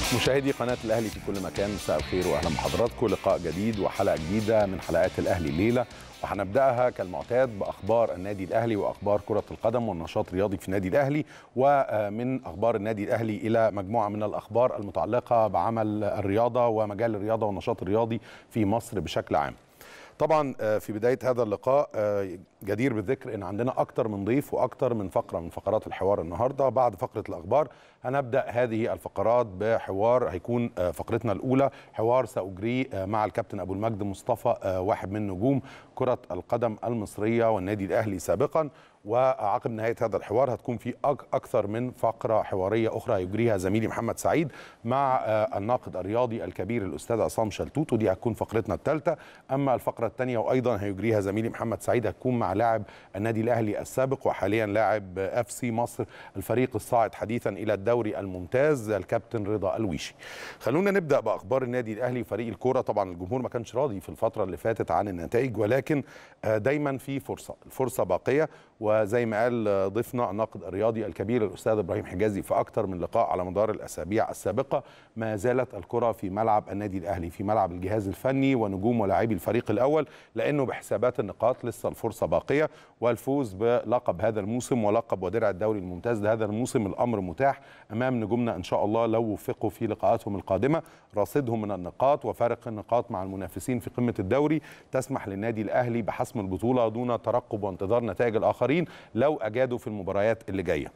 مشاهدي قناة الأهلي في كل مكان مساء الخير وأهلا بحضراتكم لقاء جديد وحلقة جديدة من حلقات الأهلي الليلة وهنبدأها كالمعتاد بأخبار النادي الأهلي وأخبار كرة القدم والنشاط الرياضي في النادي الأهلي ومن أخبار النادي الأهلي إلى مجموعة من الأخبار المتعلقة بعمل الرياضة ومجال الرياضة والنشاط الرياضي في مصر بشكل عام طبعا في بدايه هذا اللقاء جدير بالذكر ان عندنا اكثر من ضيف واكثر من فقره من فقرات الحوار النهارده بعد فقره الاخبار هنبدا هذه الفقرات بحوار هيكون فقرتنا الاولى حوار ساجريه مع الكابتن ابو المجد مصطفى واحد من نجوم كره القدم المصريه والنادي الاهلي سابقا وعقب نهايه هذا الحوار هتكون في اكثر من فقره حواريه اخرى يجريها زميلي محمد سعيد مع الناقد الرياضي الكبير الاستاذ عصام شلتوت ودي هتكون فقرتنا الثالثه اما الفقره الثانيه وايضا هيجريها زميلي محمد سعيد هتكون مع لاعب النادي الاهلي السابق وحاليا لاعب اف سي مصر الفريق الصاعد حديثا الى الدوري الممتاز الكابتن رضا الويشي خلونا نبدا باخبار النادي الاهلي فريق الكوره طبعا الجمهور ما كانش راضي في الفتره اللي فاتت عن النتائج ولكن دايما في فرصه الفرصه باقيه وزي ما قال ضيفنا الناقد الرياضي الكبير الاستاذ ابراهيم حجازي في اكثر من لقاء على مدار الاسابيع السابقه ما زالت الكره في ملعب النادي الاهلي في ملعب الجهاز الفني ونجوم ولاعبي الفريق الاول لانه بحسابات النقاط لسه الفرصه باقيه والفوز بلقب هذا الموسم ولقب ودرع الدوري الممتاز لهذا الموسم الامر متاح امام نجومنا ان شاء الله لو وفقوا في لقاءاتهم القادمه راصدهم من النقاط وفارق النقاط مع المنافسين في قمه الدوري تسمح للنادي الاهلي بحسم البطوله دون ترقب وانتظار نتائج الاخرين لو اجادوا في المباريات اللي جايه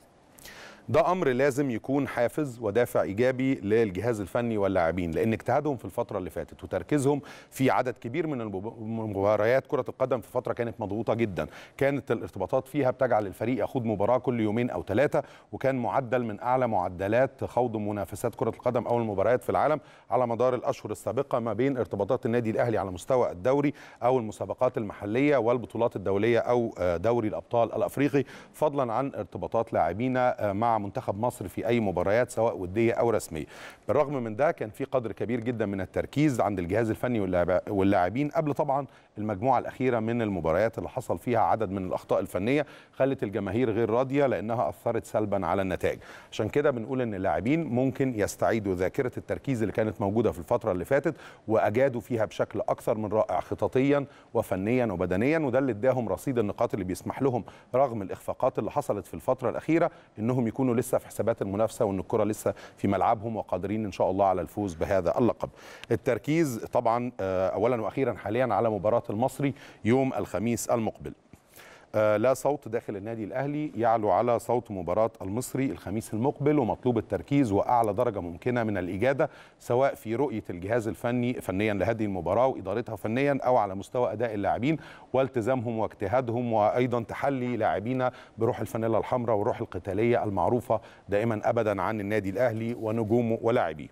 ده امر لازم يكون حافز ودافع ايجابي للجهاز الفني واللاعبين لان اجتهادهم في الفتره اللي فاتت وتركيزهم في عدد كبير من المباريات كره القدم في فتره كانت مضغوطه جدا كانت الارتباطات فيها بتجعل الفريق يخوض مباراه كل يومين او ثلاثه وكان معدل من اعلى معدلات خوض منافسات كره القدم او المباريات في العالم على مدار الاشهر السابقه ما بين ارتباطات النادي الاهلي على مستوى الدوري او المسابقات المحليه والبطولات الدوليه او دوري الابطال الافريقي فضلا عن ارتباطات لاعبينا مع منتخب مصر في اي مباريات سواء وديه او رسميه بالرغم من ده كان في قدر كبير جدا من التركيز عند الجهاز الفني واللاعبين قبل طبعا المجموعه الاخيره من المباريات اللي حصل فيها عدد من الاخطاء الفنيه خلت الجماهير غير راضيه لانها اثرت سلبا على النتائج عشان كده بنقول ان اللاعبين ممكن يستعيدوا ذاكره التركيز اللي كانت موجوده في الفتره اللي فاتت واجادوا فيها بشكل اكثر من رائع خططيا وفنيا وبدنيا وده اللي اداهم رصيد النقاط اللي بيسمح لهم رغم الاخفاقات اللي حصلت في الفتره الاخيره انهم يكونوا لسه في حسابات المنافسه وان الكره لسه في ملعبهم وقادرين ان شاء الله على الفوز بهذا اللقب. التركيز طبعا اولا واخيرا حاليا على مباراه المصري يوم الخميس المقبل. لا صوت داخل النادي الاهلي يعلو على صوت مباراه المصري الخميس المقبل ومطلوب التركيز واعلى درجه ممكنه من الاجاده سواء في رؤيه الجهاز الفني فنيا لهذه المباراه وادارتها فنيا او على مستوى اداء اللاعبين والتزامهم واجتهادهم وايضا تحلي لاعبينا بروح الفانيلا الحمراء والروح القتاليه المعروفه دائما ابدا عن النادي الاهلي ونجومه ولاعبيه.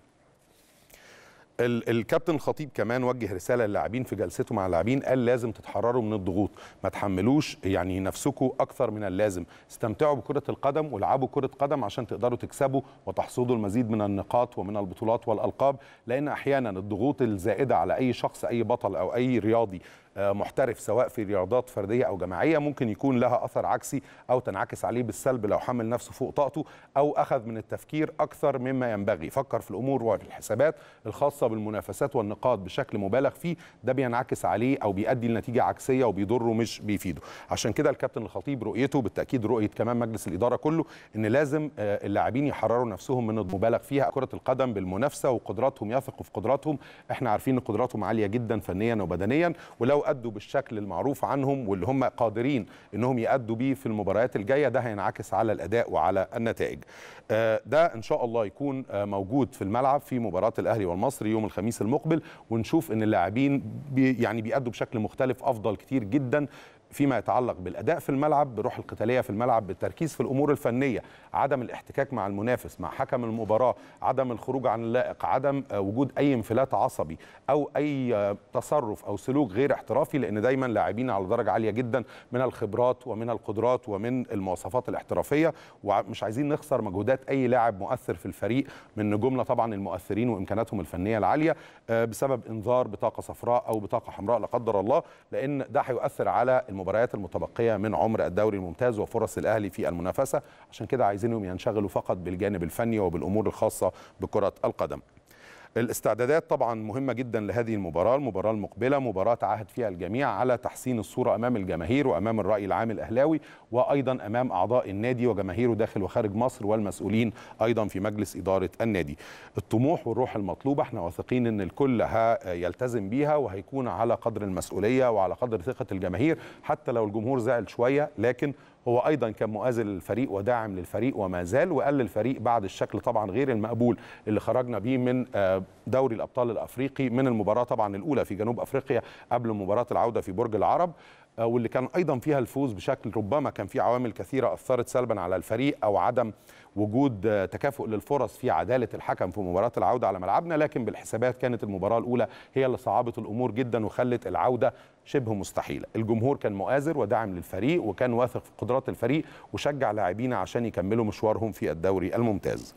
الكابتن الخطيب كمان وجه رساله للاعبين في جلسته مع اللاعبين قال لازم تتحرروا من الضغوط ما تحملوش يعني نفسكم اكثر من اللازم استمتعوا بكره القدم والعبوا كره قدم عشان تقدروا تكسبوا وتحصدوا المزيد من النقاط ومن البطولات والالقاب لان احيانا الضغوط الزائده على اي شخص اي بطل او اي رياضي محترف سواء في رياضات فرديه او جماعيه ممكن يكون لها اثر عكسي او تنعكس عليه بالسلب لو حمل نفسه فوق طاقته او اخذ من التفكير اكثر مما ينبغي فكر في الامور وفي الحسابات الخاصه بالمنافسات والنقاط بشكل مبالغ فيه ده بينعكس عليه او بيؤدي لنتيجه عكسيه وبيضره مش بيفيده عشان كده الكابتن الخطيب رؤيته بالتاكيد رؤيه كمان مجلس الاداره كله ان لازم اللاعبين يحرروا نفسهم من المبالغ فيها كره القدم بالمنافسه وقدراتهم يثقوا في قدراتهم احنا عارفين ان قدراتهم عاليه جدا فنيا وبدنيا ولو ادوا بالشكل المعروف عنهم واللي هم قادرين انهم يادوا بيه في المباريات الجايه ده هينعكس على الاداء وعلى النتائج. ده ان شاء الله يكون موجود في الملعب في مباراه الاهلي والمصري يوم الخميس المقبل ونشوف ان اللاعبين بي يعني بيادوا بشكل مختلف افضل كتير جدا فيما يتعلق بالاداء في الملعب بروح القتاليه في الملعب بالتركيز في الامور الفنيه عدم الاحتكاك مع المنافس مع حكم المباراه عدم الخروج عن اللائق عدم وجود اي انفلات عصبي او اي تصرف او سلوك غير احترافي لان دايما لاعبين على درجه عاليه جدا من الخبرات ومن القدرات ومن المواصفات الاحترافيه ومش عايزين نخسر مجهودات اي لاعب مؤثر في الفريق من نجومنا طبعا المؤثرين وامكاناتهم الفنيه العاليه بسبب انذار بطاقه صفراء او بطاقه حمراء لا قدر الله لان ده هيؤثر على المباريات المتبقيه من عمر الدوري الممتاز وفرص الاهلي في المنافسه عشان كده عايزينهم ينشغلوا فقط بالجانب الفني وبالامور الخاصه بكره القدم الاستعدادات طبعا مهمة جدا لهذه المباراة المباراة المقبلة مباراة تعهد فيها الجميع على تحسين الصورة أمام الجماهير وأمام الرأي العام الأهلاوي وأيضا أمام أعضاء النادي وجماهيره داخل وخارج مصر والمسؤولين أيضا في مجلس إدارة النادي الطموح والروح المطلوبة احنا واثقين أن الكل يلتزم بيها وهيكون على قدر المسؤولية وعلى قدر ثقة الجماهير حتى لو الجمهور زعل شوية لكن هو ايضا كان مؤازر للفريق وداعم للفريق وما زال وقال للفريق بعد الشكل طبعا غير المقبول اللي خرجنا بيه من دوري الابطال الافريقي من المباراه طبعا الاولى في جنوب افريقيا قبل مباراه العوده في برج العرب واللي كان ايضا فيها الفوز بشكل ربما كان في عوامل كثيره اثرت سلبا على الفريق او عدم وجود تكافؤ للفرص في عداله الحكم في مباراه العوده على ملعبنا لكن بالحسابات كانت المباراه الاولى هي اللي صعبت الامور جدا وخلت العوده شبه مستحيله الجمهور كان مؤازر وداعم للفريق وكان واثق في قدرات الفريق وشجع لاعبينا عشان يكملوا مشوارهم في الدوري الممتاز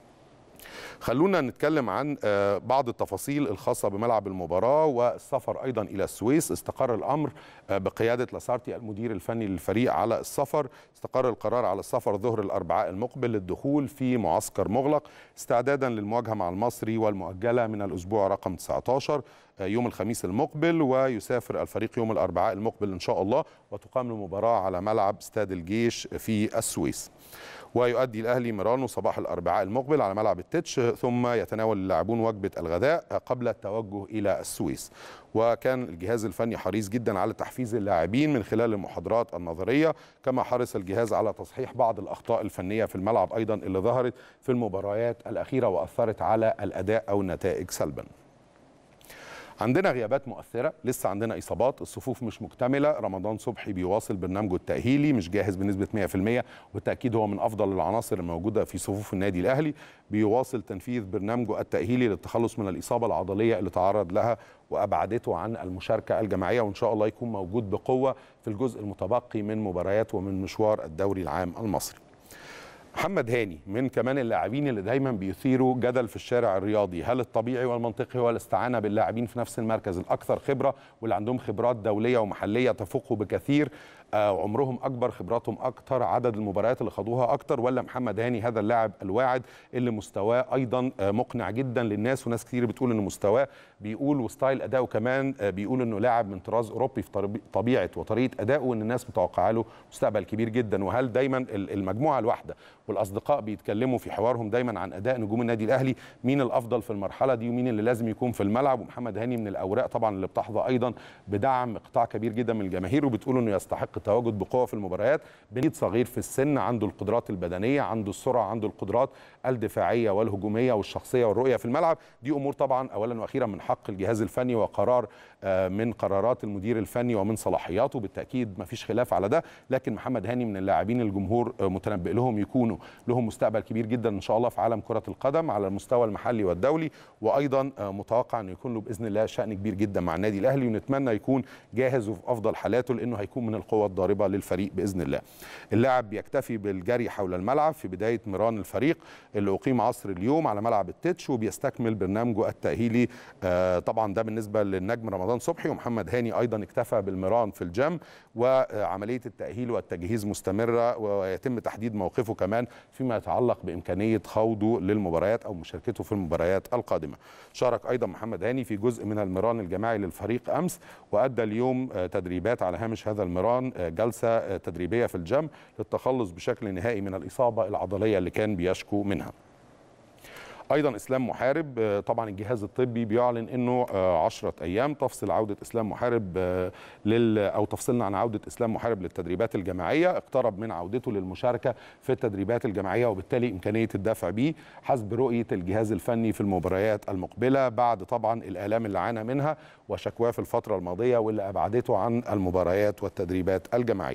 خلونا نتكلم عن بعض التفاصيل الخاصة بملعب المباراة والسفر أيضا إلى السويس استقر الأمر بقيادة لاسارتي المدير الفني للفريق على السفر استقر القرار على السفر ظهر الأربعاء المقبل للدخول في معسكر مغلق استعدادا للمواجهة مع المصري والمؤجلة من الأسبوع رقم 19 يوم الخميس المقبل ويسافر الفريق يوم الأربعاء المقبل إن شاء الله وتقام المباراة على ملعب استاد الجيش في السويس ويؤدي الاهلي ميرانو صباح الاربعاء المقبل على ملعب التتش ثم يتناول اللاعبون وجبه الغداء قبل التوجه الى السويس وكان الجهاز الفني حريص جدا على تحفيز اللاعبين من خلال المحاضرات النظريه كما حرص الجهاز على تصحيح بعض الاخطاء الفنيه في الملعب ايضا اللي ظهرت في المباريات الاخيره واثرت على الاداء او النتائج سلبا عندنا غيابات مؤثرة لسه عندنا إصابات الصفوف مش مكتملة رمضان صبحي بيواصل برنامجه التأهيلي مش جاهز بنسبة 100% وبالتأكيد هو من أفضل العناصر الموجودة في صفوف النادي الأهلي بيواصل تنفيذ برنامجه التأهيلي للتخلص من الإصابة العضلية اللي تعرض لها وأبعدته عن المشاركة الجماعية وإن شاء الله يكون موجود بقوة في الجزء المتبقي من مباريات ومن مشوار الدوري العام المصري محمد هاني من كمان اللاعبين اللي دايما بيثيروا جدل في الشارع الرياضي هل الطبيعي والمنطقي هو الاستعانه باللاعبين في نفس المركز الاكثر خبره واللي عندهم خبرات دوليه ومحليه تفوقه بكثير آه عمرهم اكبر خبراتهم اكتر عدد المباريات اللي خدوها اكتر ولا محمد هاني هذا اللاعب الواعد اللي مستواه ايضا آه مقنع جدا للناس وناس كتير بتقول ان مستواه بيقول وستايل اداؤه كمان آه بيقول انه لاعب من طراز اوروبي في طبيعه وطريقه ادائه وان الناس متوقعه له مستقبل كبير جدا وهل دايما المجموعه الواحده والاصدقاء بيتكلموا في حوارهم دايما عن اداء نجوم النادي الاهلي مين الافضل في المرحله دي ومين اللي لازم يكون في الملعب ومحمد هاني من الاوراق طبعا اللي بتحظى ايضا بدعم قطاع كبير جدا من الجماهير وبتقول انه يستحق التواجد بقوه في المباريات بنيت صغير في السن عنده القدرات البدنيه عنده السرعه عنده القدرات الدفاعيه والهجوميه والشخصيه والرؤيه في الملعب دي امور طبعا اولا واخيرا من حق الجهاز الفني وقرار من قرارات المدير الفني ومن صلاحياته بالتاكيد ما فيش خلاف على ده لكن محمد هاني من اللاعبين الجمهور متنبئ لهم يكونوا لهم مستقبل كبير جدا ان شاء الله في عالم كره القدم على المستوى المحلي والدولي وايضا متوقع انه يكون له باذن الله شان كبير جدا مع النادي الاهلي ونتمنى يكون جاهز وفي افضل حالاته لانه هيكون من القوه الضاربه للفريق باذن الله. اللاعب بيكتفي بالجري حول الملعب في بدايه مران الفريق اللي اقيم عصر اليوم على ملعب التتش وبيستكمل برنامجه التاهيلي طبعا ده بالنسبه للنجم رمضان صبحي ومحمد هاني ايضا اكتفى بالمران في الجيم وعمليه التاهيل والتجهيز مستمره ويتم تحديد موقفه كمان فيما يتعلق بامكانيه خوضه للمباريات او مشاركته في المباريات القادمه. شارك ايضا محمد هاني في جزء من المران الجماعي للفريق امس وادى اليوم تدريبات على هامش هذا المران جلسه تدريبيه في الجيم للتخلص بشكل نهائي من الاصابه العضليه اللي كان بيشكو منها. ايضا اسلام محارب طبعا الجهاز الطبي بيعلن انه 10 ايام تفصل عوده اسلام محارب لل او تفصلنا عن عوده اسلام محارب للتدريبات الجماعيه اقترب من عودته للمشاركه في التدريبات الجماعيه وبالتالي امكانيه الدفع به حسب رؤيه الجهاز الفني في المباريات المقبله بعد طبعا الالام اللي عانى منها وشكواه في الفتره الماضيه واللي ابعدته عن المباريات والتدريبات الجماعيه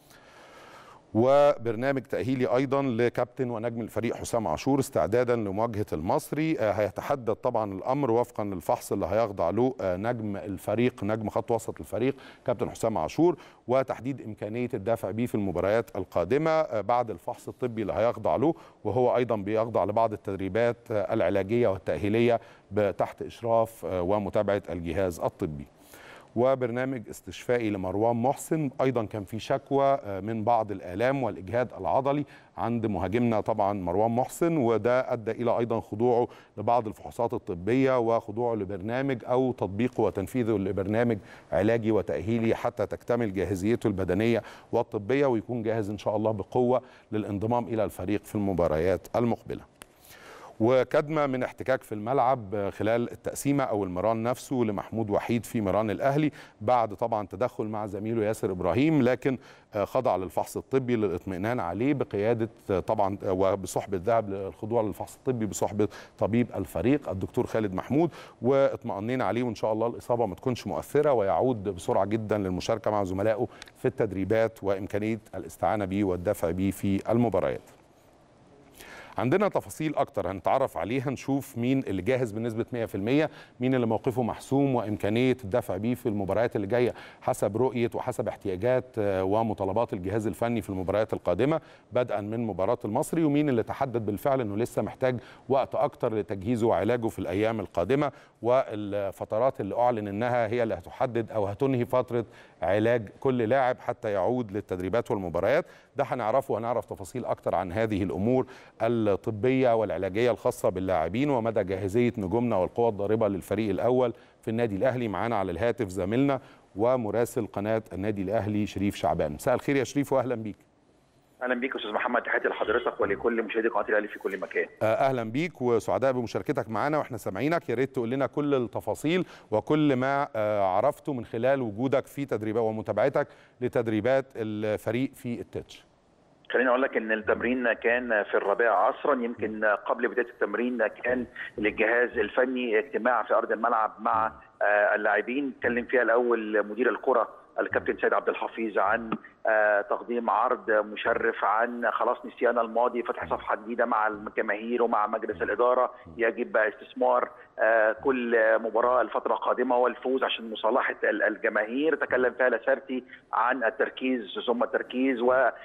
وبرنامج تأهيلي أيضا لكابتن ونجم الفريق حسام عاشور استعدادا لمواجهة المصري هيتحدد طبعا الأمر وفقا للفحص اللي هيخضع له نجم الفريق نجم خط وسط الفريق كابتن حسام عاشور وتحديد إمكانية الدفع به في المباريات القادمة بعد الفحص الطبي اللي هيخضع له وهو أيضا بيخضع لبعض التدريبات العلاجية والتأهيلية تحت إشراف ومتابعة الجهاز الطبي وبرنامج استشفائي لمروان محسن ايضا كان في شكوى من بعض الالام والاجهاد العضلي عند مهاجمنا طبعا مروان محسن وده ادى الى ايضا خضوعه لبعض الفحوصات الطبيه وخضوعه لبرنامج او تطبيقه وتنفيذه لبرنامج علاجي وتاهيلي حتى تكتمل جاهزيته البدنيه والطبيه ويكون جاهز ان شاء الله بقوه للانضمام الى الفريق في المباريات المقبله وكدمة من احتكاك في الملعب خلال التقسيمة أو المران نفسه لمحمود وحيد في مران الأهلي بعد طبعا تدخل مع زميله ياسر إبراهيم لكن خضع للفحص الطبي للاطمئنان عليه بقيادة طبعا وبصحبة ذهب للخضوع للفحص الطبي بصحبة طبيب الفريق الدكتور خالد محمود واطمئنين عليه وإن شاء الله الإصابة ما تكونش مؤثرة ويعود بسرعة جدا للمشاركة مع زملائه في التدريبات وإمكانية الاستعانة به والدفع به في المباريات عندنا تفاصيل اكتر هنتعرف عليها نشوف مين اللي جاهز بنسبه 100% مين اللي موقفه محسوم وامكانيه الدفع بيه في المباريات اللي جايه حسب رؤيه وحسب احتياجات ومطالبات الجهاز الفني في المباريات القادمه بدءا من مباراه المصري ومين اللي تحدد بالفعل انه لسه محتاج وقت اكتر لتجهيزه وعلاجه في الايام القادمه والفترات اللي اعلن انها هي اللي هتحدد او هتنهي فتره علاج كل لاعب حتى يعود للتدريبات والمباريات ده هنعرفه وهنعرف تفاصيل اكتر عن هذه الامور الطبيه والعلاجيه الخاصه باللاعبين ومدى جاهزيه نجومنا والقوى الضاربه للفريق الاول في النادي الاهلي معانا على الهاتف زميلنا ومراسل قناه النادي الاهلي شريف شعبان مساء الخير يا شريف واهلا بيك اهلا بيك استاذ محمد تحياتي لحضرتك ولكل مشاهدي قناه الاهلي في كل مكان اهلا بيك وسعداء بمشاركتك معنا واحنا سامعينك يا ريت تقول لنا كل التفاصيل وكل ما عرفته من خلال وجودك في تدريبات ومتابعتك لتدريبات الفريق في التتش خليني اقول لك ان التمرين كان في الرابعه عصرا يمكن قبل بدايه التمرين كان للجهاز الفني اجتماع في ارض الملعب مع اللاعبين اتكلم فيها الاول مدير الكره الكابتن سيد عبد الحفيظ عن تقديم عرض مشرف عن خلاص نسيان الماضي فتح صفحه جديده مع الجماهير ومع مجلس الاداره يجب استثمار كل مباراه الفتره القادمه والفوز عشان مصالحه الجماهير تكلم فيها لاسارتي عن التركيز ثم التركيز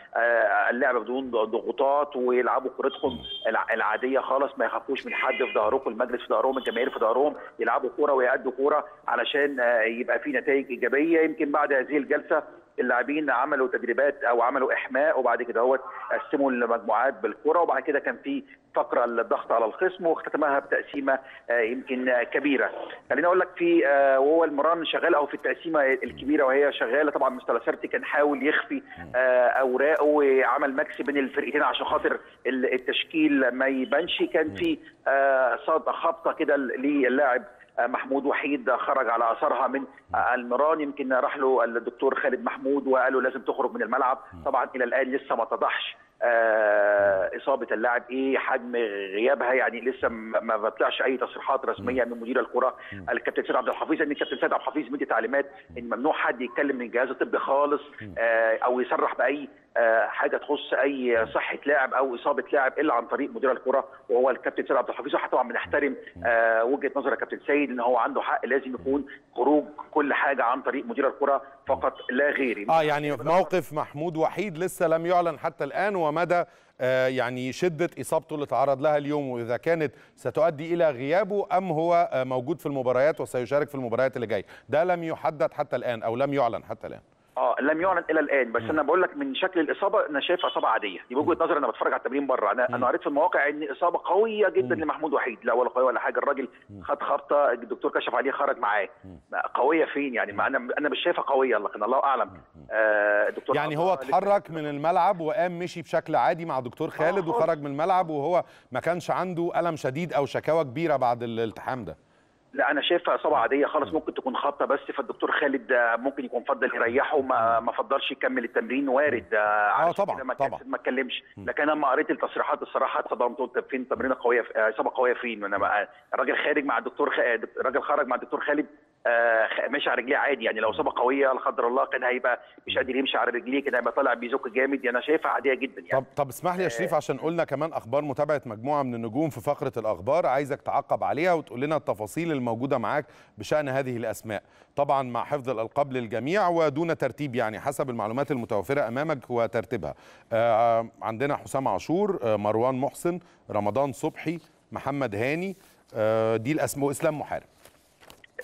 واللعب بدون ضغوطات ويلعبوا كورتهم العاديه خالص ما يخافوش من حد في ظهرهم المجلس في ظهرهم الجماهير في ظهرهم يلعبوا كوره ويأدوا كوره علشان يبقى في نتائج ايجابيه يمكن بعد هذه الجلسه اللاعبين عملوا تدريبات او عملوا احماء وبعد كده هو قسموا المجموعات بالكره وبعد كده كان في فقره الضغط على الخصم واختتمها بتقسيمه يمكن كبيره. خليني اقول لك في وهو المران شغال او في التقسيمه الكبيره وهي شغاله طبعا مستر سرتي كان حاول يخفي اوراقه وعمل ماكس بين الفرقتين عشان خاطر التشكيل ما يبانش كان في صاد خبطه كده للاعب محمود وحيد خرج على اثرها من المران يمكن راح له الدكتور خالد محمود وقال له لازم تخرج من الملعب طبعا الى الان لسه ما اتضحش اصابه اللاعب ايه حجم غيابها يعني لسه ما بطلعش اي تصريحات رسميه من مدير الكره الكابتن سيد عبد الحفيظ ان الكابتن سيد عبد الحفيظ مدي تعليمات ان ممنوع حد يتكلم من الجهاز الطبي خالص او يصرح باي حاجه تخص اي صحه لاعب او اصابه لاعب الا عن طريق مدير الكره وهو الكابتن سيد عبد الحفيظ وحتى طبعا بنحترم وجهه نظر الكابتن سيد ان هو عنده حق لازم يكون خروج كل حاجه عن طريق مدير الكره فقط لا غير اه يعني في موقف محمود وحيد لسه لم يعلن حتى الان ومدى آه يعني شده اصابته اللي تعرض لها اليوم واذا كانت ستؤدي الى غيابه ام هو آه موجود في المباريات وسيشارك في المباريات اللي جايه ده لم يحدد حتى الان او لم يعلن حتى الان اه لم يعلن الى الان بس م. انا بقول لك من شكل الاصابه انا شايفها اصابه عاديه دي وجهه نظري انا بتفرج على التمرين بره انا م. انا قريت في المواقع ان اصابه قويه جدا م. لمحمود وحيد لا ولا قويه ولا حاجه الراجل خد خبطه الدكتور كشف عليه خرج معاه قويه فين يعني ما انا انا مش شايفها قويه لكن الله اعلم آه الدكتور يعني هو اتحرك من الملعب وقام مشي بشكل عادي مع دكتور خالد آه وخرج من الملعب وهو ما كانش عنده الم شديد او شكاوى كبيره بعد الالتحام ده لا انا شايفها اصابه عاديه خالص ممكن تكون خبطه بس فالدكتور خالد ممكن يكون فضل يريحه ما ما فضلش يكمل التمرين وارد اه طبعا ما طبعا ما اتكلمش لكن انا لما قريت التصريحات الصراحه اتصدمت قلت فين تمرينه قويه اصابه قويه فين انا الراجل خارج مع الدكتور خ... الراجل خرج مع الدكتور خالد آه ماشي على رجليه عادي يعني لو اصابه قويه لا قدر الله كان هيبقى مش قادر يمشي على رجليه كان هيبقى طالع بيزك جامد يعني انا شايفها عاديه جدا يعني طب طب اسمح لي يا شريف عشان قلنا كمان اخبار متابعه مجموعه من النجوم في فقره الاخبار عايزك تعقب عليها وتقول لنا التفاصيل الموجوده معاك بشان هذه الاسماء طبعا مع حفظ الالقاب للجميع ودون ترتيب يعني حسب المعلومات المتوفره امامك وترتيبها آه عندنا حسام عاشور آه مروان محسن رمضان صبحي محمد هاني آه دي الاسماء اسلام محارب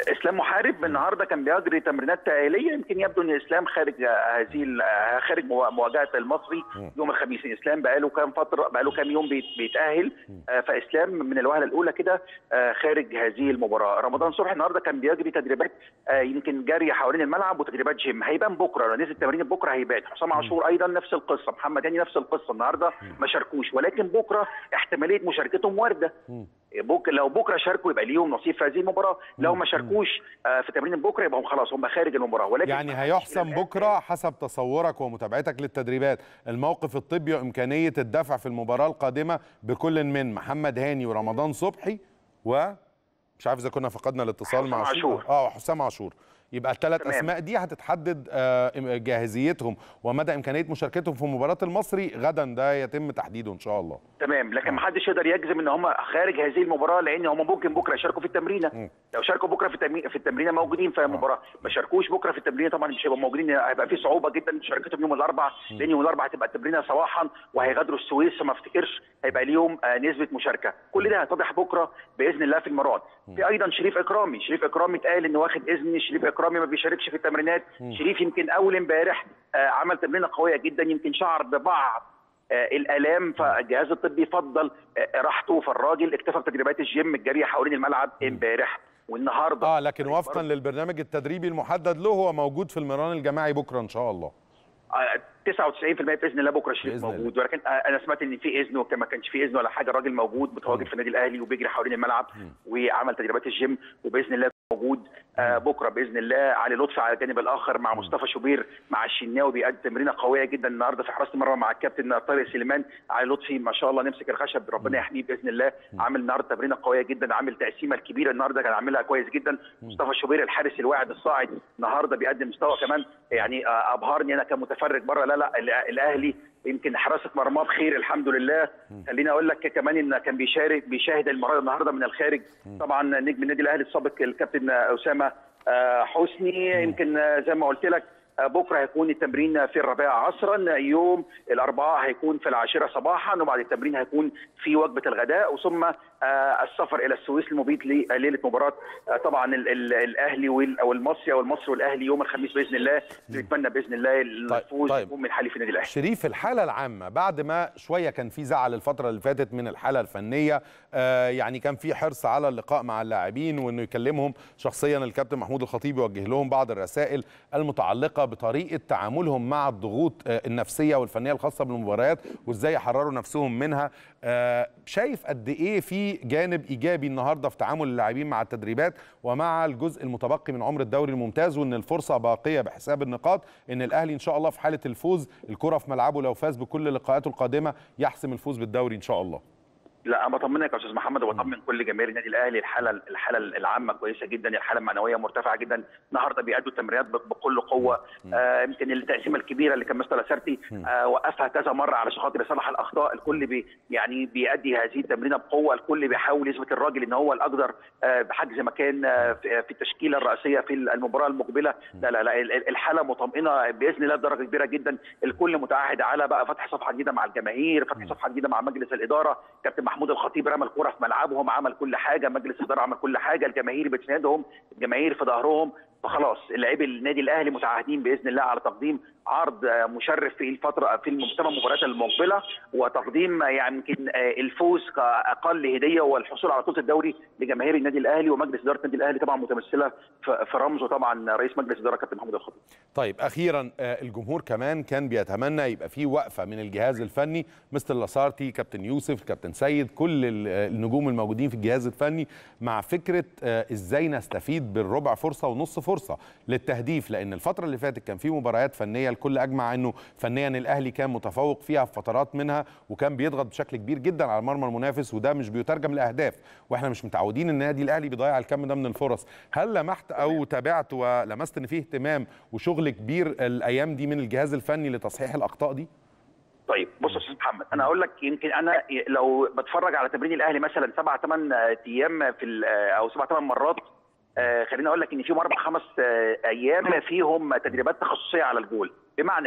اسلام محارب النهارده كان بيجري تمرينات تاهيليه يمكن يبدو ان اسلام خارج هذه ال- خارج موا- مواجهه المصري يوم الخميس اسلام بقاله كام فتره بقاله كام يوم بيت- بيتاهل آه، فاسلام من الوهله الاولى كده آه، خارج هذه المباراه رمضان صبحي النهارده كان بيجري تدريبات آه، يمكن جري حوالين الملعب وتدريبات جيم هيبان بكره لو نزل تمرين بكره هيبان حسام عاشور ايضا نفس القصه محمد هاني نفس القصه النهارده ما شاركوش ولكن بكره احتماليه مشاركتهم وارده بك لو بكره شاركوا يبقى ليهم نصيب في هذه المباراه لو ما شاركوش آه، في تمرين بكره يبقى هم خلاص هم خارج المباراه ولكن يعني هيحسم بكره حسب تصورك ومتابعتك للتدريبات الموقف الطبي وامكانيه الدفع في المباراه القادمه بكل من محمد هاني ورمضان صبحي و مش عارف اذا كنا فقدنا الاتصال مع حسام عاشور. اه حسام عاشور يبقى الثلاث تمام. اسماء دي هتتحدد آه، جاهزيتهم ومدى امكانيه مشاركتهم في مباراه المصري غدا ده يتم تحديده ان شاء الله تمام لكن ما حدش يقدر يجزم ان هم خارج هذه المباراه لان هم ممكن بكره يشاركوا في التمرينه لو شاركوا بكره في التمرين في التمرينه موجودين في المباراه ما شاركوش بكره في التمرينه طبعا مش هيبقوا موجودين هيبقى في صعوبه جدا مشاركتهم يوم الاربعاء لان يوم الاربعاء هتبقى التمرينه صباحا وهيغادروا السويس فما افتكرش هيبقى ليهم آه، نسبه مشاركه كل ده هيتضح بكره باذن الله في المرات في ايضا شريف اكرامي شريف اكرامي اتقال ان واخد اذن شريف اكرامي ما بيشاركش في التمرينات شريف يمكن اول امبارح آه، عمل تمرينه قويه جدا يمكن شعر ببعض آه، الالام فالجهاز الطبي فضل آه، راحته فالراجل اكتفى بتدريبات الجيم الجريه حوالين الملعب امبارح والنهارده اه لكن وفقا للبرنامج التدريبي المحدد له هو موجود في المران الجماعي بكره ان شاء الله آه، 99% باذن الله بكره شريف بإذن الله. موجود ولكن آه، انا سمعت ان في اذن وكان ما كانش في اذن ولا حاجه الراجل موجود متواجد في النادي الاهلي وبيجري حوالين الملعب وعمل تدريبات الجيم وباذن الله موجود آه، بكره باذن الله علي لطفي على الجانب الاخر مع مصطفى شوبير مع الشناوي بيأدي تمرينه قويه جدا النهارده في حراسه المرمى مع الكابتن طارق سليمان علي لطفي ما شاء الله نمسك الخشب ربنا يحميه باذن الله عامل النهارده تمرينه قويه جدا عامل تقسيمه الكبيره النهارده كان عاملها كويس جدا مصطفى شوبير الحارس الواعد الصاعد النهارده بيقدم مستوى كمان يعني آه، ابهرني انا كمتفرج بره لا لا ال- الاهلي يمكن حراسه مرماه بخير الحمد لله خليني اقول لك كمان ان كان بيشارك بيشاهد المباراه النهارده من الخارج طبعا نجم النادي الاهلي السابق الكابتن اسامه آه، حسني يمكن آه، زي ما قلت لك آه، بكره هيكون التمرين في الرابعه عصرا يوم الاربعاء هيكون في العاشره صباحا وبعد التمرين هيكون في وجبه الغداء وثم آه، السفر الى السويس المبيت لليله مباراه آه، طبعا ال- ال- الاهلي وال- او المصري او المصري والاهلي يوم الخميس باذن الله نتمنى باذن الله الفوز طيب. يكون من حليف النادي الاهلي شريف الحالة العامة بعد ما شوية كان في زعل الفترة اللي فاتت من الحالة الفنية آه يعني كان في حرص على اللقاء مع اللاعبين وانه يكلمهم شخصيا الكابتن محمود الخطيب يوجه لهم بعض الرسائل المتعلقة بطريقة تعاملهم مع الضغوط آه النفسية والفنية الخاصة بالمباريات وازاي يحرروا نفسهم منها آه شايف قد ايه في جانب ايجابي النهارده في تعامل اللاعبين مع التدريبات ومع الجزء المتبقي من عمر الدوري الممتاز وان الفرصه باقيه بحساب النقاط ان الاهلي ان شاء الله في حاله الفوز الكره في ملعبه لو فاز بكل لقاءاته القادمه يحسم الفوز بالدوري ان شاء الله لا انا بطمنك يا استاذ محمد وبطمن كل جماهير النادي الاهلي الحاله الحاله العامه كويسه جدا الحاله المعنويه مرتفعه جدا النهارده بيأدوا التمرينات ب- بكل قوه آه، يمكن التقسيمه الكبيره اللي كان مستر لاسارتي آه وقفها كذا مره علشان خاطر يصلح الاخطاء الكل بي يعني بيأدي هذه التمرينه بقوه الكل بيحاول يثبت الراجل ان هو الاقدر آه بحجز مكان آه في في التشكيله الرئيسيه في المباراه المقبله لا لا لا ال- ال- الحاله مطمئنه باذن الله بدرجه كبيره جدا الكل متعهد على بقى فتح صفحه جديده مع الجماهير فتح صفحه جديده مع مجلس الاداره كابتن محمود الخطيب رمى الكره في ملعبهم عمل كل حاجه مجلس الاداره عمل كل حاجه الجماهير بتساندهم الجماهير في ظهرهم فخلاص لاعبي النادي الاهلي متعهدين باذن الله على تقديم عرض آه، مشرف في الفتره في الثمان مباريات المقبله وتقديم آه، يعني يمكن آه، الفوز كاقل هديه والحصول على بطوله الدوري لجماهير النادي الاهلي ومجلس اداره النادي الاهلي طبعا متمثله في في رمزه طبعا رئيس مجلس الاداره كابتن محمود الخطيب طيب اخيرا آه، الجمهور كمان كان بيتمنى يبقى في وقفه من الجهاز الفني مستر لاسارتي كابتن يوسف كابتن سيد كل ال- آه، النجوم الموجودين في الجهاز الفني مع فكره آه، ازاي نستفيد بالربع فرصه ونص فرصه للتهديف لان الفتره اللي فاتت كان في مباريات فنيه الكل اجمع انه فنيا الاهلي كان متفوق فيها في فترات منها وكان بيضغط بشكل كبير جدا على مرمى المنافس وده مش بيترجم لاهداف واحنا مش متعودين ان النادي الاهلي بيضيع الكم ده من الفرص هل لمحت او تابعت ولمست ان فيه اهتمام وشغل كبير الايام دي من الجهاز الفني لتصحيح الاخطاء دي طيب بص يا استاذ محمد انا اقول لك يمكن انا لو بتفرج على تمرين الاهلي مثلا سبع ثمان ايام في ال- او سبع ثمان مرات آه، خليني اقول لك ان فيهم اربع خمس آه، ايام فيهم تدريبات تخصصيه على الجول بمعنى ايه؟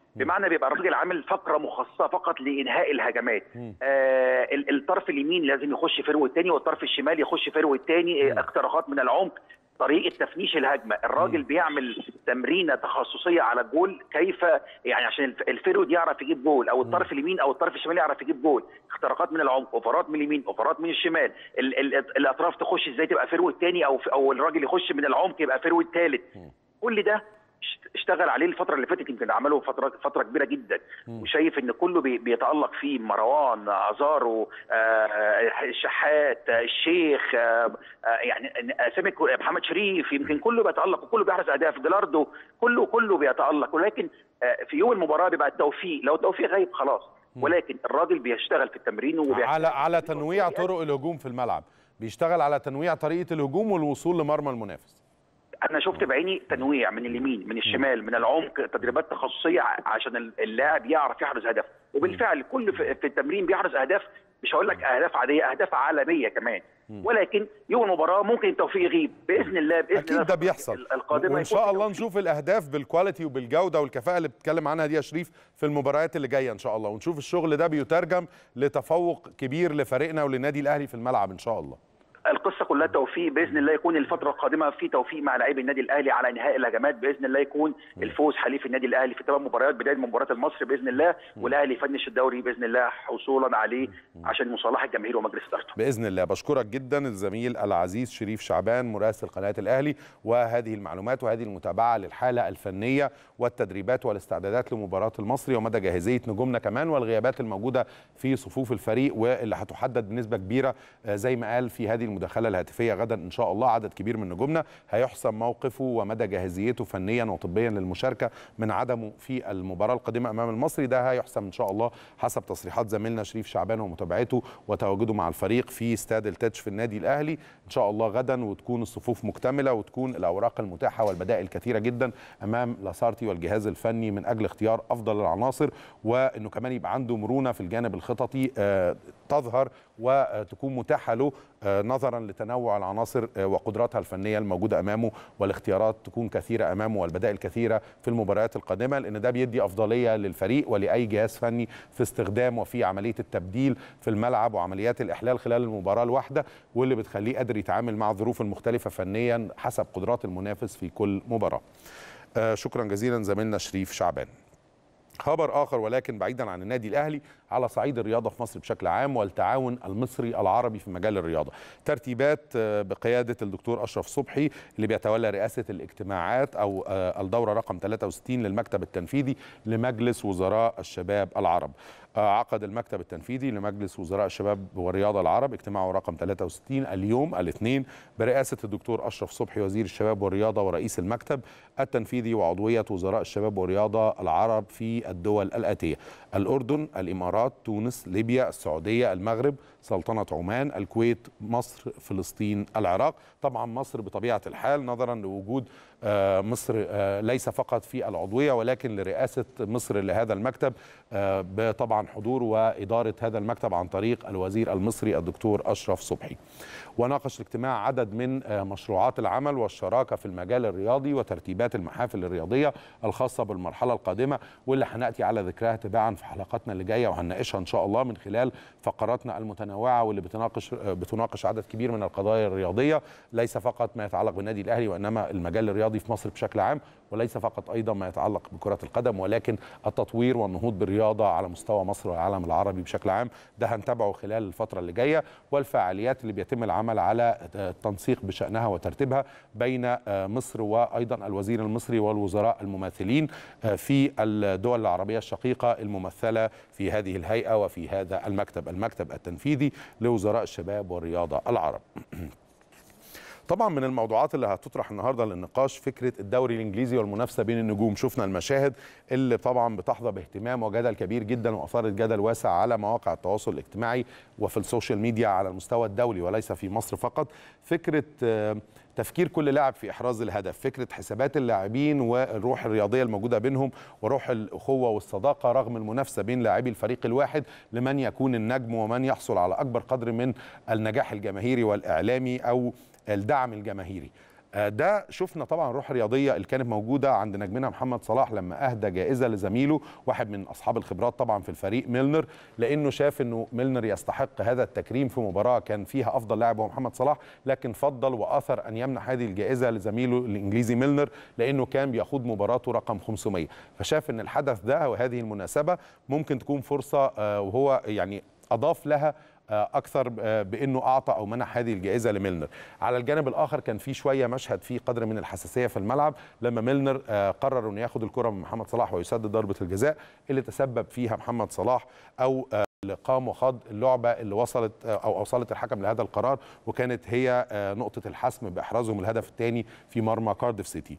بمعنى بيبقى الراجل عامل فقره مخصصه فقط لانهاء الهجمات آه ال- الطرف اليمين لازم يخش فرو الثاني والطرف الشمال يخش فرو الثاني اختراقات من العمق طريقه تفنيش الهجمه الراجل بيعمل تمرينه تخصصيه على الجول كيف يعني عشان الف- الفرود يعرف يجيب جول او الطرف اليمين او الطرف الشمال يعرف يجيب جول اختراقات من العمق اوفرات من اليمين اوفرات من الشمال ال ال الاطراف تخش ازاي تبقى فرو الثاني او او الراجل يخش من العمق يبقى فرو الثالث كل ده اشت- اشتغل عليه الفتره اللي فاتت يمكن عمله فتره فتره كبيره جدا وشايف ان كله بي- بيتالق فيه مروان ازارو آه، الشحات آه، الشيخ آه، آه، يعني اسامي كو- محمد شريف يمكن كله بيتالق وكله بيحرز اهداف جلاردو كله كله بيتالق ولكن آه، في يوم المباراه بيبقى التوفيق لو التوفيق غايب خلاص ولكن الراجل بيشتغل في التمرين وبيعمل على على تنويع طرق الهجوم في الملعب بيشتغل على تنويع طريقه الهجوم والوصول لمرمى المنافس انا شفت بعيني تنويع من اليمين من الشمال من العمق تدريبات تخصصيه ع- عشان ال- اللاعب يعرف يحرز هدف وبالفعل كل في في التمرين بيحرز اهداف مش هقول لك اهداف عاديه اهداف عالميه كمان ولكن يوم المباراه ممكن التوفيق يغيب باذن الله باذن اكيد الله ده بيحصل ال- القادمه وان يكون شاء في الله توفيق. نشوف الاهداف بالكواليتي وبالجوده والكفاءه اللي بتتكلم عنها دي يا شريف في المباريات اللي جايه ان شاء الله ونشوف الشغل ده بيترجم لتفوق كبير لفريقنا وللنادي الاهلي في الملعب ان شاء الله القصه كلها توفيق باذن الله يكون الفتره القادمه في توفيق مع لاعبي النادي الاهلي على انهاء الهجمات باذن الله يكون الفوز حليف النادي الاهلي في ثمان مباريات بدايه من مباراه المصري باذن الله والاهلي يفنش الدوري باذن الله حصولا عليه عشان مصالحه الجماهير ومجلس ادارته باذن الله بشكرك جدا الزميل العزيز شريف شعبان مراسل قناه الاهلي وهذه المعلومات وهذه المتابعه للحاله الفنيه والتدريبات والاستعدادات لمباراه المصري ومدى جاهزيه نجومنا كمان والغيابات الموجوده في صفوف الفريق واللي هتحدد بنسبه كبيره آه، زي ما قال في هذه المداخله الهاتفيه غدا ان شاء الله عدد كبير من نجومنا هيحسم موقفه ومدى جاهزيته فنيا وطبيا للمشاركه من عدمه في المباراه القادمه امام المصري ده هيحسم ان شاء الله حسب تصريحات زميلنا شريف شعبان ومتابعته وتواجده مع الفريق في استاد التتش في النادي الاهلي ان شاء الله غدا وتكون الصفوف مكتمله وتكون الاوراق المتاحه والبدائل كثيره جدا امام لاسارتي والجهاز الفني من اجل اختيار افضل العناصر وانه كمان يبقى عنده مرونه في الجانب الخططي آه، تظهر وتكون متاحه له آه، نظرا لتنوع العناصر آه، وقدراتها الفنيه الموجوده امامه والاختيارات تكون كثيره امامه والبدائل كثيره في المباريات القادمه لان ده بيدي افضليه للفريق ولاي جهاز فني في استخدام وفي عمليه التبديل في الملعب وعمليات الاحلال خلال المباراه الواحده واللي بتخليه قادر يتعامل مع الظروف المختلفه فنيا حسب قدرات المنافس في كل مباراه. آه، شكرا جزيلا زميلنا شريف شعبان. خبر اخر ولكن بعيدا عن النادي الاهلي على صعيد الرياضه في مصر بشكل عام والتعاون المصري العربي في مجال الرياضه ترتيبات آه، بقياده الدكتور اشرف صبحي اللي بيتولى رئاسه الاجتماعات او آه، الدوره رقم 63 للمكتب التنفيذي لمجلس وزراء الشباب العرب آه، عقد المكتب التنفيذي لمجلس وزراء الشباب والرياضه العرب اجتماعه رقم 63 اليوم الاثنين برئاسه الدكتور اشرف صبحي وزير الشباب والرياضه ورئيس المكتب التنفيذي وعضويه وزراء الشباب والرياضه العرب في الدول الاتيه الاردن الامارات تونس ليبيا السعوديه المغرب سلطنه عمان الكويت مصر فلسطين العراق طبعا مصر بطبيعه الحال نظرا لوجود آه، مصر آه، ليس فقط في العضويه ولكن لرئاسه مصر لهذا المكتب آه، بطبعا حضور واداره هذا المكتب عن طريق الوزير المصري الدكتور اشرف صبحي وناقش الاجتماع عدد من آه، مشروعات العمل والشراكه في المجال الرياضي وترتيبات المحافل الرياضيه الخاصه بالمرحله القادمه واللي هناتي على ذكرها تباعا في حلقاتنا اللي جايه وهنناقشها ان شاء الله من خلال فقراتنا المتنوعه واللي بتناقش آه، بتناقش عدد كبير من القضايا الرياضيه ليس فقط ما يتعلق بالنادي الاهلي وانما المجال الرياضي في مصر بشكل عام وليس فقط ايضا ما يتعلق بكره القدم ولكن التطوير والنهوض بالرياضه على مستوى مصر والعالم العربي بشكل عام ده هنتابعه خلال الفتره اللي جايه والفعاليات اللي بيتم العمل على التنسيق بشانها وترتيبها بين آه، مصر وايضا الوزير المصري والوزراء المماثلين آه، في الدول العربيه الشقيقه الممثله في هذه الهيئه وفي هذا المكتب المكتب التنفيذي لوزراء الشباب والرياضه العرب طبعا من الموضوعات اللي هتطرح النهارده للنقاش فكره الدوري الانجليزي والمنافسه بين النجوم شفنا المشاهد اللي طبعا بتحظى باهتمام وجدل كبير جدا واثارت جدل واسع على مواقع التواصل الاجتماعي وفي السوشيال ميديا على المستوى الدولي وليس في مصر فقط فكره آه، تفكير كل لاعب في احراز الهدف فكره حسابات اللاعبين والروح الرياضيه الموجوده بينهم وروح الاخوه والصداقه رغم المنافسه بين لاعبي الفريق الواحد لمن يكون النجم ومن يحصل على اكبر قدر من النجاح الجماهيري والاعلامي او الدعم الجماهيري ده شفنا طبعا الروح الرياضيه اللي كانت موجوده عند نجمنا محمد صلاح لما اهدى جائزه لزميله واحد من اصحاب الخبرات طبعا في الفريق ميلنر لانه شاف انه ميلنر يستحق هذا التكريم في مباراه كان فيها افضل لاعب هو محمد صلاح لكن فضل واثر ان يمنح هذه الجائزه لزميله الانجليزي ميلنر لانه كان بيخوض مباراته رقم 500 فشاف ان الحدث ده وهذه المناسبه ممكن تكون فرصه وهو يعني اضاف لها اكثر بانه اعطى او منح هذه الجائزه لميلنر على الجانب الاخر كان في شويه مشهد فيه قدر من الحساسيه في الملعب لما ميلنر قرر انه ياخد الكره من محمد صلاح ويسدد ضربه الجزاء اللي تسبب فيها محمد صلاح او اللي قام وخاض اللعبه اللي وصلت او اوصلت الحكم لهذا القرار وكانت هي نقطه الحسم باحرازهم الهدف الثاني في مرمى كارديف سيتي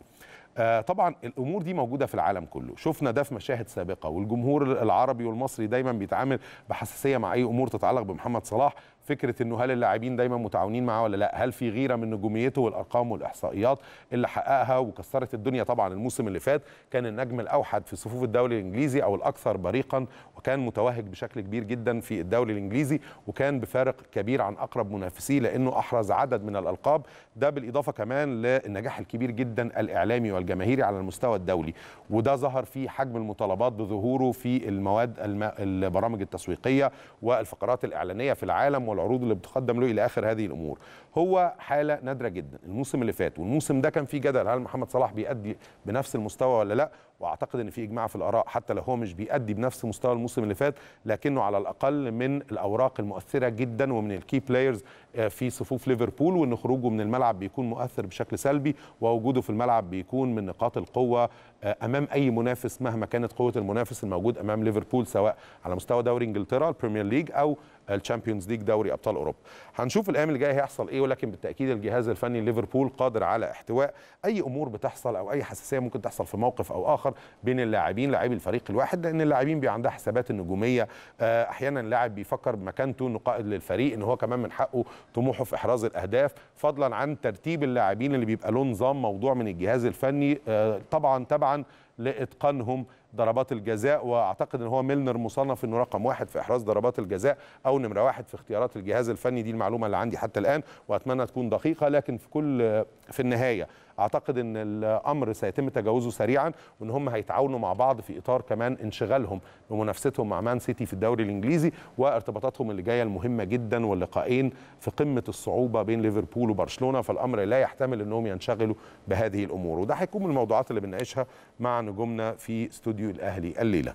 طبعا الامور دي موجوده في العالم كله شفنا ده في مشاهد سابقه والجمهور العربي والمصري دايما بيتعامل بحساسيه مع اي امور تتعلق بمحمد صلاح فكره انه هل اللاعبين دايما متعاونين معاه ولا لا هل في غيره من نجوميته والارقام والاحصائيات اللي حققها وكسرت الدنيا طبعا الموسم اللي فات كان النجم الاوحد في صفوف الدوري الانجليزي او الاكثر بريقا وكان متوهج بشكل كبير جدا في الدوري الانجليزي وكان بفارق كبير عن اقرب منافسيه لانه احرز عدد من الالقاب ده بالاضافه كمان للنجاح الكبير جدا الاعلامي والجماهيري على المستوى الدولي وده ظهر في حجم المطالبات بظهوره في المواد البرامج التسويقيه والفقرات الاعلانيه في العالم والعروض اللي بتقدم له الى اخر هذه الامور هو حاله نادره جدا الموسم اللي فات والموسم ده كان فيه جدل هل محمد صلاح بيأدي بنفس المستوى ولا لا واعتقد ان في اجماع في الاراء حتى لو هو مش بيأدي بنفس مستوى الموسم اللي فات لكنه على الاقل من الاوراق المؤثره جدا ومن الكي بلايرز في صفوف ليفربول وان خروجه من الملعب بيكون مؤثر بشكل سلبي ووجوده في الملعب بيكون من نقاط القوه امام اي منافس مهما كانت قوه المنافس الموجود امام ليفربول سواء على مستوى دوري انجلترا البريمير ليج او الشامبيونز ليج دوري ابطال اوروبا هنشوف الايام اللي جايه هيحصل ايه ولكن بالتاكيد الجهاز الفني ليفربول قادر على احتواء اي امور بتحصل او اي حساسيه ممكن تحصل في موقف او اخر بين اللاعبين لاعبي الفريق الواحد لان اللاعبين بيبقى عندها حسابات النجوميه احيانا اللاعب بيفكر بمكانته انه قائد للفريق ان هو كمان من حقه طموحه في احراز الاهداف فضلا عن ترتيب اللاعبين اللي بيبقى له نظام موضوع من الجهاز الفني طبعا طبعا لاتقانهم ضربات الجزاء واعتقد ان هو ميلنر مصنف انه رقم واحد في احراز ضربات الجزاء او نمره واحد في اختيارات الجهاز الفني دي المعلومه اللي عندي حتى الان واتمنى تكون دقيقه لكن في كل في النهايه اعتقد ان الامر سيتم تجاوزه سريعا وان هم هيتعاونوا مع بعض في اطار كمان انشغالهم بمنافستهم مع مان سيتي في الدوري الانجليزي وارتباطاتهم اللي جايه المهمه جدا واللقاءين في قمه الصعوبه بين ليفربول وبرشلونه فالامر لا يحتمل انهم ينشغلوا بهذه الامور وده هيكون من الموضوعات اللي بنناقشها مع نجومنا في استوديو الاهلي الليله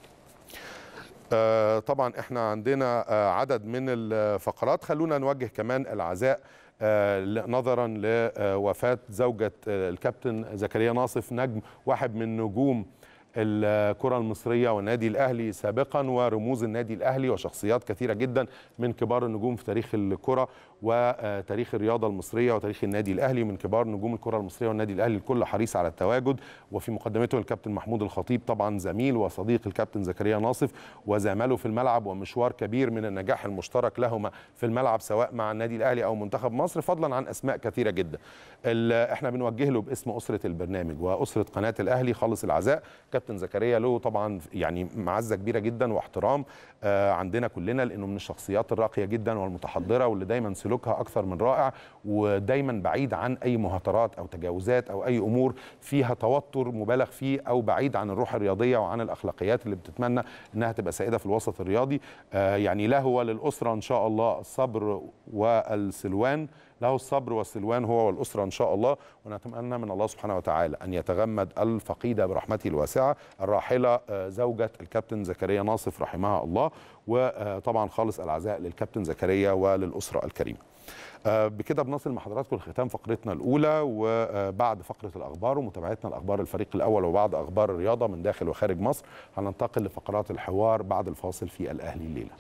آه طبعا احنا عندنا آه عدد من الفقرات خلونا نوجه كمان العزاء آه نظرا لوفاه زوجة الكابتن زكريا ناصف نجم واحد من نجوم الكرة المصرية والنادي الأهلي سابقا ورموز النادي الأهلي وشخصيات كثيرة جدا من كبار النجوم في تاريخ الكرة وتاريخ الرياضة المصرية وتاريخ النادي الأهلي من كبار نجوم الكرة المصرية والنادي الأهلي الكل حريص على التواجد وفي مقدمته الكابتن محمود الخطيب طبعا زميل وصديق الكابتن زكريا ناصف وزامله في الملعب ومشوار كبير من النجاح المشترك لهما في الملعب سواء مع النادي الأهلي أو منتخب مصر فضلا عن أسماء كثيرة جدا احنا بنوجه له باسم أسرة البرنامج وأسرة قناة الأهلي خالص العزاء كابتن زكريا له طبعا يعني معزه كبيره جدا واحترام آه عندنا كلنا لانه من الشخصيات الراقيه جدا والمتحضره واللي دايما سلوكها اكثر من رائع ودايما بعيد عن اي مهاترات او تجاوزات او اي امور فيها توتر مبالغ فيه او بعيد عن الروح الرياضيه وعن الاخلاقيات اللي بتتمنى انها تبقى سائده في الوسط الرياضي آه يعني له وللاسره ان شاء الله الصبر والسلوان له الصبر والسلوان هو والأسرة إن شاء الله ونتمنى من الله سبحانه وتعالى أن يتغمد الفقيدة برحمته الواسعة الراحلة زوجة الكابتن زكريا ناصف رحمها الله وطبعا خالص العزاء للكابتن زكريا وللأسرة الكريمة بكده بنصل مع حضراتكم لختام فقرتنا الاولى وبعد فقره الاخبار ومتابعتنا لاخبار الفريق الاول وبعض اخبار الرياضه من داخل وخارج مصر هننتقل لفقرات الحوار بعد الفاصل في الاهلي الليله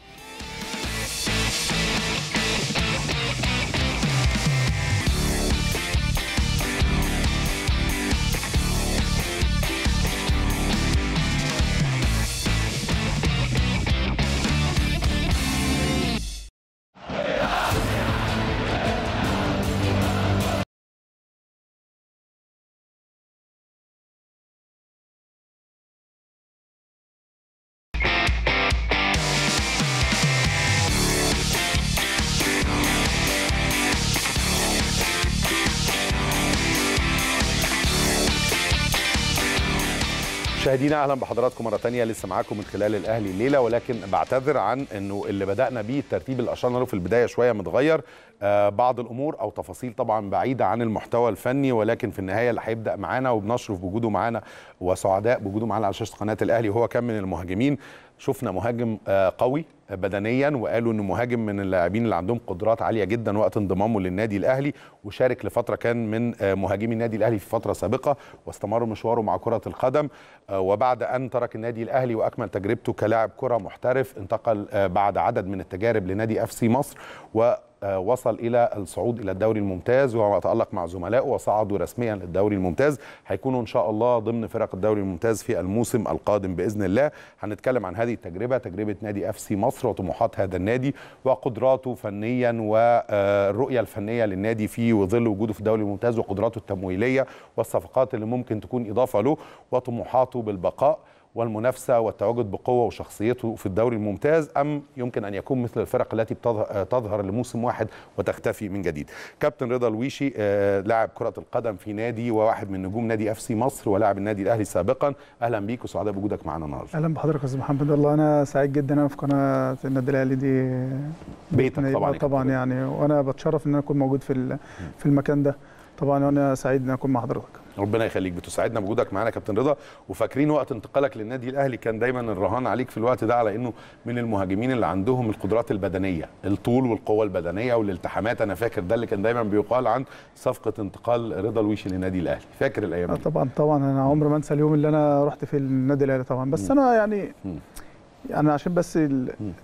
مشاهدينا اهلا بحضراتكم مره ثانيه لسه معاكم من خلال الاهلي الليله ولكن بعتذر عن انه اللي بدانا بيه الترتيب اللي اشرنا له في البدايه شويه متغير آه بعض الامور او تفاصيل طبعا بعيده عن المحتوى الفني ولكن في النهايه اللي هيبدا معانا وبنشرف بوجوده معانا وسعداء بوجوده معانا على شاشه قناه الاهلي وهو كان من المهاجمين شفنا مهاجم آه قوي بدنيا وقالوا انه مهاجم من اللاعبين اللي عندهم قدرات عاليه جدا وقت انضمامه للنادي الاهلي وشارك لفتره كان من مهاجمي النادي الاهلي في فتره سابقه واستمر مشواره مع كره القدم وبعد ان ترك النادي الاهلي واكمل تجربته كلاعب كره محترف انتقل بعد عدد من التجارب لنادي اف سي مصر و وصل الى الصعود الى الدوري الممتاز وتالق مع زملائه وصعدوا رسميا للدوري الممتاز هيكونوا ان شاء الله ضمن فرق الدوري الممتاز في الموسم القادم باذن الله هنتكلم عن هذه التجربه تجربه نادي اف سي مصر وطموحات هذا النادي وقدراته فنيا والرؤيه الفنيه للنادي في وظل وجوده في الدوري الممتاز وقدراته التمويليه والصفقات اللي ممكن تكون اضافه له وطموحاته بالبقاء والمنافسه والتواجد بقوه وشخصيته في الدوري الممتاز ام يمكن ان يكون مثل الفرق التي تظهر لموسم واحد وتختفي من جديد. كابتن رضا الويشي آه لاعب كره القدم في نادي وواحد من نجوم نادي اف سي مصر ولاعب النادي الاهلي سابقا اهلا بيك وسعداء بوجودك معنا النهارده. اهلا بحضرتك يا استاذ محمد والله انا سعيد جدا انا في قناه النادي الاهلي دي بيتك طبعا طبعا يعني وانا بتشرف ان انا اكون موجود في في المكان ده. طبعا وانا سعيد ان اكون مع حضرتك ربنا يخليك بتسعدنا بوجودك معانا كابتن رضا وفاكرين وقت انتقالك للنادي الاهلي كان دايما الرهان عليك في الوقت ده على انه من المهاجمين اللي عندهم القدرات البدنيه الطول والقوه البدنيه والالتحامات انا فاكر ده اللي كان دايما بيقال عن صفقه انتقال رضا الويشي للنادي الاهلي فاكر الايام دي طبعا طبعا انا عمري ما انسى اليوم اللي انا رحت في النادي الاهلي طبعا بس م. انا يعني م. يعني عشان بس ال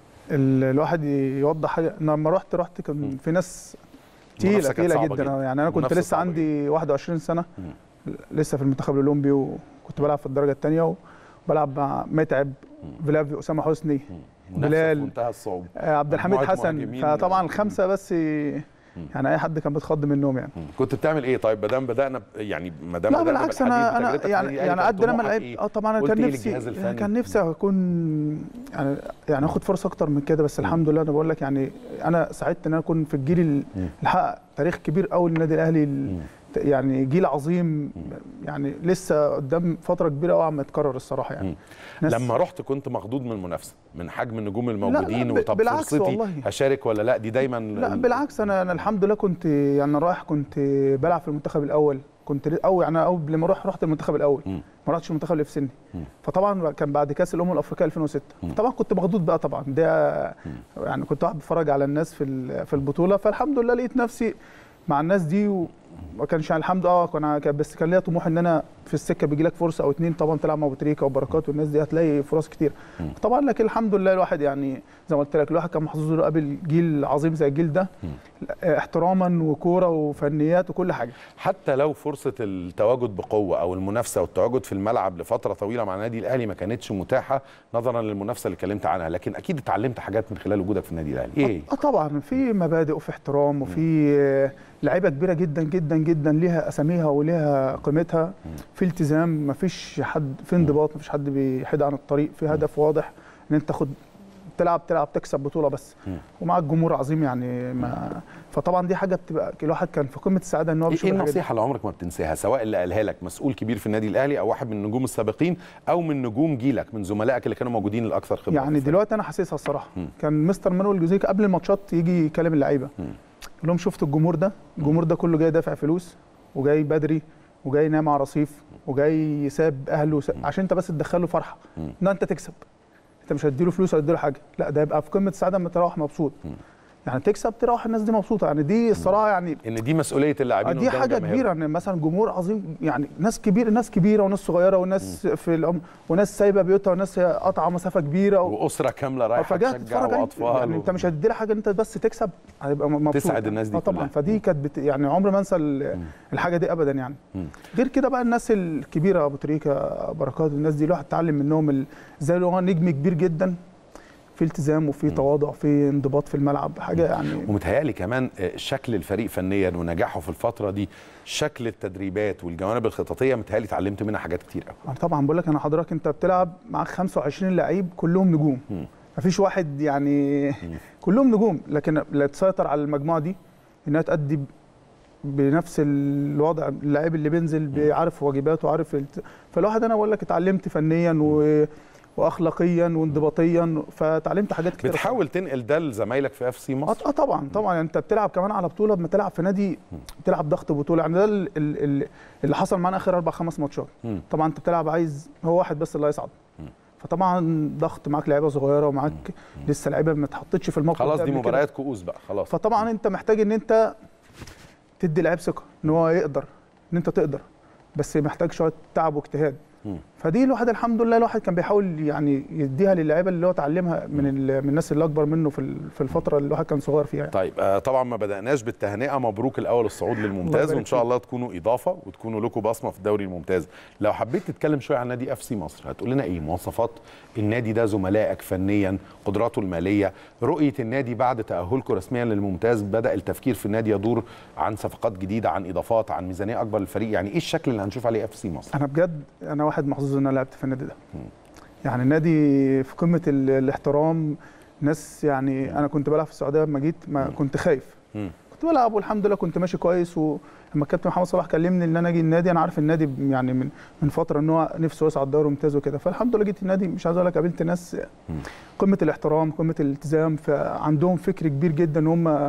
ال الواحد يوضح حاجه لما رحت رحت كان م. في ناس تقيله تقيله جدا, جداً. يعني انا كنت لسه عندي جداً. 21 سنه م. لسه في المنتخب الاولمبي وكنت بلعب في الدرجه الثانيه وبلعب مع متعب فلافي اسامه حسني بلال منتهى الصعوبه عبد الحميد حسن فطبعا الخمسه بس يعني اي حد كان بيتخض منهم يعني كنت بتعمل ايه طيب ما دام بدانا يعني ما دام لا بالعكس انا انا يعني يعني قد لما لعبت اه طبعا انا كان نفسي يعني كان نفسي اكون يعني يعني اخد فرصه اكتر من كده بس الحمد لله انا بقول لك يعني انا سعدت ان انا اكون في الجيل اللي حقق تاريخ كبير قوي للنادي الاهلي يعني جيل عظيم يعني لسه قدام فتره كبيره قوي عم يتكرر الصراحه يعني لما رحت كنت مخضوض من المنافسه من حجم النجوم الموجودين وطب فرصتي هشارك ولا لا دي دايما لا بالعكس انا انا الحمد لله كنت يعني رايح كنت بلعب في المنتخب الاول كنت او يعني قبل ما اروح رحت المنتخب الاول م. ما رحتش المنتخب اللي في سني م. فطبعا كان بعد كاس الامم الافريقيه 2006 م. طبعا كنت مخضوض بقى طبعا ده يعني كنت قاعد بتفرج على الناس في في البطوله فالحمد لله لقيت نفسي مع الناس دي وما كانش يعني الحمد اه كان بس كان ليا طموح ان انا في السكه بيجي لك فرصه او اتنين طبعا تلعب مع ابو تريكه وبركات والناس دي هتلاقي فرص كتير طبعا لكن الحمد لله الواحد يعني زي ما قلت لك الواحد كان محظوظ انه قابل جيل عظيم زي الجيل ده احتراما وكوره وفنيات وكل حاجه حتى لو فرصه التواجد بقوه او المنافسه والتواجد في الملعب لفتره طويله مع النادي الاهلي ما كانتش متاحه نظرا للمنافسه اللي اتكلمت عنها لكن اكيد اتعلمت حاجات من خلال وجودك في النادي الاهلي ايه اه طبعا في مبادئ وفي احترام وفي لعيبه كبيره جدا جدا جدا ليها اساميها وليها قيمتها في التزام ما فيش حد في انضباط ما فيش حد بيحيد عن الطريق في هدف واضح ان انت تاخد تلعب تلعب تكسب بطوله بس ومع الجمهور عظيم يعني ما فطبعا دي حاجه بتبقى الواحد كان في قمه السعاده ان هو ايه النصيحه اللي عمرك ما بتنساها سواء اللي قالها لك مسؤول كبير في النادي الاهلي او واحد من النجوم السابقين او من نجوم جيلك من زملائك اللي كانوا موجودين الاكثر خبره يعني دلوقتي انا حاسسها الصراحه م. كان مستر مانويل جوزيكا قبل الماتشات يجي يكلم اللعيبه يقول لهم شفتوا الجمهور ده الجمهور ده كله جاي دافع فلوس وجاي بدري وجاي ينام على رصيف وجاي يساب اهله وساب عشان انت بس تدخله فرحه ان انت تكسب انت مش هتديله فلوس ولا هتديله حاجه لا ده يبقى في قمه السعاده لما تروح مبسوط يعني تكسب تروح الناس دي مبسوطه يعني دي الصراحه يعني ان دي مسؤوليه اللاعبين دي حاجه كبيره ان مثلا جمهور عظيم يعني ناس كبيره ناس كبيره وناس صغيره وناس م. في الأم وناس سايبه بيوتها وناس قاطعه مسافه كبيره و... واسره كامله رايحه تشجع واطفال يعني و... انت مش هتدي حاجه انت بس تكسب هيبقى مبسوط تسعد الناس دي طبعا فدي كانت بت... يعني عمري ما انسى الحاجه دي ابدا يعني م. غير كده بقى الناس الكبيره ابو تريكه بركات الناس دي الواحد اتعلم منهم زي اللي هو نجم كبير جدا في التزام وفي تواضع في انضباط في الملعب حاجه يعني ومتهيألي كمان شكل الفريق فنيا ونجاحه في الفتره دي شكل التدريبات والجوانب الخططيه متهيألي اتعلمت منها حاجات كتير قوي طبعا بقول لك انا حضرتك انت بتلعب معاك 25 لعيب كلهم نجوم مفيش واحد يعني كلهم نجوم لكن لا تسيطر على المجموعه دي انها تأدي بنفس الوضع اللاعب اللي بينزل بيعرف واجباته وعارف الت... فالواحد انا بقول لك اتعلمت فنيا و... واخلاقيا وانضباطيا فتعلمت حاجات كتير بتحاول تنقل ده لزمايلك في اف سي اه مصر آه طبعا طبعا انت بتلعب كمان على بطوله لما تلعب في نادي بتلعب ضغط بطوله يعني ده ال- ال- ال- اللي حصل معانا اخر اربع خمس ماتشات مم. طبعا انت بتلعب عايز هو واحد بس اللي هيصعد فطبعا ضغط معاك لعيبه صغيره ومعاك لسه لعيبه ما اتحطتش في الموقف خلاص ده دي قبل كده. مباريات كؤوس بقى خلاص فطبعا انت محتاج ان انت تدي لعيب ثقه ان هو يقدر ان انت تقدر بس محتاج شويه تعب واجتهاد مم. فدي الواحد الحمد لله الواحد كان بيحاول يعني يديها للعيبه اللي هو اتعلمها من ال- من الناس اللي اكبر منه في ال- في الفتره اللي الواحد كان صغير فيها يعني. طيب آه طبعا ما بدأناش بالتهنئة مبروك الأول الصعود الله للممتاز يبارك وإن شاء فيك. الله تكونوا إضافة وتكونوا لكم بصمة في الدوري الممتاز لو حبيت تتكلم شوية عن نادي اف سي مصر هتقول لنا إيه مواصفات النادي ده زملائك فنيا قدراته المالية رؤية النادي بعد تأهلكم رسميا للممتاز بدأ التفكير في النادي يدور عن صفقات جديدة عن إضافات عن ميزانية أكبر للفريق يعني إيه الشكل اللي هنشوف عليه اف سي مصر انا بجد انا واحد محظوظ ان انا لعبت في النادي ده يعني النادي في قمه ال- الاحترام ناس يعني انا كنت بلعب في السعوديه لما جيت ما كنت خايف مم. كنت بلعب والحمد لله كنت ماشي كويس ولما الكابتن محمد صلاح كلمني ان انا اجي النادي انا عارف النادي يعني من من فتره ان هو نفسه يصعد دوري ممتاز وكده فالحمد لله جيت النادي مش عايز اقول لك قابلت ناس قمه الاحترام قمه الالتزام فعندهم فكر كبير جدا ان هم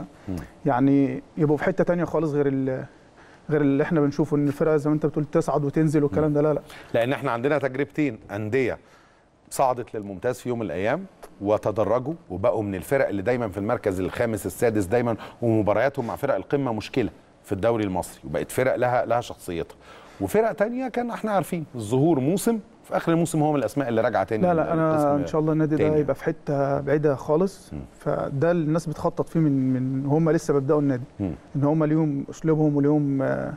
يعني يبقوا في حته تانية خالص غير ال- غير اللي احنا بنشوفه ان الفرقه زي ما انت بتقول تصعد وتنزل والكلام ده لا لا لان احنا عندنا تجربتين انديه صعدت للممتاز في يوم من الايام وتدرجوا وبقوا من الفرق اللي دايما في المركز الخامس السادس دايما ومبارياتهم مع فرق القمه مشكله في الدوري المصري وبقت فرق لها لها شخصيتها وفرق تانية كان احنا عارفين الظهور موسم في اخر الموسم هو من الاسماء اللي راجعه تاني لا لا انا الاسم ان شاء الله النادي ده تاني. هيبقى في حته بعيده خالص فده اللي الناس بتخطط فيه من من هم لسه بيبداوا النادي مم. ان هم ليهم اسلوبهم وليهم آه،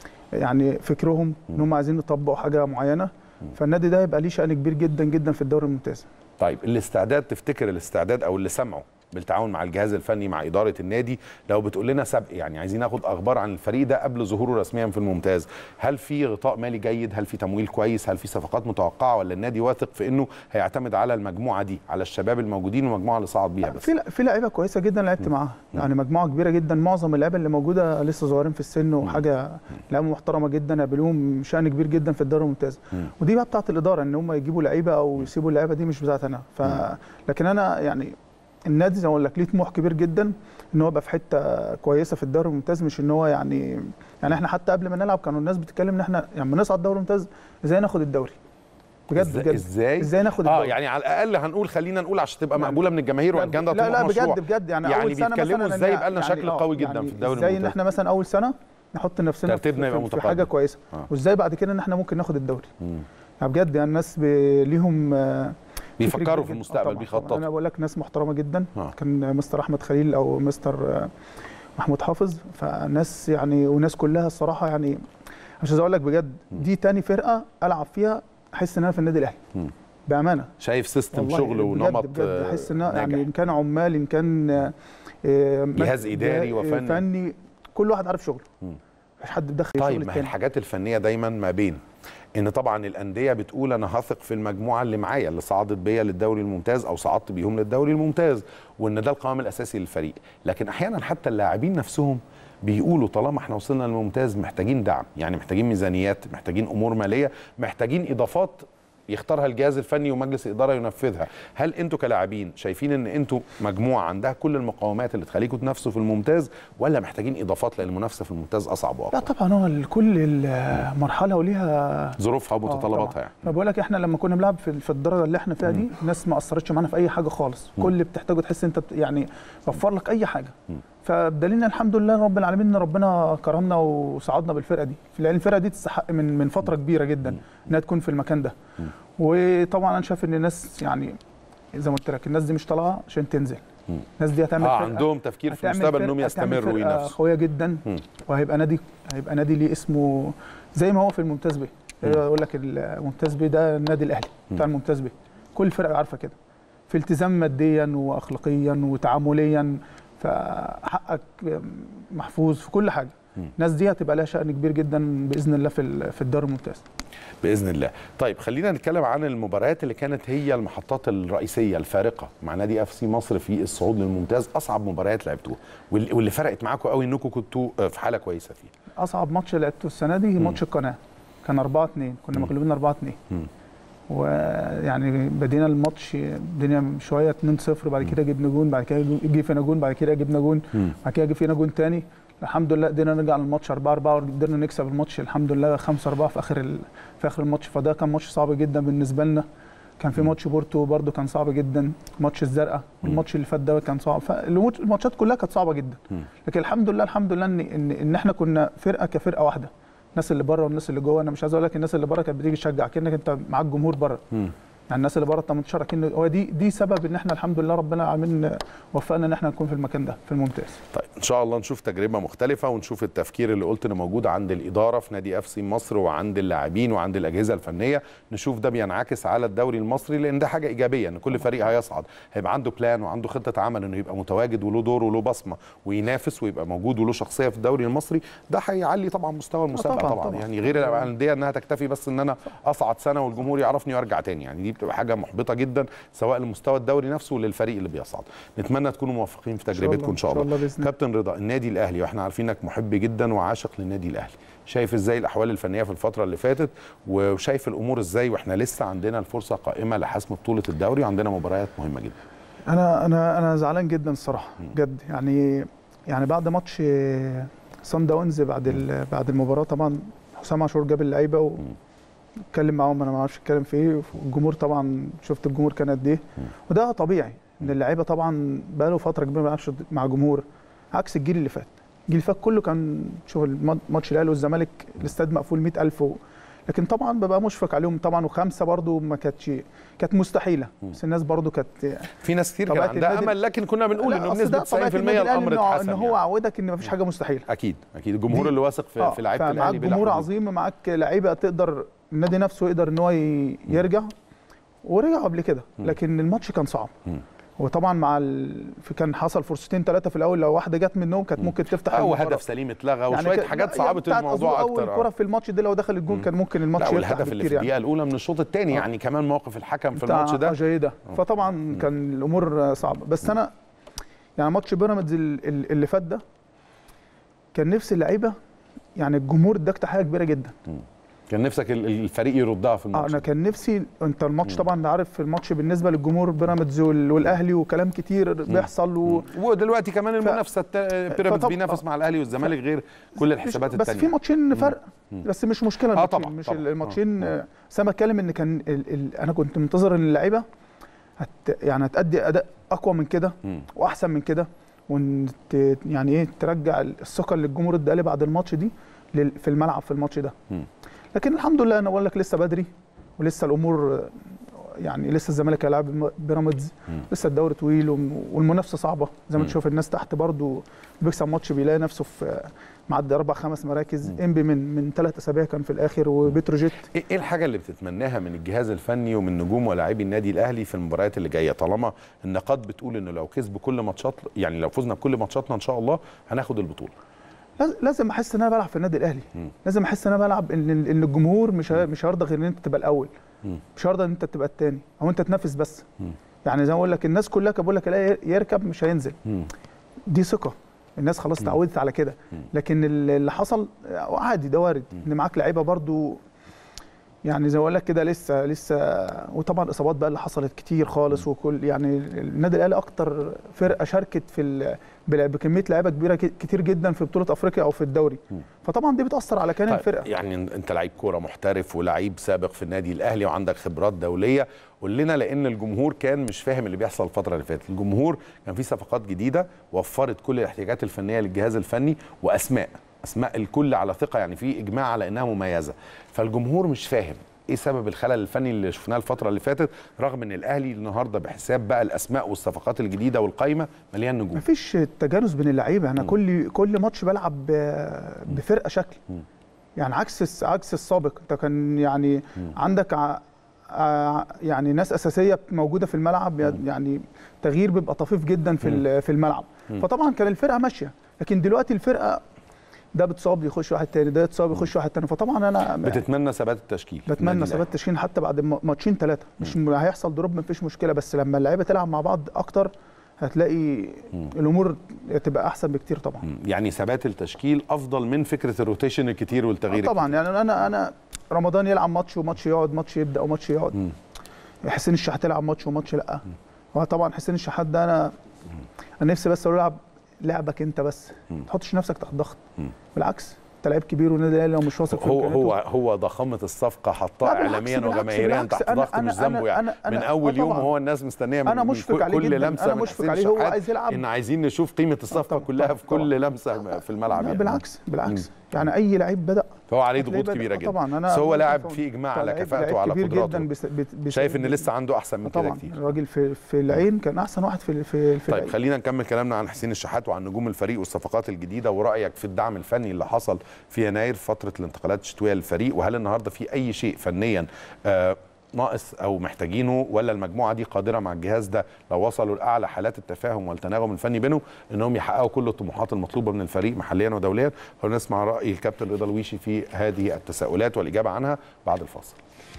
يعني فكرهم ان هم عايزين يطبقوا حاجه معينه فالنادي ده هيبقى ليه شأن كبير جدا جدا في الدوري الممتاز طيب الاستعداد تفتكر الاستعداد او اللي سمعه بالتعاون مع الجهاز الفني مع اداره النادي لو بتقول لنا سبق يعني عايزين ناخد اخبار عن الفريق ده قبل ظهوره رسميا في الممتاز هل في غطاء مالي جيد هل في تمويل كويس هل في صفقات متوقعه ولا النادي واثق في انه هيعتمد على المجموعه دي على الشباب الموجودين والمجموعه اللي صعد بيها بس في في لعيبه كويسه جدا لعبت معاها يعني مجموعه كبيره جدا معظم اللعيبه اللي موجوده لسه صغيرين في السن وحاجه لعيبه محترمه جدا هيبقى لهم شأن كبير جدا في الدوري الممتاز ودي بقى بتاعت الاداره ان هم يجيبوا لعيبه او يسيبوا اللعيبه دي مش بتاعت انا ف لكن انا يعني النادي زي ما اقول لك ليه طموح كبير جدا ان هو يبقى في حته كويسه في الدوري الممتاز مش ان هو يعني يعني احنا حتى قبل ما نلعب كانوا الناس بتتكلم ان احنا يعني لما نصعد الدوري الممتاز ازاي ناخد الدوري بجد إزاي- بجد ازاي ازاي ناخد اه الدوري يعني على الاقل هنقول خلينا نقول عشان تبقى يعني- مقبوله من الجماهير وان كان ده لا لا طموح مشروع. بجد بجد يعني, يعني اول سنه بيتكلموا مثلا ازاي إن- يبقى لنا يعني شكل آه، قوي جدا يعني في الدوري ازاي ان الممتاز. احنا مثلا اول سنه نحط نفسنا في- ترتيبنا في, يبقى في متقدم. حاجه كويسه آه. وازاي بعد كده ان احنا ممكن ناخد الدوري مم. يعني بجد يعني الناس ب... ليهم آه، فكر بيفكروا كبير في جداً. المستقبل، آه طبعاً، بيخططوا. طبعاً. انا بقول لك ناس محترمه جدا آه. كان مستر احمد خليل او مستر آه، محمود حافظ فناس يعني وناس كلها الصراحه يعني مش عايز اقول لك بجد دي تاني فرقه العب فيها احس ان انا في النادي الاهلي مم. بامانه شايف سيستم والله شغل بجد ونمط بجد آه، احس ان ناجح. يعني ان كان عمال ان كان آه، آه، جهاز إداري جه- وفني. فني كل واحد عارف شغله مم. مفيش حد بيدخل طيب شغل ما هي التاني الحاجات الفنيه دايما ما بين ان طبعا الانديه بتقول انا هثق في المجموعه اللي معايا اللي صعدت بيا للدوري الممتاز او صعدت بيهم للدوري الممتاز وان ده القوام الاساسي للفريق لكن احيانا حتى اللاعبين نفسهم بيقولوا طالما احنا وصلنا للممتاز محتاجين دعم يعني محتاجين ميزانيات محتاجين امور ماليه محتاجين اضافات يختارها الجهاز الفني ومجلس الاداره ينفذها هل انتوا كلاعبين شايفين ان انتوا مجموعه عندها كل المقومات اللي تخليكم تنافسوا في الممتاز ولا محتاجين اضافات لان المنافسه في الممتاز اصعب لا واقوى طبعا هو كل مرحله وليها ظروفها آه، ومتطلباتها طبعاً. يعني ما بقول لك احنا لما كنا بنلعب في في الدرجه اللي احنا فيها دي الناس ما اثرتش معانا في اي حاجه خالص كل اللي بتحتاجه تحس انت بت- يعني وفر لك اي حاجه فبدليل الحمد لله رب العالمين ان ربنا كرمنا وصعدنا بالفرقه دي لان الفرقه دي تستحق من من فتره كبيره جدا انها تكون في المكان ده وطبعا انا شايف ان الناس يعني زي ما قلت لك الناس دي مش طالعه عشان تنزل الناس دي هتعمل اه فرقة- عندهم تفكير في هتعمل المستقبل فرقة- انهم هتعمل يستمروا فرقة وينافسوا قويه جدا مم. وهيبقى نادي هيبقى نادي ليه اسمه زي ما هو في الممتاز بيه يقول لك الممتاز بيه ده النادي الاهلي بتاع الممتاز بيه كل الفرق عارفه كده في التزام ماديا واخلاقيا وتعامليا فحقك محفوظ في كل حاجه الناس دي هتبقى لها شأن كبير جدا باذن الله في ال- في الدوري الممتاز باذن الله طيب خلينا نتكلم عن المباريات اللي كانت هي المحطات الرئيسيه الفارقه مع نادي اف سي مصر في الصعود للممتاز اصعب مباريات لعبتوها واللي واللي فرقت معاكم قوي انكم كنتوا في حاله كويسه فيها اصعب ماتش لعبته السنه دي ماتش القناه كان 4 2 كنا مغلوبين 4 2 مم. ويعني بدينا الماتش الدنيا شويه 2 0 بعد كده جبنا جون بعد كده جه فينا جون بعد كده جبنا جون مم. بعد كده جه فينا جون تاني الحمد لله قدرنا نرجع للماتش 4 4 وقدرنا نكسب الماتش الحمد لله 5 4 في اخر ال... في اخر الماتش فده كان ماتش صعب جدا بالنسبه لنا كان في ماتش بورتو برده كان صعب جدا ماتش الزرقاء الماتش اللي فات ده كان صعب فالماتشات كلها كانت صعبه جدا مم. لكن الحمد لله الحمد لله ان ان, إن احنا كنا فرقه كفرقه واحده الناس اللي بره والناس اللي جوه انا مش عايز اقول لك الناس اللي بره كانت بتيجي تشجع كانك انت معاك جمهور بره مم. يعني الناس اللي بره ال 18 اكن هو دي دي سبب ان احنا الحمد لله ربنا العالمين وفقنا ان احنا نكون في المكان ده في الممتاز طيب ان شاء الله نشوف تجربه مختلفه ونشوف التفكير اللي قلت انه موجود عند الاداره في نادي اف سي مصر وعند اللاعبين وعند الاجهزه الفنيه نشوف ده بينعكس على الدوري المصري لان ده حاجه ايجابيه ان كل فريق هيصعد هيبقى عنده بلان وعنده خطه عمل انه يبقى متواجد وله دور وله بصمه وينافس ويبقى موجود وله شخصيه في الدوري المصري ده هيعلي طبعا مستوى المسابقه طبعاً، طبعا, طبعاً. يعني غير الانديه انها تكتفي بس ان انا اصعد سنه والجمهور يعرفني وارجع تاني يعني دي بتبقى حاجه محبطه جدا سواء لمستوى الدوري نفسه وللفريق اللي بيصعد نتمنى تكونوا موفقين في تجربتكم ان شاء الله, بإذن الله. كابتن رضا النادي الاهلي واحنا عارفين انك محب جدا وعاشق للنادي الاهلي شايف ازاي الاحوال الفنيه في الفتره اللي فاتت وشايف الامور ازاي واحنا لسه عندنا الفرصه قائمه لحسم بطوله الدوري وعندنا مباريات مهمه جدا انا انا انا زعلان جدا الصراحه بجد يعني يعني بعد ماتش سان داونز بعد ال- بعد المباراه طبعا حسام عاشور جاب اللعيبه واتكلم معاهم انا ما اعرفش اتكلم في ايه والجمهور طبعا شفت الجمهور كان قد ايه وده طبيعي ان اللعيبه طبعا بقى له فتره كبيره ما بيلعبش مع جمهور عكس الجيل اللي فات الجيل اللي فات كله كان شوف الم- ماتش الاهلي والزمالك الاستاد مقفول 100000 و... لكن طبعا ببقى مشفق عليهم طبعا وخمسه برضو ما كانتش كانت مستحيله بس الناس برضو كانت في ناس كتير كان طبيعة عندها النادي- امل لكن كنا بنقول لا، انه أصل ده بنسبه طبيعة 90% النادي الأهلي الامر إنه- اتحسن ان هو يعني. عودك ان مفيش حاجه مستحيله اكيد اكيد الجمهور دي- اللي واثق في, آه، في لعيبه فمعاك الاهلي بلا جمهور حدود. عظيم معاك لعيبه تقدر النادي نفسه يقدر ان هو ي- يرجع ورجع قبل كده لكن الماتش كان صعب مم. وطبعا مع ال... في كان حصل فرصتين ثلاثه في الاول لو واحده جت منهم كانت ممكن تفتح او المباراة. هدف سليم اتلغى يعني وشويه ك- حاجات لا، صعبت بتاعت الموضوع أظن اول اكتر كره آه. في الماتش ده لو دخل الجون كان ممكن الماتش لا يفتح والهدف اللي في بكتير يعني. الدقيقه الاولى من الشوط الثاني آه. يعني كمان موقف الحكم في بتاع الماتش ده أجاي ده فطبعا كان الامور صعبه بس انا يعني ماتش بيراميدز ال- ال- اللي فات ده كان نفس اللعيبه يعني الجمهور اداك تحيه كبيره جدا كان نفسك ال- الفريق يردها في اه الماتش انا كان نفسي انت الماتش طبعا عارف الماتش بالنسبه للجمهور بيراميدز وال- والاهلي وكلام كتير بيحصل و... ودلوقتي كمان المنافسه التا- بيراميدز فطب- بينافس مع الاهلي والزمالك غير كل الحسابات بس الثانيه في ماتشين فرق بس مش مشكله آه الماتشين طبعاً، مش طبعاً. الماتشين آه، آه، بس انا بتكلم ان كان ال ال انا كنت منتظر ان اللعيبه هت يعني هتأدي اداء اقوى من كده مم. واحسن من كده وان ت- يعني ايه ترجع الثقه اللي الجمهور اداها بعد الماتش دي لل- في الملعب في الماتش ده مم. لكن الحمد لله انا بقول لك لسه بدري ولسه الامور آه، يعني لسه الزمالك هيلاعب بيراميدز مم. لسه الدوري طويل وم- والمنافسه صعبه زي ما مم. تشوف الناس تحت برضو بيكسب ماتش بيلاقي نفسه في معدي اربع خمس مراكز انبي من من ثلاث اسابيع كان في الاخر وبتروجيت ايه إيه الحاجه اللي بتتمناها من الجهاز الفني ومن نجوم ولاعبي النادي الاهلي في المباريات اللي جايه طالما النقاط بتقول انه لو كسبوا كل ماتشات يعني لو فزنا بكل ماتشاتنا ان شاء الله هناخد البطوله لاز- لازم احس ان انا بلعب في النادي الاهلي مم. لازم احس ان انا بلعب ان ان الجمهور مش ه- مش هيرضى غير ان انت تبقى الاول مم. مش هيرضى ان انت تبقى الثاني او انت تنافس بس مم. يعني زي ما بقول لك الناس كلها كانت بقول لك لا يركب مش هينزل مم. دي ثقه الناس خلاص اتعودت على كده لكن ال- اللي حصل عادي ده وارد ان معاك لعيبه برضو يعني زي ما اقول لك كده لسه لسه وطبعا الاصابات بقى اللي حصلت كتير خالص وكل يعني النادي الاهلي اكتر فرقه شاركت في ال- بلا- بكميه لعيبه كبيره ك- كتير جدا في بطوله افريقيا او في الدوري فطبعا دي بتاثر على كيان طيب الفرقه يعني انت لعيب كوره محترف ولعيب سابق في النادي الاهلي وعندك خبرات دوليه قول لنا لان الجمهور كان مش فاهم اللي بيحصل الفتره اللي فاتت الجمهور كان في صفقات جديده وفرت كل الاحتياجات الفنيه للجهاز الفني واسماء اسماء الكل على ثقه يعني في اجماع على انها مميزه فالجمهور مش فاهم ايه سبب الخلل الفني اللي شفناه الفتره اللي فاتت رغم ان الاهلي النهارده بحساب بقى الاسماء والصفقات الجديده والقايمه مليان نجوم مفيش تجانس بين اللعيبه انا كل كل ماتش بلعب ب- بفرقه شكل يعني عكس الس- عكس السابق انت كان يعني عندك ع- ع- يعني ناس اساسيه موجوده في الملعب يعني تغيير بيبقى طفيف جدا في ال- في الملعب فطبعا كان الفرقه ماشيه لكن دلوقتي الفرقه ده بتصاب يخش واحد تاني ده يتصاب يخش واحد تاني فطبعا انا بتتمنى ثبات التشكيل بتمنى النادي ثبات تشكيل حتى بعد م- ماتشين ثلاثه مش م- هيحصل دروب مفيش مشكله بس لما اللعيبه تلعب مع بعض اكتر هتلاقي الامور تبقى احسن بكتير طبعا الأهلي. يعني ثبات التشكيل افضل من فكره الروتيشن الكتير والتغيير آه طبعا يعني انا انا رمضان يلعب ماتش وماتش يقعد ماتش يبدا وماتش يقعد حسين الشحات يلعب ماتش وماتش لا هو طبعا حسين الشحات ده انا انا نفسي بس اقول له العب لعبك انت بس ما تحطش نفسك تحت ضغط بالعكس انت لعيب كبير والنادي الاهلي لو مش واثق في هو إمكانياته- هو هو ضخامه الصفقه حطها لا، بالعكس، اعلاميا بالعكس، وجماهيريا بالعكس. تحت أنا- ضغط أنا- مش ذنبه أنا- يعني أنا- من أنا- اول آه يوم طبعاً. هو الناس مستنيه من أنا من مشفق كل- عليه كل جداً، لمسه أنا من مشفق حسين عليه، هو الشحات عايز يلعب. ان عايزين نشوف قيمه الصفقه طبعاً، كلها في طبعاً. كل لمسه في الملعب لا يعني بالعكس بالعكس يعني اي لعيب بدا فهو عليه هتلاقيه ضغوط بدأ. كبيره آه جدا طبعا انا بس هو ممكن لاعب فهمت. فيه اجماع على لعيب- كفاءته لعيب وعلى كبير قدراته جدا بس بت بس شايف ان لسه عنده احسن من كده طبعا كتير الراجل في في العين كان احسن واحد في في في طيب العين. خلينا نكمل كلامنا عن حسين الشحات وعن نجوم الفريق والصفقات الجديده ورايك في الدعم الفني اللي حصل في يناير في فتره الانتقالات الشتويه للفريق وهل النهارده في اي شيء فنيا آه ناقص او محتاجينه ولا المجموعه دي قادره مع الجهاز ده لو وصلوا لاعلى حالات التفاهم والتناغم الفني بينهم انهم يحققوا كل الطموحات المطلوبه من الفريق محليا ودوليا هنسمع راي الكابتن رضا الويشي في هذه التساؤلات والاجابه عنها بعد الفاصل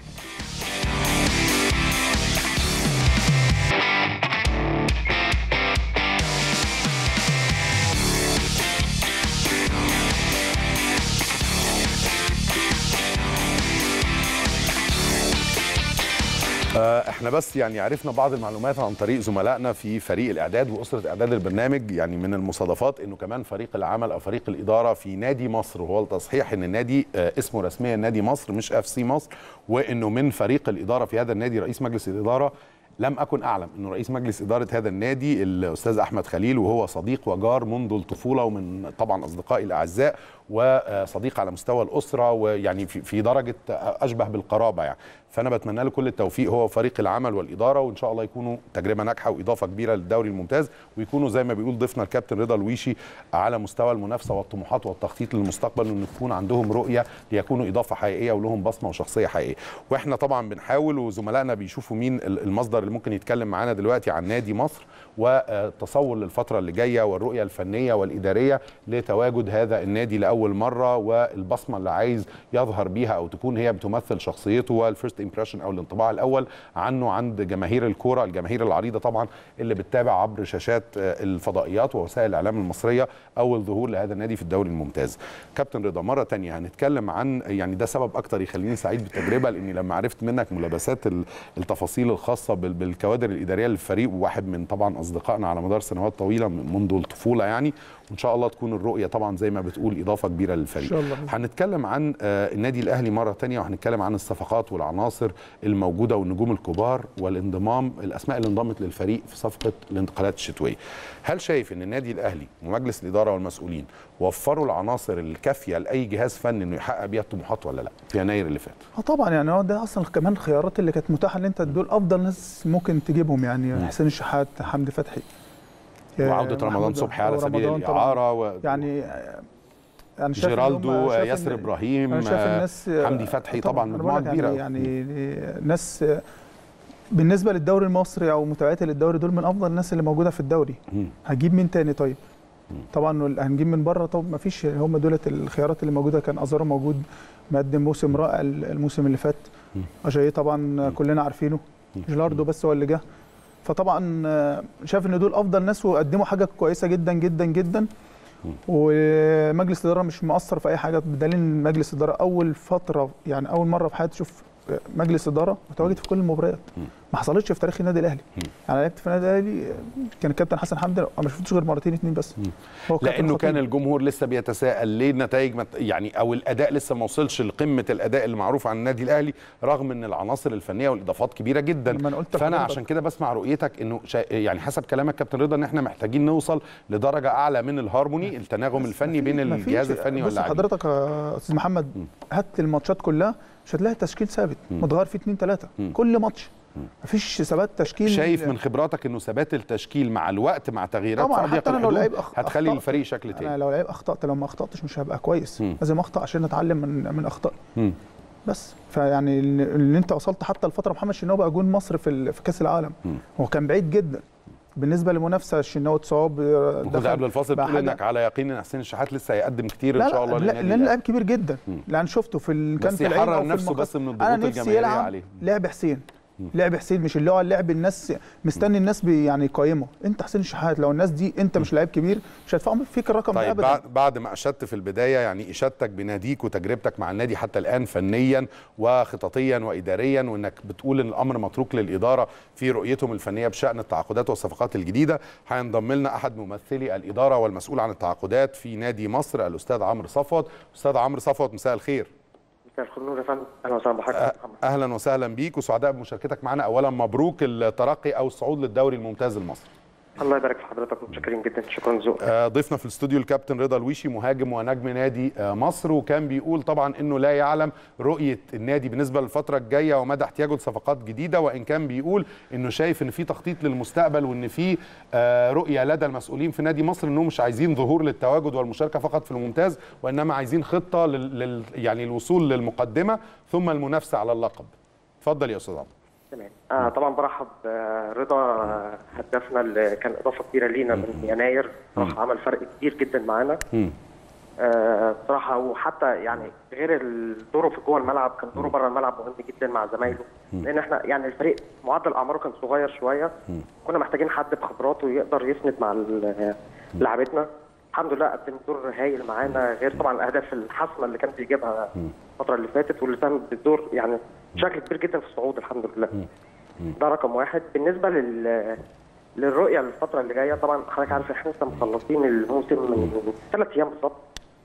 آه، احنا بس يعني عرفنا بعض المعلومات عن طريق زملائنا في فريق الاعداد واسره اعداد البرنامج يعني من المصادفات انه كمان فريق العمل او فريق الاداره في نادي مصر وهو التصحيح ان النادي آه، اسمه رسميا نادي مصر مش اف سي مصر وانه من فريق الاداره في هذا النادي رئيس مجلس الاداره لم اكن اعلم انه رئيس مجلس اداره هذا النادي الاستاذ احمد خليل وهو صديق وجار منذ الطفوله ومن طبعا اصدقائي الاعزاء وصديق على مستوى الاسره ويعني في في درجه اشبه بالقرابه يعني فانا بتمنى له كل التوفيق هو وفريق العمل والاداره وان شاء الله يكونوا تجربه ناجحه واضافه كبيره للدوري الممتاز ويكونوا زي ما بيقول ضيفنا الكابتن رضا الويشي على مستوى المنافسه والطموحات والتخطيط للمستقبل انه يكون عندهم رؤيه ليكونوا اضافه حقيقيه ولهم بصمه وشخصيه حقيقيه واحنا طبعا بنحاول وزملائنا بيشوفوا مين المصدر اللي ممكن يتكلم معانا دلوقتي عن نادي مصر والتصور للفتره اللي جايه والرؤيه الفنيه والاداريه لتواجد هذا النادي لاول مره والبصمه اللي عايز يظهر بيها او تكون هي بتمثل شخصيته والفيرست امبريشن او الانطباع الاول عنه عند جماهير الكوره الجماهير العريضه طبعا اللي بتتابع عبر شاشات الفضائيات ووسائل الاعلام المصريه اول ظهور لهذا النادي في الدوري الممتاز كابتن رضا مره تانية هنتكلم عن يعني ده سبب اكتر يخليني سعيد بالتجربه لاني لما عرفت منك ملابسات التفاصيل الخاصه بالكوادر الاداريه للفريق وواحد من طبعا اصدقائنا على مدار سنوات طويله منذ الطفوله يعني وان شاء الله تكون الرؤيه طبعا زي ما بتقول اضافه كبيره للفريق إن شاء الله. هنتكلم عن النادي الاهلي مره تانية وهنتكلم عن الصفقات والعناصر الموجوده والنجوم الكبار والانضمام الاسماء اللي انضمت للفريق في صفقه الانتقالات الشتويه هل شايف ان النادي الاهلي ومجلس الاداره والمسؤولين وفروا العناصر الكافيه لاي جهاز فني انه يحقق بيها الطموحات ولا لا في يناير اللي فات اه طبعا يعني هو ده اصلا كمان الخيارات اللي كانت متاحه ان انت دول افضل ناس ممكن تجيبهم يعني حسين الشحات حمدي فتحي وعوده رمضان صبحي على سبيل الاعاره و... يعني انا شايف جيرالدو ياسر ابراهيم انا شايف الناس حمدي فتحي طبعا مجموعه كبيره يعني, يعني ناس بالنسبه للدوري المصري او متابعتي للدوري دول من افضل الناس اللي موجوده في الدوري هجيب مين تاني طيب طبعا هنجيب من بره طب ما فيش هم دولت الخيارات اللي موجوده كان ازارو موجود مقدم موسم رائع الموسم اللي فات اجاي طبعا كلنا عارفينه جيلاردو بس هو اللي جه فطبعا شايف ان دول افضل ناس وقدموا حاجه كويسه جدا جدا جدا ومجلس الاداره مش مقصر في اي حاجه بدليل ان مجلس الاداره اول فتره يعني اول مره في حياتي اشوف مجلس اداره متواجد في كل المباريات ما حصلتش في تاريخ النادي الاهلي يعني لعبت في النادي الاهلي كان الكابتن حسن حمدي انا ما شفتوش غير مرتين اتنين بس هو لانه كان الجمهور لسه بيتساءل ليه النتائج مت... يعني او الاداء لسه ما وصلش لقمه الاداء اللي معروف عن النادي الاهلي رغم ان العناصر الفنيه والاضافات كبيره جدا أنا قلت فانا عشان كده بسمع رؤيتك انه شا... يعني حسب كلامك كابتن رضا ان احنا محتاجين نوصل لدرجه اعلى من الهارموني التناغم الفني بين الجهاز الفني واللاعبين حضرتك يا استاذ محمد هات الماتشات كلها مش هتلاقي تشكيل ثابت متغير فيه اثنين ثلاثه كل ماتش مفيش ثبات تشكيل شايف من خبراتك انه ثبات التشكيل مع الوقت مع تغييرات طبعا حتى انا لو لعيب أخ... هتخلي أخطأت. الفريق شكل تاني انا لو لعيب اخطات لو ما اخطاتش مش هبقى كويس م. لازم اخطا عشان اتعلم من من اخطائي بس فيعني اللي انت وصلت حتى لفتره محمد شناوي بقى جون مصر في في كاس العالم م. هو كان بعيد جدا بالنسبه للمنافسه الشناوي اتصاب كنت قبل الفاصل بقى بتقول حاجة- انك على يقين ان حسين الشحات لسه هيقدم كتير لا ان شاء لا الله لا للنادي لان الأهلي. لاعب كبير جدا مم. لان شفته في ال... كان بس في العين يحرر أو في نفسه المقا- بس من الضغوط انا نفسي الجماهيرية يلعب عليه. لعب حسين لعب حسين مش اللي هو لعب الناس مستني الناس بي يعني يقيمه انت حسين الشحات لو الناس دي انت مش لعيب كبير مش هيدفعوا فيك الرقم ده طيب ابدا بعد بعد ما اشدت في البدايه يعني اشادتك بناديك وتجربتك مع النادي حتى الان فنيا وخططيا واداريا وانك بتقول ان الامر متروك للاداره في رؤيتهم الفنيه بشان التعاقدات والصفقات الجديده هينضم لنا احد ممثلي الاداره والمسؤول عن التعاقدات في نادي مصر الاستاذ عمرو صفوت استاذ عمرو صفوت مساء الخير مساء الخير يا فندم اهلا وسهلا بحضرتك يا محمد اهلا وسهلا بيك وسعداء بمشاركتك معنا اولا مبروك الترقي او الصعود للدوري الممتاز المصري الله يبارك في حضرتك متشكرين جدا شكرا ذوقك آه، ضيفنا في الاستوديو الكابتن رضا الويشي مهاجم ونجم نادي آه، مصر وكان بيقول طبعا انه لا يعلم رؤيه النادي بالنسبه للفتره الجايه ومدى احتياجه لصفقات جديده وان كان بيقول انه شايف ان في تخطيط للمستقبل وان في آه، رؤيه لدى المسؤولين في نادي مصر انهم مش عايزين ظهور للتواجد والمشاركه فقط في الممتاز وانما عايزين خطه لل لل- يعني الوصول للمقدمه ثم المنافسه على اللقب. اتفضل يا استاذ عمرو. تمام آه طبعا برحب برضا آه، هدافنا اللي كان اضافه كبيره لينا من يناير صراحه عمل فرق كبير جدا معانا مم. آه بصراحه وحتى يعني غير دوره في جوه الملعب كان دوره بره الملعب مهم جدا مع زمايله لان احنا يعني الفريق معدل اعماره كان صغير شويه كنا محتاجين حد بخبراته يقدر يسند مع ال- لعبتنا الحمد لله قدم دور هايل معانا غير طبعا الاهداف الحاسمه اللي كان بيجيبها الفتره اللي فاتت واللي ساهم بالدور يعني بشكل كبير جدا في الصعود الحمد لله ده رقم واحد بالنسبه لل للرؤيه للفتره اللي جايه طبعا حضرتك عارف احنا لسه مخلصين الموسم من ثلاث ايام بالظبط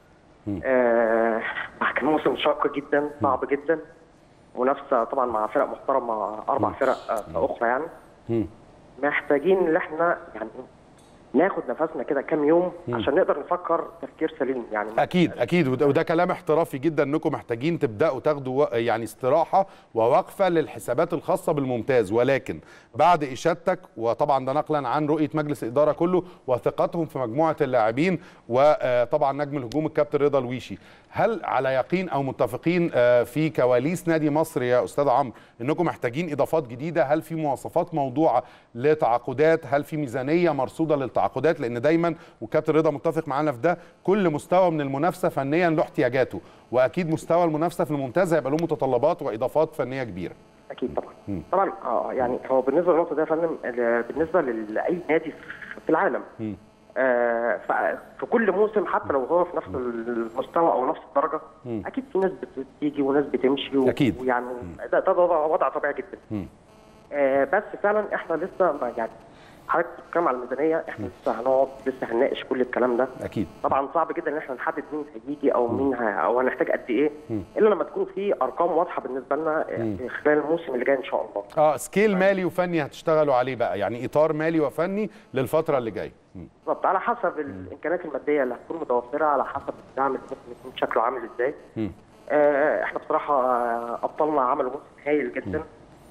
آه كان موسم شاق جدا صعب جدا منافسه طبعا مع فرق محترمه مع اربع فرق آه اخرى يعني مم. محتاجين ان احنا يعني ناخد نفسنا كده كام يوم عشان نقدر نفكر تفكير سليم يعني اكيد اكيد وده, وده كلام احترافي جدا انكم محتاجين تبداوا تاخدوا و- يعني استراحه ووقفه للحسابات الخاصه بالممتاز ولكن بعد اشادتك وطبعا ده نقلا عن رؤيه مجلس الاداره كله وثقتهم في مجموعه اللاعبين وطبعا نجم الهجوم الكابتن رضا الويشي هل على يقين او متفقين آه، في كواليس نادي مصر يا استاذ عمرو انكم محتاجين اضافات جديده هل في مواصفات موضوعه لتعاقدات هل في ميزانيه مرصوده للتعاقدات لان دايما والكابتن رضا متفق معانا في ده كل مستوى من المنافسه فنيا له احتياجاته واكيد مستوى المنافسه في الممتاز هيبقى له متطلبات واضافات فنيه كبيره اكيد طبعا طبعا اه يعني هو بالنسبه للنقطه دي يا فندم ال- بالنسبه لاي نادي في العالم آه ف- في كل موسم حتى لو هو في نفس المستوى او نفس الدرجه اكيد في ناس بتيجي وناس بتمشي و- أكيد. ويعني ده, ده وضع وضع طبيعي جدا آه بس فعلا احنا لسه ما يعني حضرتك بتتكلم على الميزانيه احنا لسه هنقعد لسه هنناقش كل الكلام ده اكيد طبعا صعب جدا ان احنا نحدد مين هيجي او مين ه... او هنحتاج قد ايه الا لما تكون في ارقام واضحه بالنسبه لنا في خلال الموسم اللي جاي ان شاء الله اه سكيل مالي وفني هتشتغلوا عليه بقى يعني اطار مالي وفني للفتره اللي جايه مم. بالظبط على حسب الامكانيات الماديه اللي هتكون متوفره على حسب الدعم اللي ممكن يكون شكله عامل ازاي مم. آه احنا بصراحه آه، ابطالنا عملوا موسم هايل جدا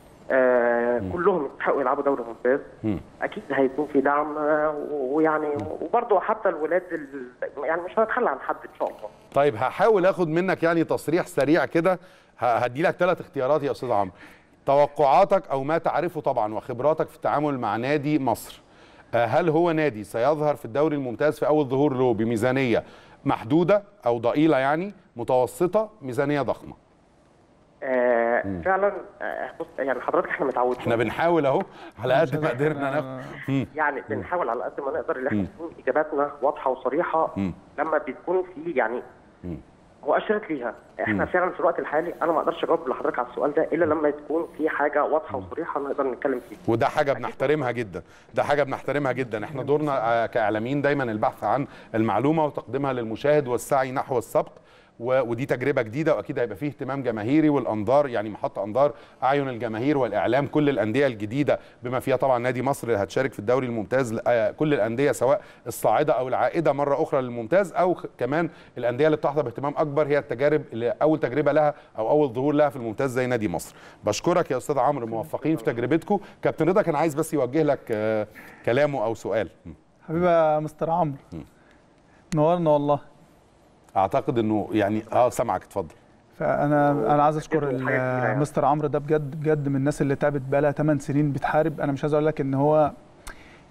آه كلهم يستحقوا يلعبوا دوري ممتاز مم. اكيد هيكون في دعم آه، ويعني وبرضه حتى الولاد ال- يعني مش هنتخلى عن حد ان شاء الله طيب هحاول اخد منك يعني تصريح سريع كده ه- هدي لك ثلاث اختيارات يا استاذ عمرو توقعاتك او ما تعرفه طبعا وخبراتك في التعامل مع نادي مصر آه، هل هو نادي سيظهر في الدوري الممتاز في اول ظهور له بميزانيه محدوده او ضئيله يعني متوسطه ميزانيه ضخمه آه فعلا آه بص يعني حضرتك احنا متعودين احنا بنحاول اهو على قد ما قدرنا ناخد مم. يعني بنحاول على قد ما نقدر ان احنا تكون اجاباتنا واضحه وصريحه لما بتكون في يعني مؤشرات ليها احنا فعلا في الوقت الحالي انا ما اقدرش اجاوب لحضرتك على السؤال ده الا لما تكون في حاجه واضحه وصريحه نقدر نتكلم فيها وده حاجه بنحترمها جدا ده حاجه بنحترمها جدا احنا دورنا آه، كاعلاميين دايما البحث عن المعلومه وتقديمها للمشاهد والسعي نحو السبق و- ودي تجربه جديده واكيد هيبقى فيه اهتمام جماهيري والانظار يعني محط انظار اعين الجماهير والاعلام كل الانديه الجديده بما فيها طبعا نادي مصر اللي هتشارك في الدوري الممتاز آه، كل الانديه سواء الصاعده او العائده مره اخرى للممتاز او خ- كمان الانديه اللي بتحظى باهتمام اكبر هي التجارب اللي اول تجربه لها او اول ظهور لها في الممتاز زي نادي مصر بشكرك يا استاذ عمرو موفقين في تجربتكم كابتن رضا كان عايز بس يوجه لك آه، كلامه او سؤال م. حبيبي يا مستر عمرو نورنا والله اعتقد انه يعني اه سامعك اتفضل فانا انا عايز اشكر حاجة ال- كبيرة يعني. مستر عمرو ده بجد بجد من الناس اللي تعبت بقى لها 8 سنين بتحارب انا مش عايز اقول لك ان هو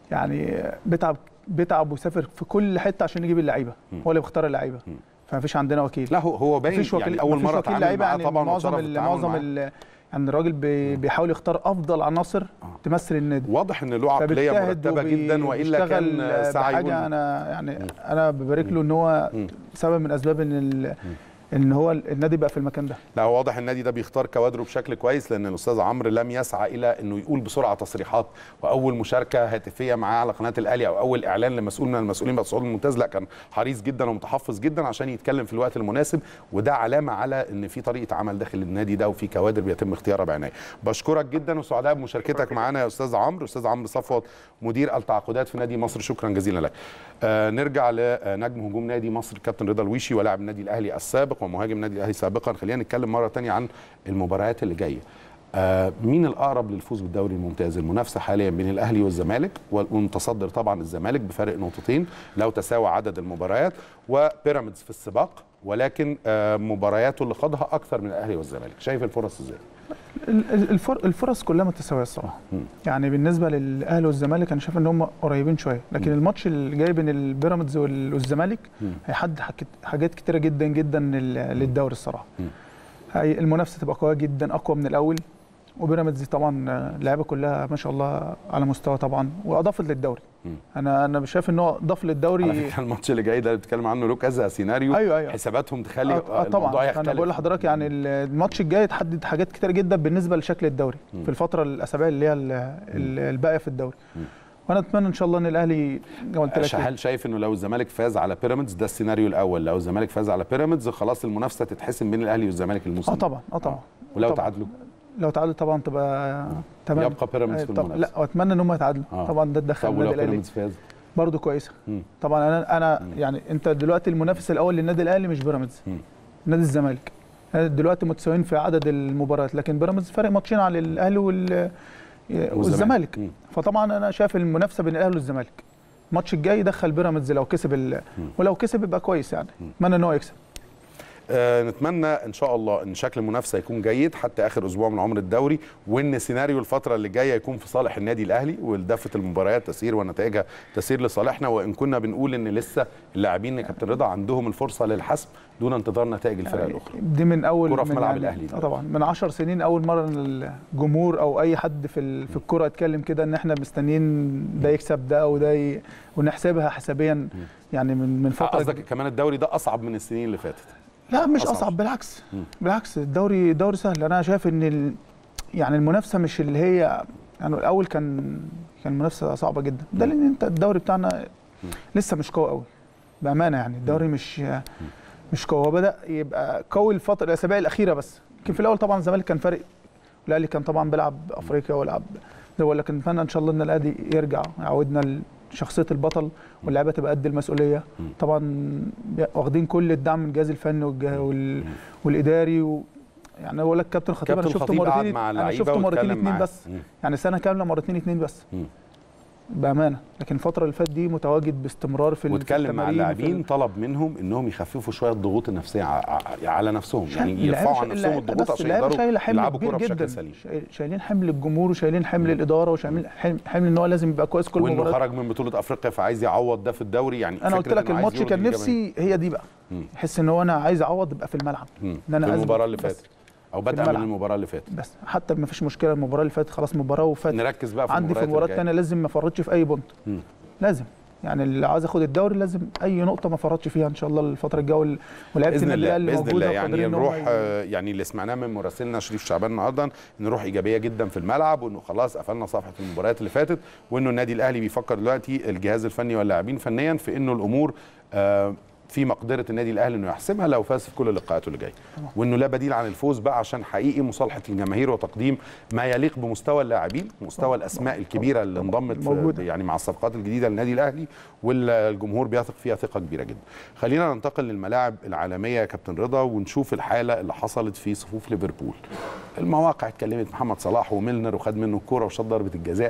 يعني بيتعب بيتعب ويسافر في كل حته عشان يجيب اللعيبه هو اللي بيختار اللعيبه فمفيش عندنا وكيل لا هو هو باين مفيش وكيل يعني اول مفيش مره وكيل اتعامل لعيبه معاه يعني طبعا معظم واتشرف ال- بالتعامل معظم معاه. ال- يعني الراجل بي بيحاول يختار افضل عناصر تمثل النادي واضح ان له عقليه فبيجتهد مرتبه وبي- جدا والا وبيشتغل كان سعي بحاجه انا يعني انا ببارك له ان هو سبب من اسباب ان ال- ان هو النادي بقى في المكان ده لا هو واضح النادي ده بيختار كوادره بشكل كويس لان الاستاذ عمرو لم يسعى الى انه يقول بسرعه تصريحات واول مشاركه هاتفيه معاه على قناه الاهلي او اول اعلان لمسؤول من المسؤولين بتوع الصعود الممتاز لا كان حريص جدا ومتحفظ جدا عشان يتكلم في الوقت المناسب وده علامه على ان في طريقه عمل داخل النادي ده وفي كوادر بيتم اختيارها بعنايه بشكرك جدا وسعداء بمشاركتك معانا يا استاذ عمرو استاذ عمرو صفوت مدير التعاقدات في نادي مصر شكرا جزيلا لك آه نرجع لنجم هجوم نادي مصر الكابتن رضا الويشي ولاعب النادي الاهلي السابق ومهاجم النادي الاهلي سابقا خلينا نتكلم مره تانية عن المباريات اللي جايه آه مين الاقرب للفوز بالدوري الممتاز المنافسه حاليا بين الاهلي والزمالك والمتصدر طبعا الزمالك بفارق نقطتين لو تساوى عدد المباريات وبيراميدز في السباق ولكن آه مبارياته اللي خاضها اكثر من الاهلي والزمالك شايف الفرص ازاي ال- ال- الفر- الفرص كلها متساويه الصراحه يعني بالنسبه للاهلي والزمالك انا شايف ان هم قريبين شويه لكن الماتش اللي جاي بين البيراميدز وال- والزمالك هيحدد حاجات- حاجات كتيره جدا جدا لل- للدوري الصراحه هي المنافسه تبقى قويه جدا اقوى من الاول وبيراميدز طبعا آه، اللعيبه كلها ما شاء الله على مستوى طبعا واضافت للدوري انا انا شايف ان هو اضاف على للدوري فكره الماتش اللي جاي ده اللي بتتكلم عنه له كذا سيناريو أيوة، أيوة. حساباتهم تخلي آه، آه، الموضوع طبعا يختلف انا بقول لحضرتك يعني الماتش الجاي تحدد حاجات كتيره جدا بالنسبه لشكل الدوري في الفتره الاسابيع اللي هي ال- ال- الباقيه في الدوري وانا اتمنى ان شاء الله ان الاهلي زي ما قلت لك هل شايف انه لو الزمالك فاز على بيراميدز ده السيناريو الاول لو الزمالك فاز على بيراميدز خلاص المنافسه تتحسم بين الاهلي والزمالك الموسم اه ده. طبعا اه طبعا ولو طبعاً. تعادلوا لو تعادلوا طبعا تبقى تمام يبقى بيراميدز في آه، طب المنافسة. لا واتمنى ان هم يتعادلوا آه. طبعا ده تدخل طب ولو النادي الاهلي بيراميدز فاز برضه كويسه مم. طبعا انا انا يعني انت دلوقتي المنافس الاول للنادي الاهلي مش بيراميدز مم. نادي الزمالك دلوقتي متساويين في عدد المباريات لكن بيراميدز فارق ماتشين على الاهلي وال والزمالك مم. فطبعا انا شايف المنافسه بين الاهلي والزمالك الماتش الجاي يدخل بيراميدز لو كسب ال... ولو كسب يبقى كويس يعني اتمنى ان هو يكسب آه نتمنى ان شاء الله ان شكل المنافسه يكون جيد حتى اخر اسبوع من عمر الدوري وان سيناريو الفتره اللي جايه يكون في صالح النادي الاهلي ودفه المباريات تسير ونتائجها تسير لصالحنا وان كنا بنقول ان لسه اللاعبين يا كابتن رضا عندهم الفرصه للحسم دون انتظار نتائج الفرق الاخرى دي من اول كرة في من ملعب يعني الأهلي اه طبعا من 10 سنين اول مره إن الجمهور او اي حد في ال- في الكوره يتكلم كده ان احنا مستنيين ده يكسب ده او ده ي... ونحسبها حسابيا يعني من من فتره قصدك كمان الدوري ده اصعب من السنين اللي فاتت لا مش أصعب. اصعب, بالعكس بالعكس الدوري دوري سهل انا شايف ان ال... يعني المنافسه مش اللي هي يعني الاول كان كان المنافسه صعبه جدا ده لان انت الدوري بتاعنا لسه مش قوي قوي بامانه يعني الدوري مش مش قوي هو بدا يبقى قوي الفتره الاسابيع الاخيره بس يمكن في الاول طبعا الزمالك كان فارق الاهلي كان طبعا بيلعب افريقيا ويلعب زي ما بقول لك نتمنى ان شاء الله ان الاهلي يرجع يعودنا لشخصيه البطل واللعيبه تبقى قد المسؤوليه طبعا واخدين كل الدعم من الجهاز الفني والجه- وال... والاداري و... يعني بقول لك كابتن خطيب انا كابتن شفته خطيب قعد مرتين مع انا اللعيبة شفته مرتين واتكلم اتنين معاه. بس مم. يعني سنه كامله مرتين اتنين بس مم. بامانه لكن الفتره اللي فاتت دي متواجد باستمرار في ال- في واتكلم مع التمارين وفي اللاعبين ال- طلب منهم انهم يخففوا شويه الضغوط النفسيه ع- ع- على نفسهم يعني اللعيبة يرفعوا شا- عن نفسهم اللعيبة الضغوط بس عشان اللعيبة يقدروا شايله حمل يلعبوا كبير كوره جدا بشكل سليم شايل- شايلين حمل الجمهور وشايلين حمل الاداره وشايلين حمل, حمل ان هو لازم يبقى كويس كل وانه مباراه خرج من بطوله افريقيا فعايز يعوض ده في الدوري يعني انا قلت فكرة لك إنه عايز الماتش يرضي كان الجماهير. نفسي هي دي بقى يحس ان هو انا عايز اعوض يبقى في الملعب مم. ان انا في أثبت المباراه اللي بس. فاتت او بدءا من الملعب. المباراه اللي فاتت بس حتى ما فيش مشكله المباراه اللي فاتت خلاص مباراه وفاتت نركز بقى في عندي في المباريات المباراه الجاية. الثانيه لازم ما افرطش في اي بونت مم. لازم يعني اللي عايز اخد الدوري لازم اي نقطه ما افرطش فيها ان شاء الله الفتره الجايه وال- ولاعيبه باذن النادي الله الاهلي باذن موجوده الله يعني وقادرين إن هم نروح ي- آه، يعني اللي سمعناه من مراسلنا شريف شعبان النهارده ان روح ايجابيه جدا في الملعب وانه خلاص قفلنا صفحه المباريات اللي فاتت وانه النادي الاهلي بيفكر دلوقتي الجهاز الفني واللاعبين فنيا في انه الامور آه، في مقدره النادي الاهلي انه يحسمها لو فاز في كل لقاءاته اللي جايه وانه لا بديل عن الفوز بقى عشان حقيقي مصالحه الجماهير وتقديم ما يليق بمستوى اللاعبين مستوى الاسماء الكبيره اللي انضمت في- موجودة. يعني مع الصفقات الجديده للنادي الاهلي والجمهور بيثق فيها ثقه كبيره جدا خلينا ننتقل للملاعب العالميه يا كابتن رضا ونشوف الحاله اللي حصلت في صفوف ليفربول المواقع اتكلمت محمد صلاح وميلنر وخد منه الكوره وشاط ضربه الجزاء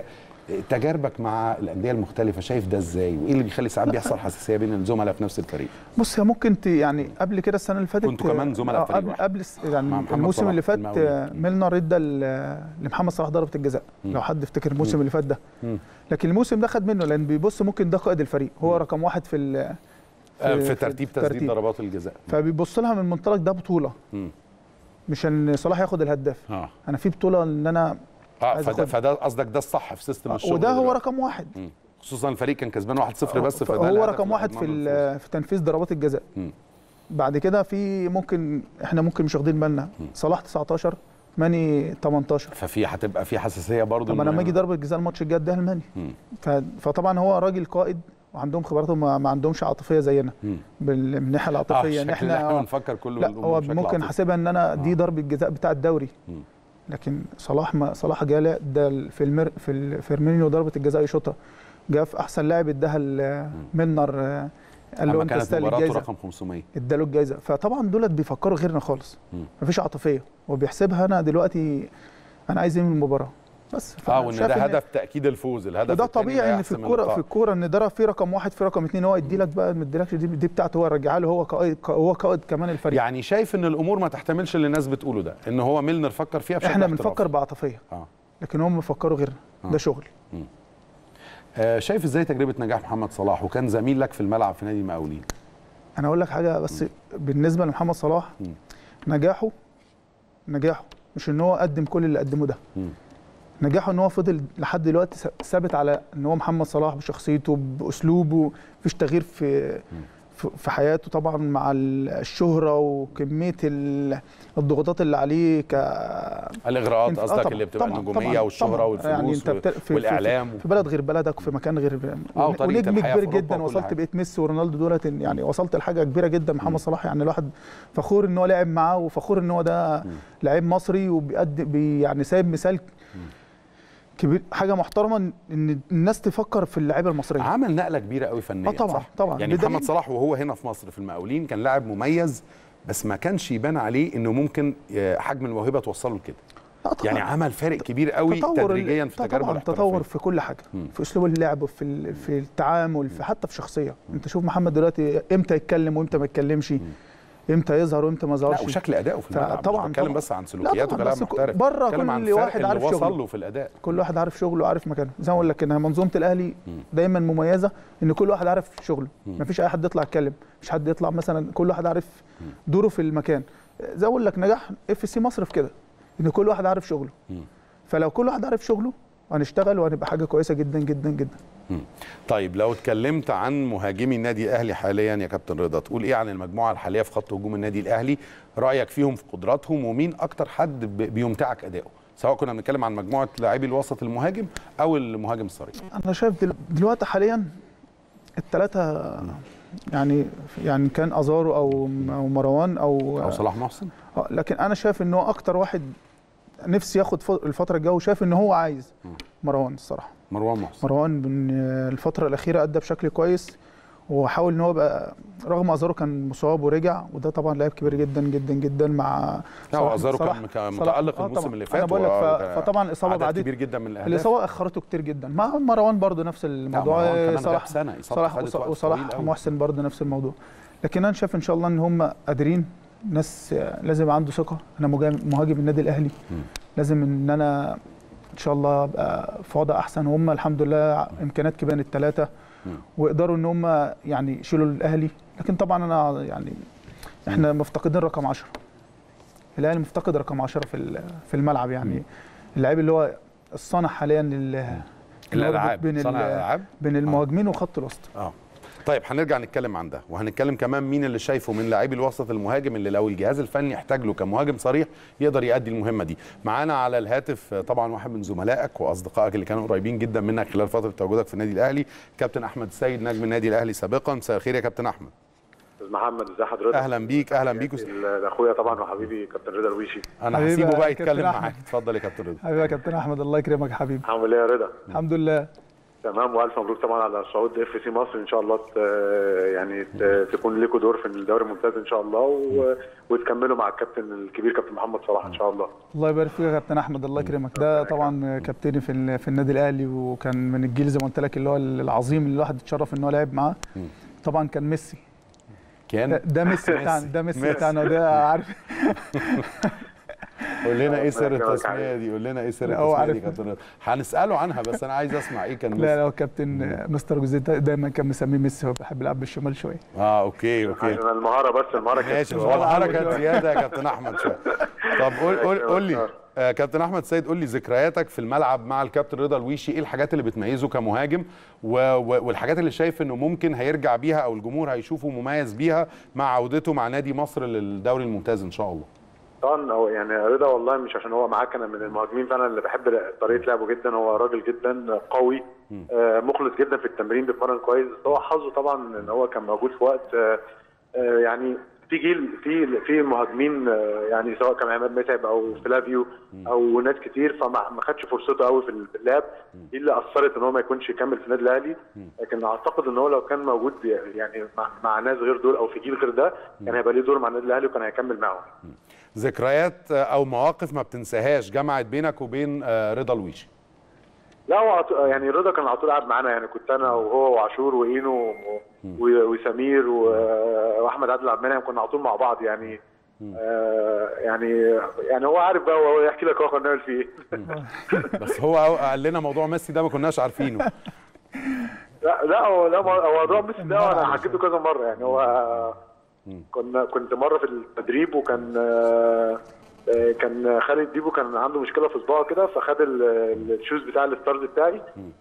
تجاربك مع الانديه المختلفه شايف ده ازاي وايه اللي بيخلي ساعات بيحصل حساسيه بين الزملاء في نفس الفريق بص هي ممكن ت... يعني قبل كده السنه اللي فاتت كنتوا كمان زملاء آه، فريق قبل واحد. قبل الس- مع يعني محمد الموسم صلاح اللي فات المقاولين. آه، ميلنر ادى ل- لمحمد صلاح ضربه الجزاء لو حد يفتكر الموسم اللي فات ده مم. لكن الموسم ده خد منه لان بيبص ممكن ده قائد الفريق هو رقم واحد في ال... آه، في في ترتيب الترتيب. تسديد ضربات الجزاء فبيبص لها من منطلق ده بطوله مم. مش ان صلاح ياخد الهداف اه انا في بطوله ان انا اه عايز فده, أخد- فده قصدك ده الصح في سيستم الشغل وده هو دلوقتي. رقم واحد مم. خصوصا الفريق كان كسبان 1-0 بس فده هو الهدف رقم اللي واحد في أضمن له الفوز. ال- في تنفيذ ضربات الجزاء مم. بعد كده في ممكن احنا ممكن مش واخدين بالنا صلاح 19 ماني 18 ففي هتبقى في حساسيه برضه طب انا لما اجي ضربه جزاء الماتش الجاي اديها لماني مم. ف- فطبعا هو راجل قائد وعندهم خبرات وما ما عندهمش عاطفيه زينا مم. بال- من الناحيه اه العاطفيه ان احنا احنا احنا بنفكر كله لا الأمور هو بشكل ممكن عاطفي. حاسبها ان انا دي آه. ضربه جزاء بتاع الدوري مم. لكن صلاح ما صلاح جه لا- ده ال- في المر في ال- فيرمينيو ضربه الجزاء يشوطها جه في احسن لاعب اداها لمنر آه، قال له اما انت كانت تستاهل مباراته الجايزه رقم 500 اداله الجايزه فطبعا دولت بيفكروا غيرنا خالص مم. مفيش عاطفيه هو بيحسبها انا دلوقتي انا عايز ايه من المباراه بس اه فأنا وان شايف ده إن- هدف تاكيد الفوز الهدف وده التاني طبيعي لا ان في يحسم الكوره اللقاء. في الكوره ان ده في رقم واحد في رقم اثنين هو يدي لك بقى ما يديلكش دي, دي بتاعته هو يرجعها له هو قائد هو قائد كمان الفريق يعني شايف ان الامور ما تحتملش اللي الناس بتقوله ده ان هو ميلنر فكر فيها بشكل احنا احترافي. بنفكر بعاطفيه اه لكن هم بيفكروا غيرنا آه. ده شغل آه، شايف ازاي تجربه نجاح محمد صلاح وكان زميل لك في الملعب في نادي المقاولين انا اقول لك حاجه بس بالنسبه لمحمد صلاح مم. نجاحه نجاحه مش ان هو قدم كل اللي قدمه ده مم. نجاحه ان هو فضل لحد دلوقتي ث- ثابت على ان هو محمد صلاح بشخصيته باسلوبه مفيش تغيير في في- في حياته طبعا مع ال- الشهره وكميه ال- الضغوطات اللي عليه ك الاغراءات آه قصدك طبعاً، اللي بتبقى طبعاً، النجوميه طبعاً، والشهره طبعاً. والفلوس يعني انت بت... في- في- والاعلام في, في بلد غير بلدك في مكان غير آه، وطريقة ونجم الحياة كبير في أوروبا جدا وكل وصلت حاجة. بقيت ميسي ورونالدو دولت يعني وصلت لحاجه كبيره جدا محمد صلاح يعني الواحد فخور ان هو لعب معاه وفخور ان هو ده لعيب مصري وبيقدم بي يعني سايب مثال كبير حاجه محترمه ان الناس تفكر في اللعيبه المصريه عمل نقله كبيره قوي فنيا آه طبعاً، صح؟ طبعاً. يعني بدليل- محمد صلاح وهو هنا في مصر في المقاولين كان لاعب مميز بس ما كانش يبان عليه انه ممكن آه، حجم الموهبه توصله لكده لا طبعاً. يعني عمل فارق كبير قوي تطور تدريجيا في تجاربه طبعا الاحترافية. تطور في كل حاجه مم. في اسلوب اللعب وفي ال- في التعامل في حتى في شخصيه انت شوف محمد دلوقتي امتى يتكلم وامتى ما يتكلمش امتى يظهر وامتى ما لا يظهرش وشكل ادائه في الملعب فطبعاً- مش بتكلم طبعاً. بس عن لا سلوكياته طبعاً، كلاعب بس محترف بره بتكلم كل عن الفرق واحد عارف اللي وصل شغله. له في الاداء كل واحد عارف شغله وعارف مكانه زي ما اقول لك ان منظومه الاهلي دايما مميزه ان كل واحد عارف شغله ما فيش اي حد يطلع يتكلم مش حد يطلع مثلا كل واحد عارف دوره في المكان زي ما اقول لك نجاح اف سي مصر في كده ان كل واحد عارف شغله فلو كل واحد عارف شغله هنشتغل وهنبقى حاجه كويسه جدا جدا جدا مم. طيب لو اتكلمت عن مهاجمي النادي الاهلي حاليا يا كابتن رضا تقول ايه عن المجموعه الحاليه في خط هجوم النادي الاهلي رايك فيهم في قدراتهم ومين اكتر حد ب- بيمتعك اداؤه سواء كنا بنتكلم عن مجموعه لاعبي الوسط المهاجم او المهاجم الصريح انا شايف دل... دلوقتي حاليا الثلاثه يعني يعني كان ازارو او او مروان او او صلاح محسن آه، لكن انا شايف ان هو اكتر واحد نفسي ياخد ف- الفتره الجايه وشايف ان هو عايز مروان الصراحه مروان محسن مروان من الفتره الاخيره ادى بشكل كويس وحاول ان هو يبقى رغم ازارو كان مصاب ورجع وده طبعا لاعب كبير جدا جدا جدا مع لا صلاح- ازارو صلاح- كان كان صلاح- متالق آه الموسم طبعاً. اللي انا فات بقول لك ف... و- فطبعا الاصابه عدد بعدين كبير جدا من الاهداف الاصابه اخرته كتير جدا مع مروان برضه نفس الموضوع مروان كمان غاب صلاح سنة، إصابته صلاح خدت وص- وقت طويل وصلاح أوي. محسن برضه نفس الموضوع لكن انا شايف ان شاء الله ان هم قادرين ناس لازم يبقى عنده ثقه انا مجا- مهاجم النادي الاهلي لازم ان انا ان شاء الله ابقى في وضع احسن وهم الحمد لله امكانيات كبيره الثلاثه ويقدروا ان هم يعني يشيلوا الاهلي لكن طبعا انا يعني احنا مفتقدين رقم 10 الاهلي مفتقد رقم 10 في ال- في الملعب يعني اللعيب اللي هو الصانع حاليا لل اللي هو الالعاب بين صانع ال- الالعاب بين المهاجمين وخط الوسط اه طيب هنرجع نتكلم عن ده وهنتكلم كمان مين اللي شايفه من لاعبي الوسط المهاجم اللي لو الجهاز الفني احتاج له كمهاجم صريح يقدر يؤدي المهمه دي معانا على الهاتف طبعا واحد من زملائك واصدقائك اللي كانوا قريبين جدا منك خلال فتره تواجدك في النادي الاهلي كابتن احمد السيد نجم النادي الاهلي سابقا مساء الخير يا كابتن احمد استاذ محمد ازي حضرتك اهلا بيك اهلا بيك لاخويا طبعا وحبيبي كابتن رضا الويشي انا حبيبي هسيبه يا بقى كابتن يتكلم أحمد. معاك اتفضل يا كابتن رضا حبيبي يا كابتن احمد الله يكرمك يا حبيبي عامل ايه يا رضا الحمد لله تمام والف مبروك طبعا على صعود اف سي مصر ان شاء الله ت... يعني ت... تكون لكم دور في الدوري الممتاز ان شاء الله و... وتكملوا مع الكابتن الكبير كابتن محمد صلاح ان شاء الله الله يبارك فيك يا كابتن احمد الله يكرمك ده طبعا كابتني في ال- في النادي الاهلي وكان من الجيل زي ما قلت لك اللي هو العظيم اللي الواحد اتشرف ان هو لعب معاه طبعا كان ميسي ده, كان ده ميسي بتاعنا ده ميسي ميسي. بتاعنا وده عارف قول لنا ايه سر ربنا يكرمك التسميه عليك. دي قول لنا ايه سر لا، هو التسميه دي عارف. كابتن رضا هنساله عنها بس انا عايز اسمع ايه كان لا ميسي. لا هو كابتن مستر جوزيه دا- دايما كان مسميه ميسي هو بيحب يلعب بالشمال شويه اه اوكي اوكي عشان المهاره بس المهاره كانت ماشي هو الحركه كانت زياده يا كابتن احمد شويه طب قول قول قول لي آه، كابتن احمد سيد قول لي ذكرياتك في الملعب مع الكابتن رضا الويشي ايه الحاجات اللي بتميزه كمهاجم و... و... والحاجات اللي شايف انه ممكن هيرجع بيها او الجمهور هيشوفه مميز بيها مع عودته مع نادي مصر للدوري الممتاز ان شاء الله طبعا هو يعني رضا والله مش عشان هو معاك انا من المهاجمين فعلا اللي بحب طريقه لعبه جدا هو راجل جدا قوي آه مخلص جدا في التمرين بيتمرن كويس بس هو حظه طبعا ان هو كان موجود في وقت آه آه يعني في جيل في في مهاجمين آه يعني سواء كان عماد متعب او فلافيو او ناس كتير فما ما خدش فرصته قوي في اللعب دي اللي اثرت ان هو ما يكونش يكمل في النادي الاهلي لكن اعتقد ان هو لو كان موجود يعني مع, مع ناس غير دول او في جيل غير ده كان هيبقى ليه دور مع النادي الاهلي وكان هيكمل معاهم ذكريات آه، او مواقف ما بتنساهاش جمعت بينك وبين آه، رضا الويشي لا هو عط- يعني رضا كان على طول قاعد معانا يعني كنت انا وهو وعاشور واينو و- وسمير و- واحمد عادل عبد المنعم كنا على طول مع بعض يعني آه يعني يعني هو عارف بقى هو يحكي لك هو كنا بنعمل فيه ايه بس هو هو قال لنا موضوع ميسي ده ما كناش عارفينه لا لا هو لا هو موضوع ميسي ده انا حكيته كذا مره يعني هو كنا كنت مره في التدريب وكان آه، آه، كان خالد ديبو كان عنده مشكله في صباعه كده فخد ال- ال- الشوز بتاع الستارز بتاعي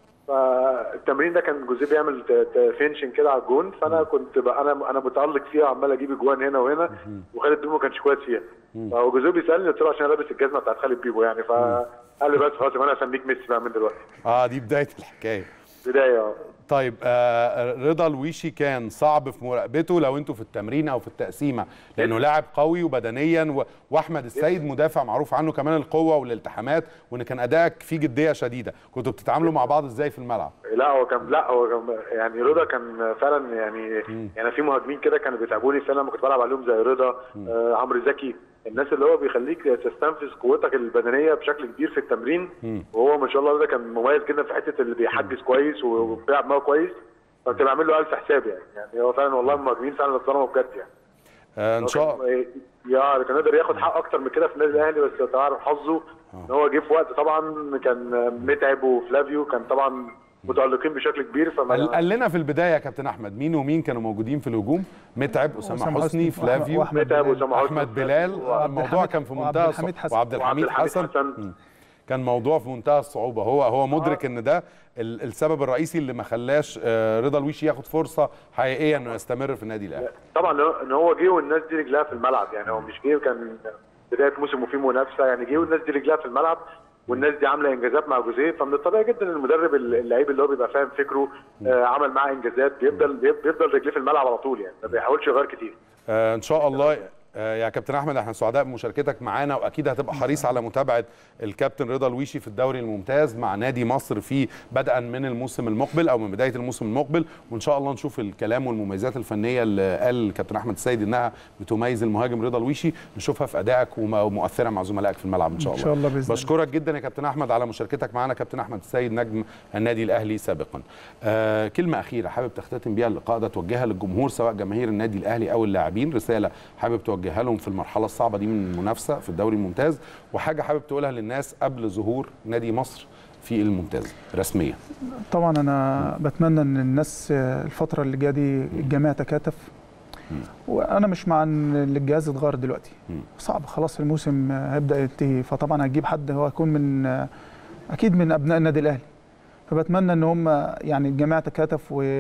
فالتمرين ده كان جوزيه بيعمل ت- ت- فينشن كده على الجون فانا كنت بقى انا انا متالق فيها وعمال اجيب اجوان هنا وهنا وخالد بيبو ما كانش كويس فيها فجوزيه بيسالني قلت له عشان أنا لابس الجزمه بتاعت خالد بيبو يعني فقال لي بس خلاص يبقى انا هسميك ميسي بقى من دلوقتي اه دي بدايه الحكايه بدايه اه طيب آه رضا الويشي كان صعب في مراقبته لو انتوا في التمرين او في التقسيمه لانه لاعب قوي وبدنيا و... واحمد السيد مدافع معروف عنه كمان القوه والالتحامات وان كان ادائك فيه جديه شديده كنتوا بتتعاملوا مع بعض ازاي في الملعب لا هو كان لا هو كان يعني رضا كان فعلا يعني يعني في مهاجمين كده كانوا بيتعبوني فعلا لما كنت بلعب عليهم زي رضا آه عمرو زكي الناس اللي هو بيخليك تستنفذ قوتك البدنيه بشكل كبير في التمرين وهو ما شاء الله رضا كان مميز جدا في حته اللي بيحجز كويس وبيلعب معاه كويس فكنت بعمل له الف حساب يعني يعني هو فعلا والله المهاجمين فعلا اتظلموا بجد يعني آه ان شاء الله الله يا كان يقدر ياخد حق اكتر من كده في النادي الاهلي بس تعرف حظه ان هو جه في وقت طبعا كان متعب وفلافيو كان طبعا متالقين بشكل كبير قال فما قال لنا في البدايه يا كابتن احمد مين ومين كانوا موجودين في الهجوم متعب اسامه أسامة حسني حسني فلافيو وأحمد متعب بلال. واسامه حسني احمد بلال وعبد الموضوع الحميد- كان في وعبد منتهى الحميد الصعوبة. حسن. وعبد الحميد وعبد الحميد حسن حسن. مم. كان موضوع في منتهى الصعوبه هو هو مدرك ان ده ال- السبب الرئيسي اللي ما خلاش آه، رضا الويشي ياخد فرصه حقيقيه انه يستمر في النادي الاهلي طبعا ان هو جه والناس دي رجلها في الملعب يعني هو مش جه كان بدايه موسم وفيه منافسه يعني جه والناس دي رجلها في الملعب والناس دي عامله انجازات مع جوزيه فمن الطبيعي جدا المدرب اللعيب اللي هو بيبقى فاهم فكره آه عمل معاه انجازات بيفضل بيفضل رجليه في الملعب على طول يعني ما بيحاولش يغير كتير آه، ان شاء الله آه، يا كابتن احمد احنا سعداء بمشاركتك معانا واكيد هتبقى حريص على متابعه الكابتن رضا الويشي في الدوري الممتاز مع نادي مصر في بدءا من الموسم المقبل او من بدايه الموسم المقبل وان شاء الله نشوف الكلام والمميزات الفنيه اللي قال الكابتن احمد السيد انها بتميز المهاجم رضا الويشي نشوفها في ادائك وم- ومؤثره مع زملائك في الملعب ان شاء إن الله شاء الله بإذن الله. بشكرك جدا يا كابتن احمد على مشاركتك معنا كابتن احمد السيد نجم النادي الاهلي سابقا آه كلمه اخيره حابب تختتم بيها اللقاء ده توجهها للجمهور سواء جماهير النادي الاهلي او اللاعبين رساله حابب توجهها لهم في المرحله الصعبه دي من المنافسه في الدوري الممتاز وحاجه حابب تقولها للناس قبل ظهور نادي مصر في الممتاز رسميا طبعا انا بتمنى ان الناس الفتره اللي جايه دي الجميع تكاتف وانا مش مع ان الجهاز يتغير دلوقتي صعب خلاص الموسم هيبدا ينتهي فطبعا هتجيب حد هو هيكون من اكيد من ابناء النادي الاهلي فبتمنى ان هم يعني الجميع تكاتف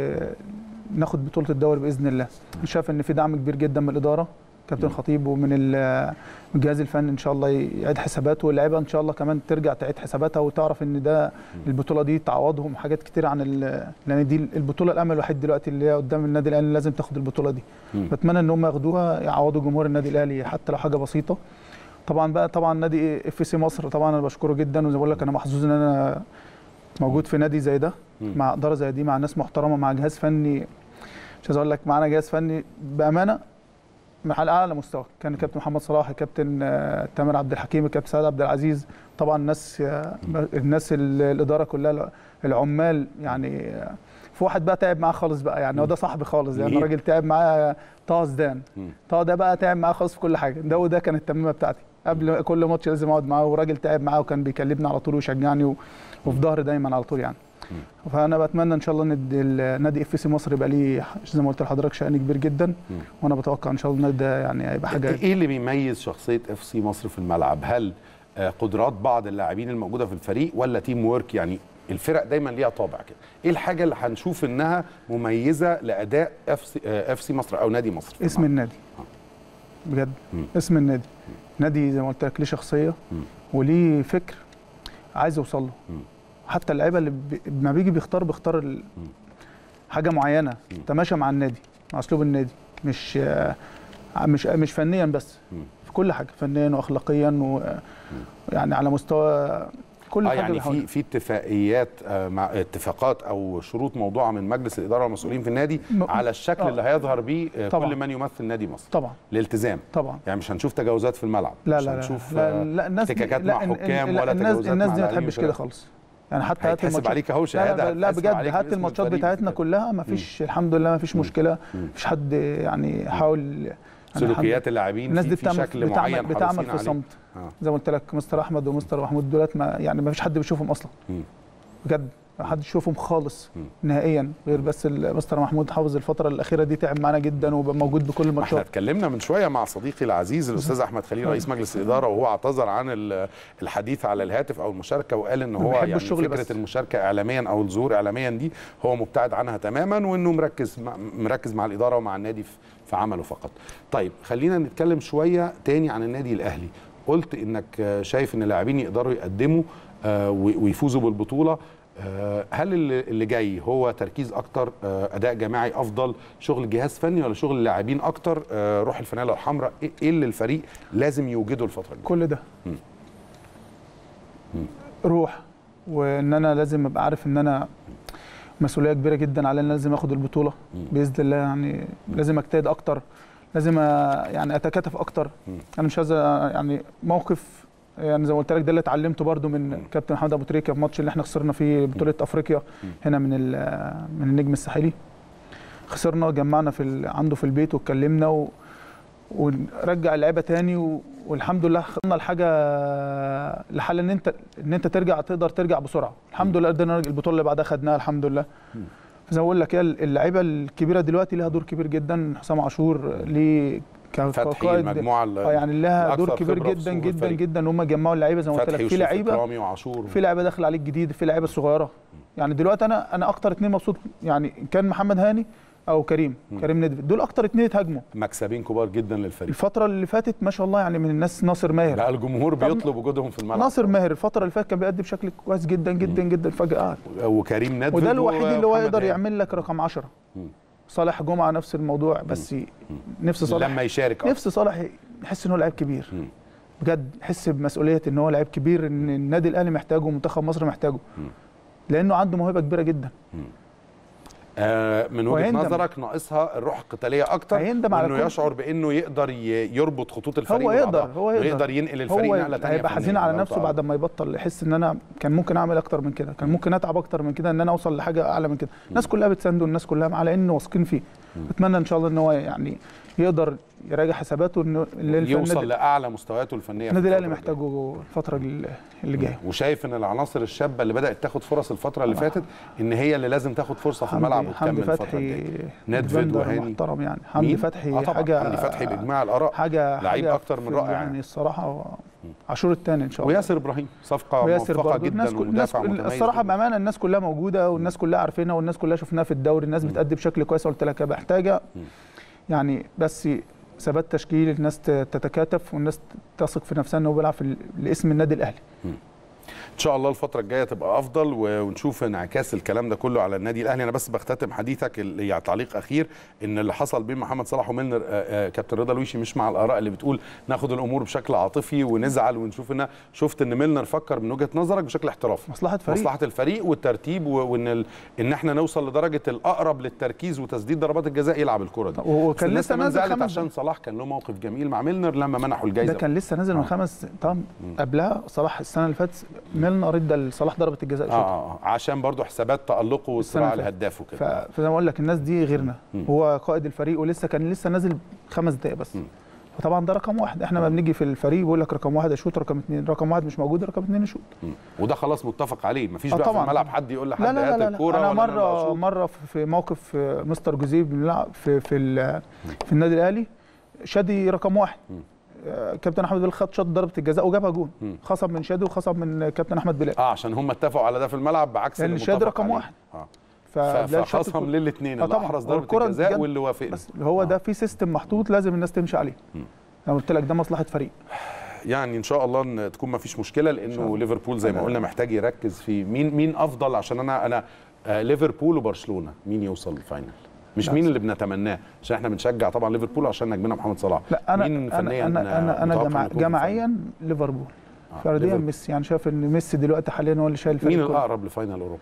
وناخد بطوله الدوري باذن الله انا شايف ان في دعم كبير جدا من الاداره كابتن خطيب ومن ال- من الجهاز الفني ان شاء الله يعيد حساباته واللعيبه ان شاء الله كمان ترجع تعيد حساباتها وتعرف ان ده البطوله دي تعوضهم حاجات كتير عن ال- لان دي البطوله الامل الوحيد دلوقتي اللي هي قدام النادي الاهلي لازم تاخد البطوله دي مم. بتمنى ان هم ياخدوها يعوضوا جمهور النادي الاهلي حتى لو حاجه بسيطه طبعا بقى طبعا نادي اف سي مصر طبعا انا بشكره جدا وزي ما بقول لك انا محظوظ ان انا موجود في نادي زي ده مع اداره زي دي مع ناس محترمه مع جهاز فني مش عايز اقول لك معانا جهاز فني بامانه على اعلى مستوى كان الكابتن محمد صلاح الكابتن آه، تامر عبد الحكيم الكابتن سعد عبد العزيز طبعا الناس آه، الناس ال- الاداره كلها العمال يعني آه، في واحد بقى تعب معاه خالص بقى يعني هو ده صاحبي خالص يعني مين؟ راجل تعب معاه طه زدان مم. طه ده بقى تعب معاه خالص في كل حاجه ده وده كانت التمرينه بتاعتي قبل كل ماتش لازم اقعد معاه وراجل تعب معاه وكان بيكلمني على طول ويشجعني و... وفي ظهري دايما على طول يعني فانا بتمنى ان شاء الله ان ال- نادي اف سي مصر يبقى ليه زي ما قلت لحضرتك شان كبير جدا وانا بتوقع ان شاء الله النادي ده يعني هيبقى حاجه ايه اللي بيميز شخصيه اف سي مصر في الملعب هل آه، قدرات بعض اللاعبين الموجوده في الفريق ولا تيم وورك يعني الفرق دايما ليها طابع كده ايه الحاجه اللي هنشوف انها مميزه لاداء اف سي اف سي مصر او نادي مصر في اسم الملعب؟ النادي بجد مم. اسم النادي نادي زي ما قلت لك ليه شخصيه مم. وليه فكر عايز يوصل له مم. حتى اللعيبه اللي بي... ما بيجي بيختار بيختار ال... حاجه معينه تماشى مع النادي مع اسلوب النادي مش آه، مش مش فنيا بس مم. في كل حاجه فنيا واخلاقيا و يعني على مستوى كل اه حاجه يعني بيحاول. في في اتفاقيات آه، مع اتفاقات او شروط موضوعه من مجلس الاداره والمسؤولين في النادي م- على الشكل آه. اللي هيظهر بيه آه، طبعاً. كل من يمثل نادي مصر طبعا الالتزام طبعا يعني مش هنشوف تجاوزات في الملعب لا مش لا لا هنشوف لا, آه، لا الناس دي- احتكاكات لا مع إن- إن- حكام لا، ولا الناس تجاوزات الناس مع دي ما لاعبين تحبش وكده. كده خالص يعني حتى هات هيتحسب الماتشات عليك اهو لا شهاده لا, لا هتحسب بجد عليك هات باسم الماتشات الفريق بتاعتنا كده. كلها ما فيش الحمد لله ما فيش مشكله ما فيش حد يعني حاول يعني سلوكيات اللاعبين الناس في, دي في بتعمل شكل معين بتعمل, بتعمل حريصين في عليه. صمت آه. زي ما قلت لك مستر احمد ومستر محمود دولت ما يعني ما فيش حد بيشوفهم اصلا مم. بجد ما حدش يشوفهم خالص نهائيا غير بس ال- مستر محمود حافظ الفتره الاخيره دي تعب معانا جدا وبقى موجود بكل احنا الماتشات اتكلمنا من شويه مع صديقي العزيز الاستاذ احمد خليل رئيس مجلس الاداره وهو اعتذر عن ال- الحديث على الهاتف او المشاركه وقال ان هو بيحب يعني الشغل فكره بس. المشاركه اعلاميا او الظهور اعلاميا دي هو مبتعد عنها تماما وانه مركز مع مركز مع الاداره ومع النادي في- في عمله فقط. طيب خلينا نتكلم شويه تاني عن النادي الاهلي. قلت انك آه، شايف ان اللاعبين يقدروا يقدموا آه، وي- ويفوزوا بالبطوله آه، هل اللي اللي جاي هو تركيز اكتر آه، اداء جماعي افضل شغل جهاز فني ولا شغل اللاعبين اكتر آه، روح الفانيلا الحمراء ايه إيه اللي الفريق لازم يوجده الفتره الجايه كل ده روح وان انا لازم ابقى عارف ان انا مسؤوليه كبيره جدا على ان لازم اخد البطوله باذن الله يعني لازم اجتهد اكتر لازم أ- يعني اتكاتف اكتر انا مش عايز أ- يعني موقف يعني زي ما قلت لك ده اللي اتعلمته برده من كابتن محمد ابو تريكه في الماتش اللي احنا خسرنا فيه بطوله افريقيا هنا من ال- من النجم الساحلي خسرنا جمعنا في ال- عنده في البيت واتكلمنا و ونرجع اللعيبه تاني و... والحمد لله خدنا الحاجه لحل ان انت ان انت ترجع تقدر ترجع بسرعه الحمد لله قدرنا نرجع البطوله اللي بعدها خدناها الحمد لله زي ما بقول لك هي اللعيبه الكبيره دلوقتي ليها دور كبير جدا حسام عاشور ليه ك- فتحي كقائد- المجموعه ال- اه يعني لها دور الأكثر كبير خبرة في جدا صفوف جدا الفريق. جدا ان هم جمعوا اللعيبه زي ما قلت فتحي لك في وشريف لعيبه اكرامي وعاشور في لعيبه داخله عليك جديد في لعيبه صغيره يعني دلوقتي انا انا اكتر اتنين مبسوط يعني إن كان محمد هاني او كريم كريم ندفد دول اكتر اتنين اتهاجموا مكسبين كبار جدا للفريق الفتره اللي فاتت ما شاء الله يعني من الناس ناصر ماهر بقى الجمهور بيطلب وجودهم في الملعب ناصر ماهر الفتره اللي فاتت كان بيأدي بشكل كويس جدا جدا جدا فجاه قعد وكريم ندفد وده الوحيد اللي هو ومحمد يقدر هاني. يعمل لك رقم 10 صالح جمعه نفس الموضوع بس نفس صالح لما يشارك أكتر. نفس صالح يحس ان هو لعيب كبير بجد يحس بمسؤوليه ان هو لعيب كبير ان النادي الاهلي محتاجه ومنتخب مصر محتاجه لانه عنده موهبه كبيره جدا آه من وجهه وهيندم. نظرك ناقصها الروح القتاليه اكتر هيندم على وانه كل- يشعر بانه يقدر ي- يربط خطوط الفريق هو يقدر ببعضها، هو يقدر ويقدر ينقل الفريق هو نقله ثانيه هيبقى حزين على نفسه بعد ما يبطل يحس ان انا كان ممكن اعمل اكتر من كده كان ممكن اتعب اكتر من كده ان انا اوصل لحاجه اعلى من كده الناس كلها بتسانده الناس كلها معاه لان واثقين فيه اتمنى ان شاء الله ان هو يعني يقدر يراجع حساباته انه اللي الف- يوصل النادي- لاعلى مستوياته الفنيه في النادي الاهلي الفترة الجاية. محتاجه الفتره اللي اللي جايه وشايف ان العناصر الشابه اللي بدات تاخد فرص الفتره اللي فاتت ان هي اللي لازم تاخد فرصه في الملعب حمدي وتكمل الفتره فتحي الجايه ندفد ديفندر وهاني محترم يعني حمدي مين؟ فتحي آه طبعا حاجه حمدي فتحي باجماع الاراء حاجه لعيب حاجة اكتر من في- رائع يعني يعني. الصراحه هو عاشور الثاني ان شاء الله وياسر ابراهيم صفقه وياسر موفقه برضه الناس جدا كل الناس ومدافع كل متميز الصراحه جداً. بامانه الناس كلها موجوده والناس كلها عارفينها والناس كلها شفناها في الدوري الناس بتأدي بشكل كويس قلت لك هبقى محتاجه يعني بس ثبات تشكيل الناس ت- تتكاتف والناس تثق في نفسها انه بيلعب في ال- لاسم النادي الاهلي ان شاء الله الفتره الجايه تبقى افضل و- ونشوف انعكاس الكلام ده كله على النادي الاهلي انا بس بختتم حديثك ال- يعني تعليق اخير ان اللي حصل بين محمد صلاح وميلنر آه، آه، كابتن رضا الويشي مش مع الاراء اللي بتقول ناخد الامور بشكل عاطفي ونزعل ونشوف ان شفت ان ميلنر فكر من وجهه نظرك بشكل احترافي مصلحه فريق مصلحه الفريق والترتيب و- وان ال... ان احنا نوصل لدرجه الاقرب للتركيز وتسديد ضربات الجزاء يلعب الكره دي وكان بس الناس لسه كمان نازل زعلت خمس عشان صلاح كان له موقف جميل مع ميلنر لما منحوا الجائزه ده كان لسه نازل من خمس طبعا قبلها صلاح السنه اللي فاتت ميلنر ادى لصلاح ضربه الجزاء آه, شوط. آه عشان برضو حسابات تالقه والصراع اللي فاتت. الهداف وكده ف- فزي ما اقول لك الناس دي غيرنا هو قائد الفريق ولسه كان لسه نازل خمس دقائق بس فطبعا ده رقم واحد احنا ما بنيجي في الفريق بيقول لك رقم واحد اشوط رقم اثنين رقم واحد مش موجود رقم اثنين يشوط مم. وده خلاص متفق عليه مفيش آه بقى في طبعاً. الملعب حد يقول لحد لا لا هات لا, لا, الكوره لا. انا ولا اللي مره أشوط. مره في في موقف آه، مستر جوزيه بنلعب في في ال- في النادي الاهلي شادي رقم واحد آه، كابتن احمد بلال خد شوط ضربه الجزاء وجابها جون خصم من شادي وخصم من كابتن احمد بلال اه عشان هم اتفقوا على ده في الملعب بعكس لأن اللي شادي متفق رقم عليه. واحد. آه. فبلال شاط فخصم الكرة. للاثنين آه اللي طبعاً. احرز ضربه والكرة الجزاء جت- واللي وافق بس هو ده في سيستم محطوط لازم الناس تمشي عليه انا قلت لك ده مصلحه فريق يعني ان شاء الله ان تكون ما فيش مشكله لانه ليفربول زي ما قلنا محتاج يركز في مين مين افضل عشان انا انا آه ليفربول وبرشلونه مين يوصل للفاينل مش مين اللي بنتمناه عشان احنا بنشجع طبعا ليفربول عشان نجمنا محمد صلاح لا انا مين انا فنيا انا انا, أنا متوقع جمع إنه يكون في جماعيا ليفربول فرديا ليفربول. ميسي يعني شايف ان ميسي دلوقتي حاليا هو اللي شايل الفاينل؟ الفريق مين كله. الاقرب لفاينل اوروبا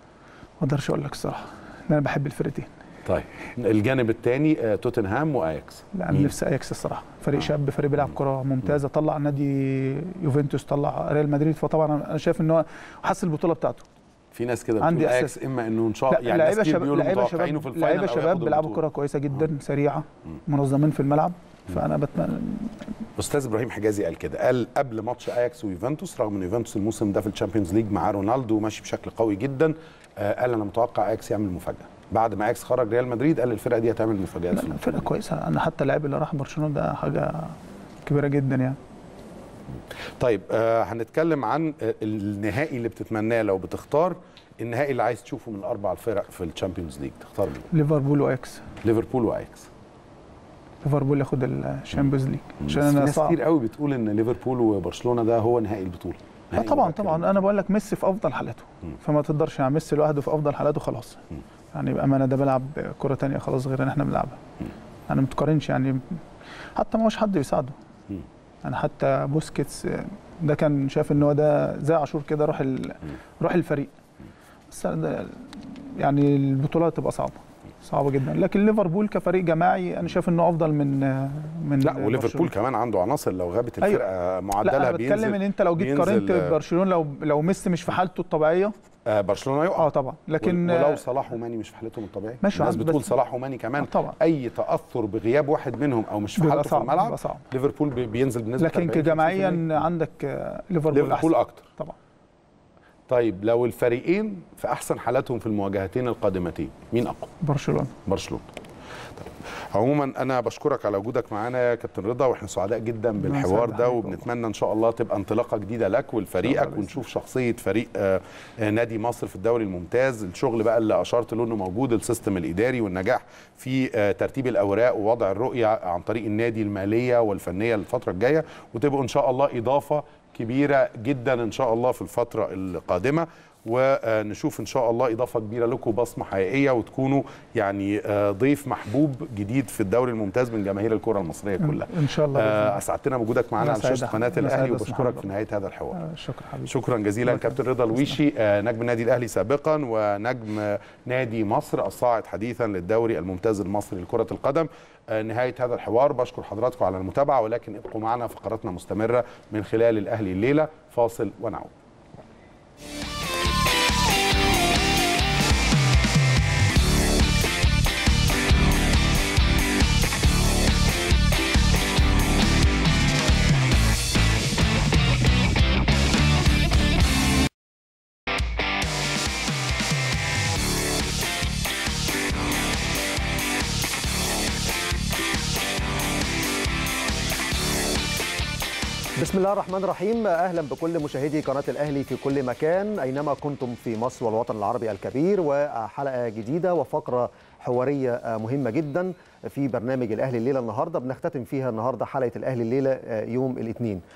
ما اقدرش اقول لك الصراحه لأن انا بحب الفرقتين طيب الجانب الثاني آه توتنهام واياكس لا انا مين؟ نفسي اياكس الصراحه فريق شاب فريق بيلعب كره ممتازه طلع نادي يوفنتوس طلع ريال مدريد فطبعا انا شايف ان هو حس البطوله بتاعته في ناس كده عندي بتقول أساس. اياكس اما انه ان شاء لا الله يعني لعيبه ناس كتير شباب بيقولوا لعيبه متوقعينه شباب في الفاينل لعيبه أو شباب ياخدوا بيلعبوا البطولة. كره كويسه جدا سريعه منظمين في الملعب فانا بتمنى استاذ ابراهيم حجازي قال كده قال قبل ماتش اياكس ويوفنتوس رغم ان يوفنتوس الموسم ده في الشامبيونز ليج مع رونالدو ماشي بشكل قوي جدا آه قال انا متوقع اياكس يعمل مفاجاه بعد ما اياكس خرج ريال مدريد قال الفرقه دي هتعمل مفاجات في لا، البطولة. فرقه كويسه انا حتى اللاعب اللي راح برشلونه ده حاجه كبيره جدا يعني طيب آه هنتكلم عن آه، النهائي اللي بتتمناه لو بتختار النهائي اللي عايز تشوفه من اربع الفرق في الشامبيونز ليج تختار مين ليفربول واكس ليفربول واياكس ليفربول ياخد الشامبيونز ليج عشان بس في انا ناس صعب كتير قوي بتقول ان ليفربول وبرشلونه ده هو نهائي البطوله آه نهائي طبعا مبكر. طبعا انا بقول لك ميسي في افضل حالاته فما تقدرش يعني ميسي لوحده في افضل حالاته خلاص يعني بامانه ده بيلعب كره تانية خلاص غير ان احنا بنلعبها انا ما تقارنش يعني حتى ما هوش حد بيساعده يعني حتى بوسكيتس ده كان شايف ان هو ده زي عاشور كده روح ال... روح الفريق بس ده يعني البطوله تبقى صعبه صعبه جدا لكن ليفربول كفريق جماعي انا شايف انه افضل من من لا وليفربول برشلونة. كمان عنده عناصر لو غابت أيوة. الفرقه لا معدلها انا بتكلم بينزل ان انت لو جيت بينزل، قارنت آه، برشلونه لو لو ميسي مش في حالته الطبيعيه آه برشلونه يقع اه طبعا لكن ولو آه، صلاح وماني مش في حالتهم الطبيعيه ماشي، الناس عاد بتقول بس- صلاح وماني كمان آه طبعا. اي تاثر بغياب واحد منهم او مش في بيبقى حالته في صعب، الملعب بيبقى صعب. ليفربول بي- بينزل بنسبه لكن 40 كجماعيا عندك آه، ليفربول ليفربول احسن اكتر طبعا طيب لو الفريقين في احسن حالاتهم في المواجهتين القادمتين مين اقوى برشلونه برشلونه طيب. عموما انا بشكرك على وجودك معانا يا كابتن رضا واحنا سعداء جدا بالحوار سعيد ده بحضرتك. وبنتمنى ان شاء الله تبقى انطلاقه جديده لك ولفريقك الله ونشوف شخصيه فريق آه، آه، نادي مصر في الدوري الممتاز الشغل بقى اللي اشرت له انه موجود السيستم الاداري والنجاح في آه، ترتيب الاوراق ووضع الرؤيه عن طريق النادي الماليه والفنيه للفتره الجايه وتبقوا ان شاء الله اضافه كبيره جدا ان شاء الله في الفتره القادمه ونشوف ان شاء الله اضافه كبيره لكم بصمه حقيقيه وتكونوا يعني آه، ضيف محبوب جديد في الدوري الممتاز من جماهير الكره المصريه كلها ان شاء الله بإذن الله. آه، اسعدتنا وجودك معنا أنا على سعيد شاشه أحمد. قناه أنا الاهلي سعيد أسمع وبشكرك حضرتك. في نهايه هذا الحوار آه، شكرا حبيبي شكرا جزيلا الله كابتن رضا الويشي آه، نجم النادي الاهلي سابقا ونجم آه، نادي مصر الصاعد حديثا للدوري الممتاز المصري لكره القدم آه، نهايه هذا الحوار بشكر حضراتكم على المتابعه ولكن ابقوا معنا فقراتنا مستمره من خلال الاهلي الليله فاصل ونعود بسم الله الرحمن الرحيم اهلا بكل مشاهدي قناه الاهلي في كل مكان اينما كنتم في مصر والوطن العربي الكبير وحلقه جديده وفقره حواريه مهمه جدا في برنامج الاهلي الليله النهارده بنختتم فيها النهارده حلقه الاهلي الليله يوم الاثنين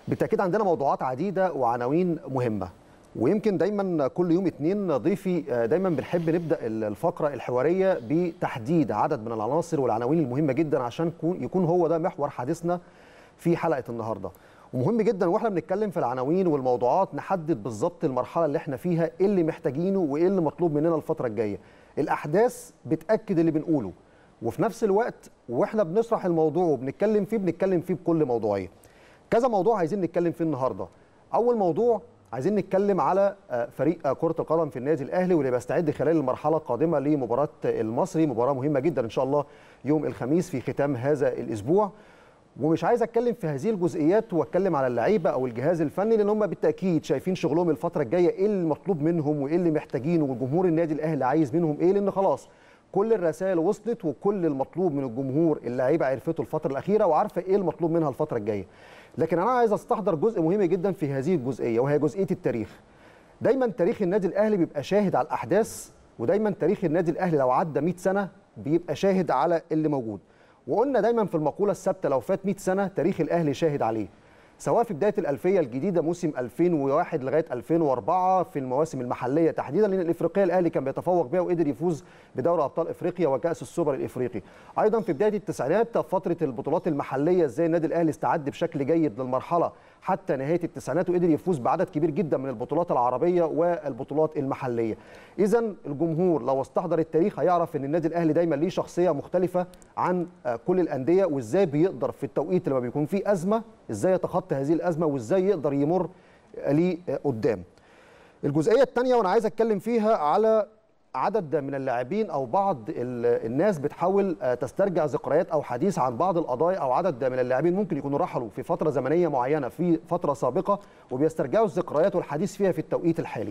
بالتاكيد عندنا موضوعات عديده وعناوين مهمه ويمكن دايما كل يوم اتنين ضيفي آه، دايما بنحب نبدا الفقره الحواريه بتحديد عدد من العناصر والعناوين المهمه جدا عشان يكون- يكون هو ده محور حديثنا في حلقه النهارده ومهم جدا واحنا بنتكلم في العناوين والموضوعات نحدد بالظبط المرحله اللي احنا فيها ايه اللي محتاجينه وايه اللي مطلوب مننا الفتره الجايه الاحداث بتاكد اللي بنقوله وفي نفس الوقت واحنا بنشرح الموضوع وبنتكلم فيه بنتكلم فيه بكل موضوعيه كذا موضوع عايزين نتكلم فيه النهارده اول موضوع عايزين نتكلم على آه، فريق آه، كرة القدم في النادي الأهلي واللي بيستعد خلال المرحلة القادمة لمباراة المصري مباراة مهمة جدا إن شاء الله يوم الخميس في ختام هذا الأسبوع ومش عايز اتكلم في هذه الجزئيات واتكلم على اللعيبه او الجهاز الفني لان هم بالتاكيد شايفين شغلهم الفتره الجايه ايه المطلوب منهم وايه اللي محتاجينه وجمهور النادي الاهلي عايز منهم ايه لان خلاص كل الرسائل وصلت وكل المطلوب من الجمهور اللعيبه عرفته الفتره الاخيره وعارفه ايه المطلوب منها الفتره الجايه لكن انا عايز استحضر جزء مهم جدا في هذه الجزئيه وهي جزئيه التاريخ دايما تاريخ النادي الاهلي بيبقى شاهد على الاحداث ودايما تاريخ النادي الاهلي لو عدى 100 سنه بيبقى شاهد على اللي موجود وقلنا دايما في المقوله الثابته لو فات 100 سنه تاريخ الاهلي شاهد عليه سواء في بدايه الالفيه الجديده موسم 2001 لغايه 2004 في المواسم المحليه تحديدا لان الافريقيه الاهلي كان بيتفوق بها وقدر يفوز بدوري ابطال افريقيا وكاس السوبر الافريقي ايضا في بدايه التسعينات فتره البطولات المحليه ازاي النادي الاهلي استعد بشكل جيد للمرحله حتى نهايه التسعينات وقدر يفوز بعدد كبير جدا من البطولات العربيه والبطولات المحليه اذا الجمهور لو استحضر التاريخ هيعرف ان النادي الاهلي دايما ليه شخصيه مختلفه عن آه، كل الانديه وازاي بيقدر في التوقيت لما بيكون فيه ازمه ازاي يتخطى هذه الازمه وازاي يقدر يمر ليه آه، قدام الجزئيه الثانيه وانا عايز اتكلم فيها على عدد من اللاعبين او بعض ال- الناس بتحاول آه، تسترجع ذكريات او حديث عن بعض القضايا او عدد من اللاعبين ممكن يكونوا رحلوا في فتره زمنيه معينه في فتره سابقه وبيسترجعوا الذكريات والحديث فيها في التوقيت الحالي.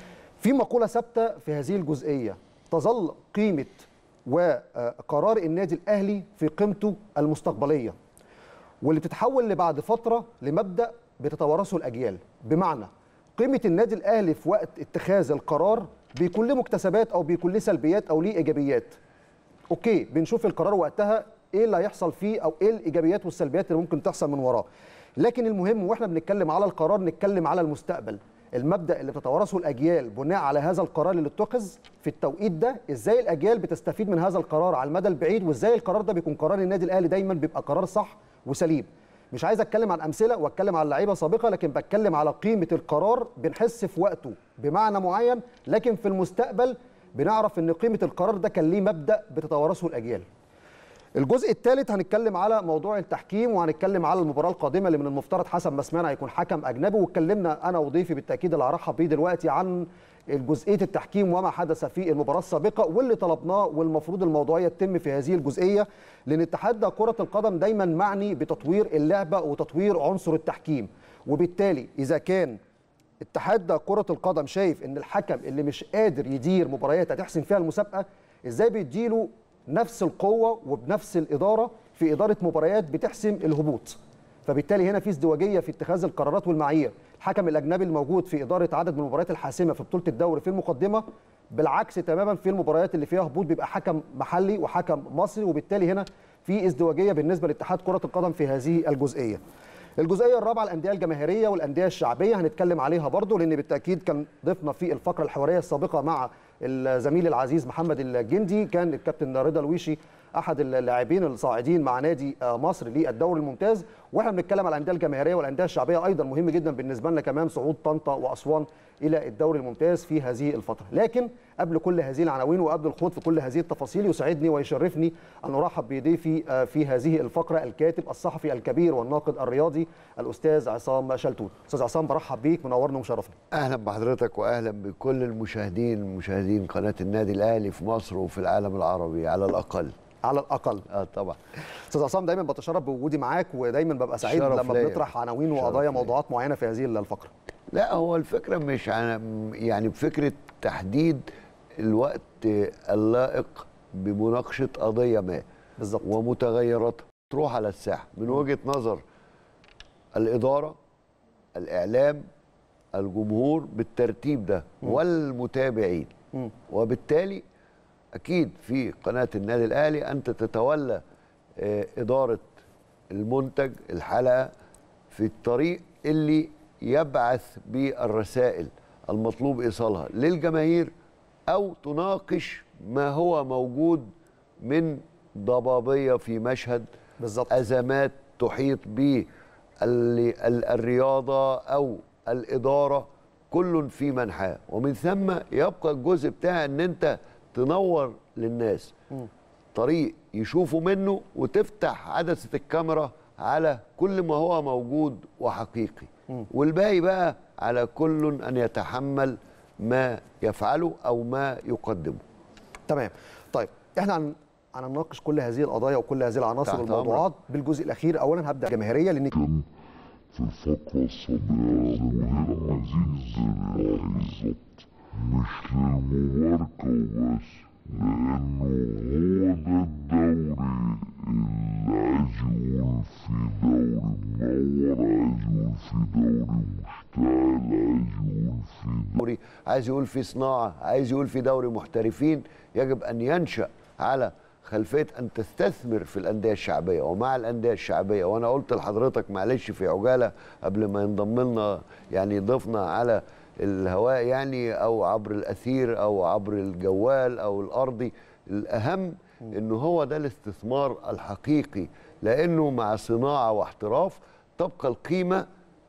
في مقوله ثابته في هذه الجزئيه تظل قيمه وقرار النادي الاهلي في قيمته المستقبليه واللي بتتحول لبعد فتره لمبدا بتتوارثه الاجيال بمعنى قيمه النادي الاهلي في وقت اتخاذ القرار بيكون له مكتسبات او بيكون له سلبيات او ليه ايجابيات اوكي بنشوف القرار وقتها ايه اللي هيحصل فيه او ايه الايجابيات والسلبيات اللي ممكن تحصل من وراه لكن المهم واحنا بنتكلم على القرار نتكلم على المستقبل المبدا اللي بتتوارثه الاجيال بناء على هذا القرار اللي اتخذ في التوقيت ده ازاي الاجيال بتستفيد من هذا القرار على المدى البعيد وازاي القرار ده بيكون قرار النادي الاهلي دايما بيبقى قرار صح وسليم مش عايز اتكلم عن امثله واتكلم عن لعيبه سابقه لكن بتكلم على قيمه القرار بنحس في وقته بمعنى معين لكن في المستقبل بنعرف ان قيمه القرار ده كان ليه مبدا بتتوارثه الاجيال الجزء الثالث هنتكلم على موضوع التحكيم وهنتكلم على المباراه القادمه اللي من المفترض حسب ما سمعنا هيكون حكم اجنبي واتكلمنا انا وضيفي بالتاكيد اللي هرحب بيه دلوقتي عن جزئيه التحكيم وما حدث في المباراه السابقه واللي طلبناه والمفروض الموضوعيه تتم في هذه الجزئيه لان اتحاد كره القدم دايما معني بتطوير اللعبه وتطوير عنصر التحكيم وبالتالي اذا كان اتحاد كرة القدم شايف ان الحكم اللي مش قادر يدير مباريات هتحسم فيها المسابقة ازاي بيديله نفس القوة وبنفس الإدارة في إدارة مباريات بتحسم الهبوط فبالتالي هنا في ازدواجية في اتخاذ القرارات والمعايير الحكم الأجنبي الموجود في إدارة عدد من المباريات الحاسمة في بطولة الدوري في المقدمة بالعكس تماما في المباريات اللي فيها هبوط بيبقى حكم محلي وحكم مصري وبالتالي هنا في ازدواجية بالنسبة لاتحاد كرة القدم في هذه الجزئية الجزئيه الرابعه الانديه الجماهيريه والانديه الشعبيه هنتكلم عليها برضو لان بالتاكيد كان ضيفنا في الفقره الحواريه السابقه مع الزميل العزيز محمد الجندي كان الكابتن رضا الويشي احد اللاعبين الصاعدين مع نادي آه، مصر للدوري الممتاز واحنا بنتكلم على الانديه الجماهيريه والانديه الشعبيه ايضا مهم جدا بالنسبه لنا كمان صعود طنطا واسوان الى الدوري الممتاز في هذه الفتره لكن قبل كل هذه العناوين وقبل الخوض في كل هذه التفاصيل يسعدني ويشرفني ان ارحب بضيفي آه، في هذه الفقره الكاتب الصحفي الكبير والناقد الرياضي الاستاذ عصام شلتوت استاذ عصام برحب بيك منورنا ومشرفنا اهلا بحضرتك واهلا بكل المشاهدين مشاهدين قناه النادي الاهلي في مصر وفي العالم العربي على الاقل على الاقل اه طبعا استاذ عصام دايما بتشرف بوجودي معاك ودايما ببقى سعيد شرف لما ليا. بنطرح عناوين شرف وقضايا ليا. موضوعات معينه في هذه الفقره لا هو الفكره مش عن يعني بفكره تحديد الوقت اللائق بمناقشه قضيه ما بالظبط ومتغيراتها تروح على الساحه من وجهه نظر الاداره الاعلام الجمهور بالترتيب ده والمتابعين مم. وبالتالي اكيد في قناه النادي الاهلي انت تتولى آه، اداره المنتج الحلقه في الطريق اللي يبعث بالرسائل المطلوب ايصالها للجماهير او تناقش ما هو موجود من ضبابيه في مشهد بالظبط. ازمات تحيط بالرياضه او الاداره كل في منحاه ومن ثم يبقى الجزء بتاع ان انت تنور للناس طريق يشوفوا منه وتفتح عدسه الكاميرا على كل ما هو موجود وحقيقي والباقي بقى على كل ان يتحمل ما يفعله او ما يقدمه تمام طيب احنا عن هنناقش كل هذه القضايا وكل هذه العناصر تحت والموضوعات بالجزء الاخير اولا هبدا جماهيريه لان في الفقرة السابقة غير عزيز بالظبط مش للمباركة وبس لأنه هو ده الدوري اللي عايز يقول فيه دوري منور عايز يقول فيه دوري مشتعل عايز يقول فيه دوري عايز يقول في صناعه عايز يقول في دوري محترفين يجب ان ينشا على خلفيه ان تستثمر في الانديه الشعبيه ومع الانديه الشعبيه وانا قلت لحضرتك معلش في عجاله قبل ما ينضم لنا يعني ضيفنا على الهواء يعني او عبر الاثير او عبر الجوال او الارضي الاهم انه هو ده الاستثمار الحقيقي لانه مع صناعه واحتراف تبقى القيمه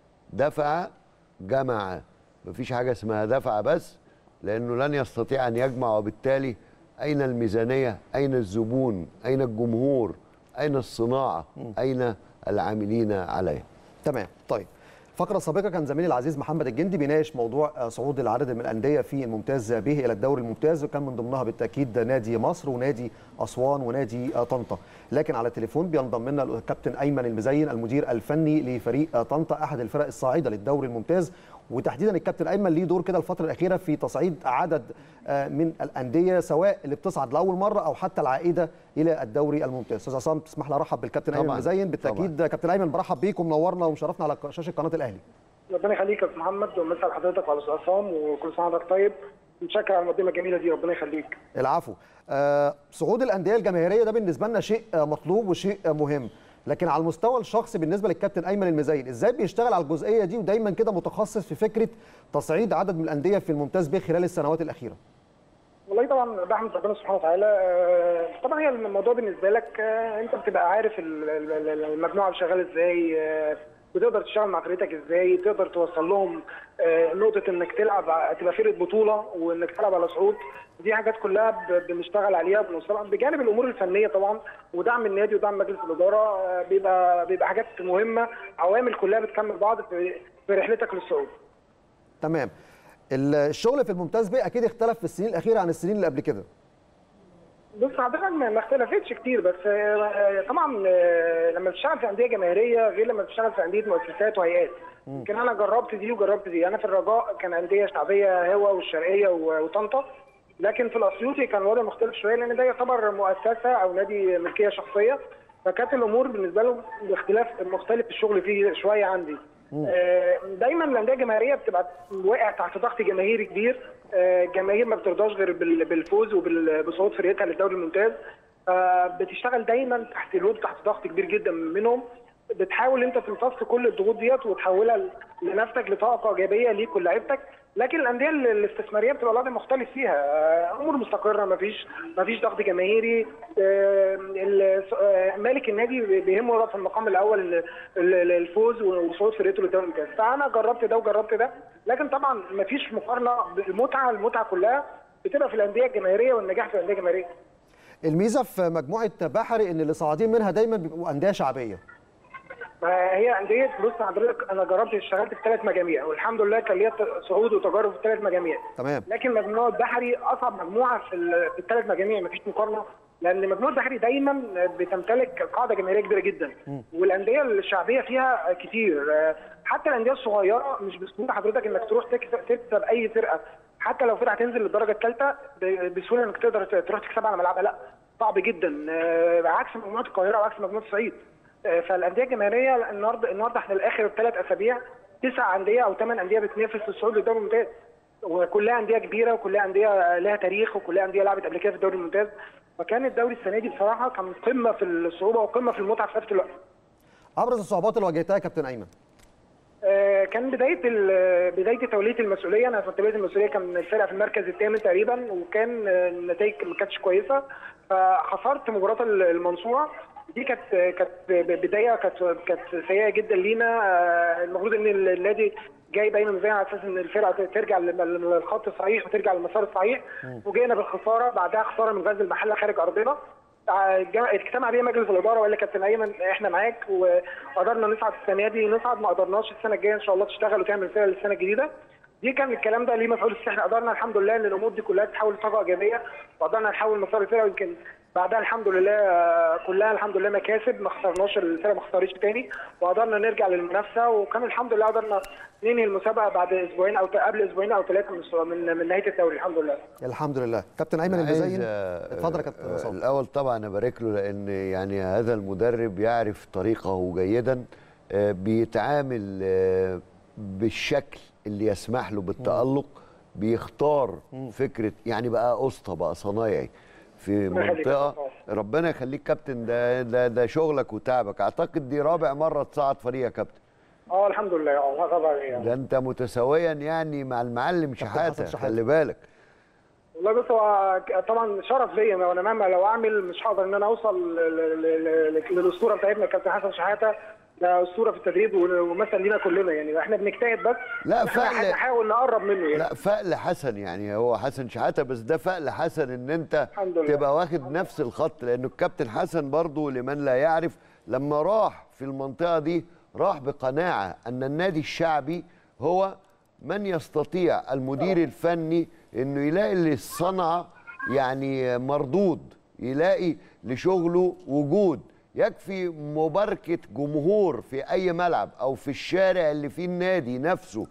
دفع جمع مفيش حاجه اسمها دفع بس لانه لن يستطيع ان يجمع وبالتالي اين الميزانيه اين الزبون اين الجمهور اين الصناعه اين العاملين عليها تمام طيب الفقرة السابقة كان زميلي العزيز محمد الجندي بيناقش موضوع آه، صعود العدد من الأندية في الممتاز به إلى الدوري الممتاز وكان من ضمنها بالتأكيد نادي مصر ونادي أسوان ونادي آه، طنطا لكن على التليفون بينضم لنا الكابتن أيمن المزين المدير الفني لفريق آه، طنطا أحد الفرق الصاعدة للدوري الممتاز وتحديدا الكابتن أيمن ليه دور كده الفترة الأخيرة في تصعيد عدد آه، من الأندية سواء اللي بتصعد لأول مرة أو حتى العائدة إلى الدوري الممتاز أستاذ عصام تسمح لي أرحب بالكابتن أيمن طبعاً، المزين بالتأكيد كابتن أيمن برحب بيك ومنورنا ومشرفنا على شاشة قناة الأهلي ربنا يخليك يا استاذ محمد ومسا على حضرتك وعلى استاذ عصام وكل سنه وحضرتك طيب متشكر على المقدمه الجميله دي ربنا يخليك العفو آه، صعود الانديه الجماهيريه ده بالنسبه لنا شيء آه، مطلوب وشيء آه، مهم لكن على المستوى الشخصي بالنسبه للكابتن ايمن المزين ازاي بيشتغل على الجزئيه دي ودايما كده متخصص في فكره تصعيد عدد من الانديه في الممتاز به خلال السنوات الاخيره والله طبعا بحمد ربنا سبحانه وتعالى آه، طبعا هي الموضوع بالنسبه لك آه، انت بتبقى عارف ال- ال- ال- المجموعه شغاله ازاي آه، بتقدر تشتغل مع فرقتك ازاي تقدر توصل لهم آه، نقطه انك تلعب ع- تبقى فرقه بطوله وانك تلعب على صعود دي حاجات كلها ب- بنشتغل عليها بنوصلها بجانب الامور الفنيه طبعا ودعم النادي ودعم مجلس الاداره آه، بيبقى بيبقى حاجات مهمه عوامل كلها بتكمل بعض في في رحلتك للصعود تمام ال- الشغل في الممتاز به اكيد اختلف في السنين الاخيره عن السنين اللي قبل كده بص حضرتك ما ما اختلفتش كتير بس آه، طبعا آه، لما بتشتغل في انديه جماهيريه غير لما بتشتغل في انديه مؤسسات وهيئات يمكن انا جربت دي وجربت دي انا في الرجاء كان انديه شعبيه هوا والشرقيه و- وطنطا لكن في الاسيوطي كان الوضع مختلف شويه لان ده يعتبر مؤسسه او نادي ملكيه شخصيه فكانت الامور بالنسبه له باختلاف مختلف الشغل فيه شويه عندي آه، دايما الانديه الجماهيريه بتبقى واقع تحت ضغط جماهيري كبير آه، الجماهير ما بترضاش غير بال- بالفوز وبصعود فرقتها للدوري الممتاز آه، بتشتغل دايما تحت لود تحت ضغط كبير جدا منهم بتحاول انت تمتص كل الضغوط ديت وتحولها ل- لنفسك لطاقه ايجابيه ليك ولعيبتك لكن الانديه ال- الاستثماريه بتبقى الوضع مختلف فيها آه، امور مستقره مفيش مفيش ضغط جماهيري آه، ال- آه، مالك النادي بيهمه يبقى في المقام الاول ال- ال- الفوز وصعود فرقته للدوري الممتاز فانا جربت ده وجربت ده لكن طبعا مفيش مقارنه المتعه المتعه كلها بتبقى في الانديه الجماهيريه والنجاح في الانديه الجماهيريه الميزه في مجموعه بحري ان اللي صاعدين منها دايما بيبقوا انديه شعبيه ما هي انديه بص حضرتك انا جربت اشتغلت في ثلاث مجاميع والحمد لله كان ليا صعود وتجارب في ثلاث مجاميع تمام لكن مجموعه بحري اصعب مجموعه في ال- في الثلاث مجاميع مفيش مقارنه لان مجموعه بحري دايما بتمتلك قاعده جماهيريه كبيره جدا والانديه الشعبيه فيها كتير حتى الانديه الصغيره مش بسهوله حضرتك انك تروح تكسب, تكسب اي فرقه حتى لو فرقه هتنزل للدرجه الثالثه ب- بسهوله انك تقدر تروح تكسبها على ملعبها لا صعب جدا آه، عكس مجموعه القاهره وعكس مجموعه الصعيد آه، فالانديه الجماهيريه النهارده النهارده احنا لاخر ثلاث اسابيع تسع انديه او ثمان انديه بتنافس الصعود للدوري الممتاز وكلها انديه كبيره وكلها انديه لها تاريخ وكلها انديه لعبت قبل كده في الدوري الممتاز فكان الدوري السنه دي بصراحه كان قمه في الصعوبه وقمه في المتعه في نفس الوقت ابرز الصعوبات اللي واجهتها يا كابتن ايمن آه، كان بدايه ال- بدايه توليه المسؤوليه انا في توليه المسؤوليه كان الفرقه في المركز الثامن تقريبا وكان النتائج ما كانتش كويسه فخسرت مباراه المنصوره دي كانت كانت بدايه كانت كانت سيئه جدا لينا آه، المفروض ان النادي جاي باين ميزان على اساس ان الفرقه ترجع لل- للخط الصحيح وترجع للمسار الصحيح وجينا بالخساره بعدها خساره من غزل المحله خارج ارضنا جا- اجتمع بيه مجلس الاداره وقال لي كابتن ايمن احنا معاك وقدرنا نصعد السنه دي نصعد ما قدرناش السنه الجايه ان شاء الله تشتغل وتعمل فرقه للسنه الجديده دي كان الكلام ده ليه مفعول بس احنا قدرنا الحمد لله ان الامور دي كلها تتحول لطاقه ايجابيه وقدرنا نحول مسار الفرقه ويمكن بعدها الحمد لله آه، كلها الحمد لله مكاسب ما خسرناش الفرقه ما خسرتش تاني وقدرنا نرجع للمنافسه وكان الحمد لله قدرنا ننهي المسابقه بعد اسبوعين او قبل اسبوعين او ثلاثه من من من نهايه الدوري الحمد لله الحمد لله كابتن ايمن أنا عايز، المزين آه، اتفضل يا كابتن آه، عصام الاول طبعا ابارك له لان يعني هذا المدرب يعرف طريقه جيدا آه، بيتعامل آه، بالشكل اللي يسمح له بالتالق بيختار فكره يعني بقى اسطى بقى صنايعي في ربنا يخليك يا منطقه كابتن. ربنا يخليك كابتن ده ده ده شغلك وتعبك اعتقد دي رابع مره تصعد فريق يا كابتن اه الحمد لله اه طبعا يعني. ده انت متساويا يعني مع المعلم شحاته حسن شحاتة. خلي بالك والله بص هو ك- طبعا شرف ليا وانا مهما لو اعمل مش هقدر ان انا اوصل ل- ل- ل- للاسطوره بتاعتنا كابتن حسن شحاته ده اسطوره في التدريب و- ومثل لينا كلنا يعني احنا بنجتهد بس لا، إحنا فعلا. هنحاول نقرب منه يعني لا فقل حسن يعني هو حسن شحاته بس ده فقل حسن ان انت الحمد لله. تبقى واخد نفس الخط لانه الكابتن حسن برضو لمن لا يعرف لما راح في المنطقه دي راح بقناعه ان النادي الشعبي هو من يستطيع المدير الفني انه يلاقي للصنعه يعني مردود يلاقي لشغله وجود يكفي مباركه جمهور في اي ملعب او في الشارع اللي فيه النادي نفسه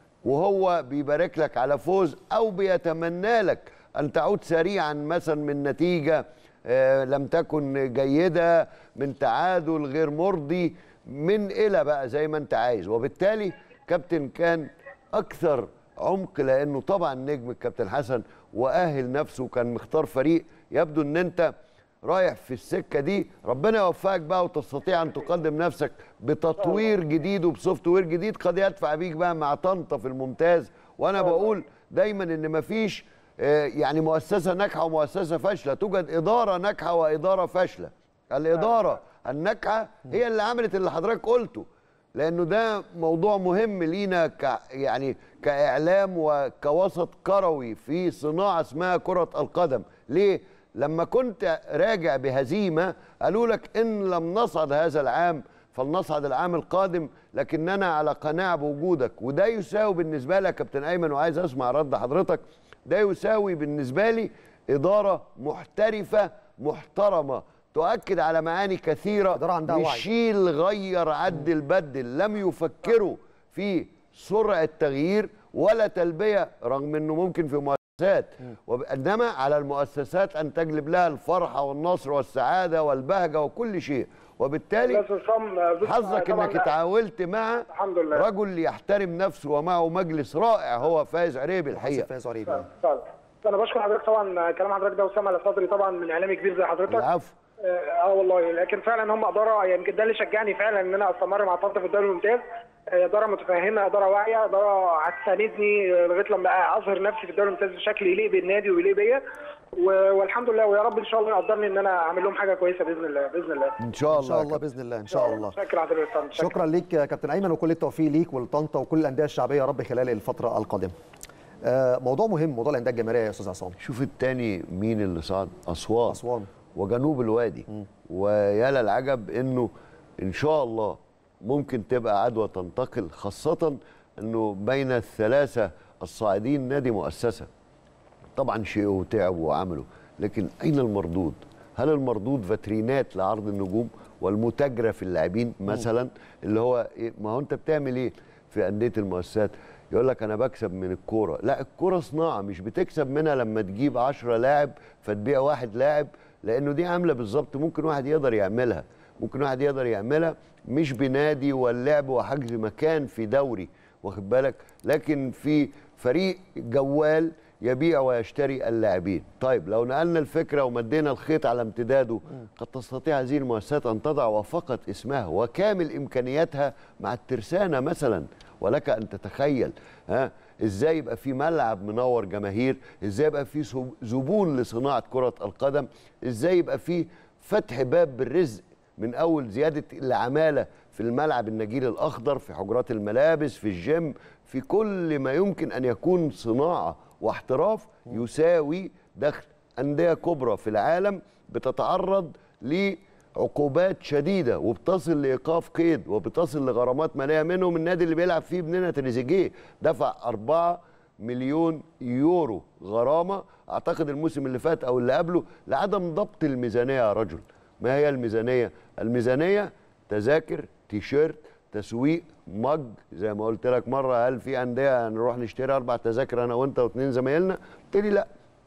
وهو بيبارك لك على فوز او بيتمنى لك ان تعود سريعا مثلا من نتيجه آه، لم تكن جيده من تعادل غير مرضي من الى بقى زي ما انت عايز وبالتالي كابتن كان اكثر عمق لانه طبعا نجم الكابتن حسن واهل نفسه كان مختار فريق يبدو ان انت رايح في السكه دي ربنا يوفقك بقى وتستطيع ان تقدم نفسك بتطوير جديد وبسوفت وير جديد قد يدفع بيك بقى مع طنطا في الممتاز وانا بقول دايما ان مفيش آه، يعني مؤسسه ناجحه ومؤسسه فاشله توجد اداره ناجحه واداره فاشله الاداره الناجحه هي اللي عملت اللي حضرتك قلته لانه ده موضوع مهم لينا ك يعني كاعلام وكوسط كروي في صناعه اسمها كره القدم ليه لما كنت راجع بهزيمه قالوا لك ان لم نصعد هذا العام فلنصعد العام القادم لكننا على قناعه بوجودك وده يساوي بالنسبه لي يا كابتن ايمن وعايز اسمع رد حضرتك ده يساوي بالنسبه لي اداره محترفه محترمه تؤكد على معاني كثيره إدارة عندها وعي. مش شيل غير عدل بدل لم يفكروا في سرعه تغيير ولا تلبيه رغم انه ممكن في مؤسسات وب- انما على المؤسسات ان تجلب لها الفرحه والنصر والسعاده والبهجه وكل شيء وبالتالي بس عصام بص، حظك طبعاً انك لا. اتعاونت مع الحمد لله. رجل يحترم نفسه ومعه مجلس رائع هو فايز عريبي حسن الحقيقه فايز عريبي فعلا انا بشكر حضرتك طبعا كلام حضرتك ده وسام على صدري طبعا من اعلامي كبير زي حضرتك العفو اه آه والله لكن فعلا هم اداره يعني ده اللي شجعني فعلا ان انا استمر مع طنطا في الدوري الممتاز آه، اداره متفهمه اداره واعيه اداره هتساندني آه، لغايه لما اظهر نفسي في الدوري الممتاز بشكل يليق بالنادي ويليق بيا و- والحمد لله ويا رب ان شاء الله يقدرني ان انا اعمل لهم حاجه كويسه باذن الله باذن الله ان شاء الله ان شاء يا الله كابتن. باذن الله ان شاء الله شكرا حضرتك شكرا. شكرا ليك يا كابتن ايمن وكل التوفيق ليك ولطنطا وكل الانديه الشعبيه يا رب خلال الفتره القادمه آه، موضوع مهم موضوع الانديه الجماهيريه يا استاذ عصام شوف التاني مين اللي صعد اسوان اسوان وجنوب الوادي ويا للعجب انه ان شاء الله ممكن تبقى عدوى تنتقل خاصه انه بين الثلاثه الصاعدين نادي مؤسسه طبعا شيء وتعبوا وعملوا لكن اين المردود هل المردود فاترينات لعرض النجوم والمتاجره في اللاعبين مثلا اللي هو إيه؟ ما هو انت بتعمل ايه في انديه المؤسسات يقول لك انا بكسب من الكوره لا الكوره صناعه مش بتكسب منها لما تجيب 10 لاعب فتبيع واحد لاعب لانه دي عامله بالظبط ممكن واحد يقدر يعملها ممكن واحد يقدر يعملها مش بنادي واللعب وحجز مكان في دوري واخد بالك لكن في فريق جوال يبيع ويشتري اللاعبين طيب لو نقلنا الفكرة ومدينا الخيط على امتداده قد تستطيع هذه المؤسسات أن تضع وفقط اسمها وكامل إمكانياتها مع الترسانة مثلا ولك أن تتخيل ها ازاي يبقى في ملعب منور جماهير ازاي يبقى في سب- زبون لصناعة كرة القدم ازاي يبقى في فتح باب بالرزق من اول زياده العماله في الملعب النجيل الاخضر في حجرات الملابس في الجيم في كل ما يمكن ان يكون صناعه واحتراف يساوي دخل انديه كبرى في العالم بتتعرض لعقوبات شديده وبتصل لايقاف قيد وبتصل لغرامات ماليه منهم النادي اللي بيلعب فيه ابننا تريزيجيه دفع 4 مليون يورو غرامه اعتقد الموسم اللي فات او اللي قبله لعدم ضبط الميزانيه يا رجل ما هي الميزانيه الميزانيه تذاكر تيشيرت تسويق مج زي ما قلت لك مره هل في انديه هنروح نشتري اربع تذاكر انا وانت واثنين زمايلنا قلت لي لا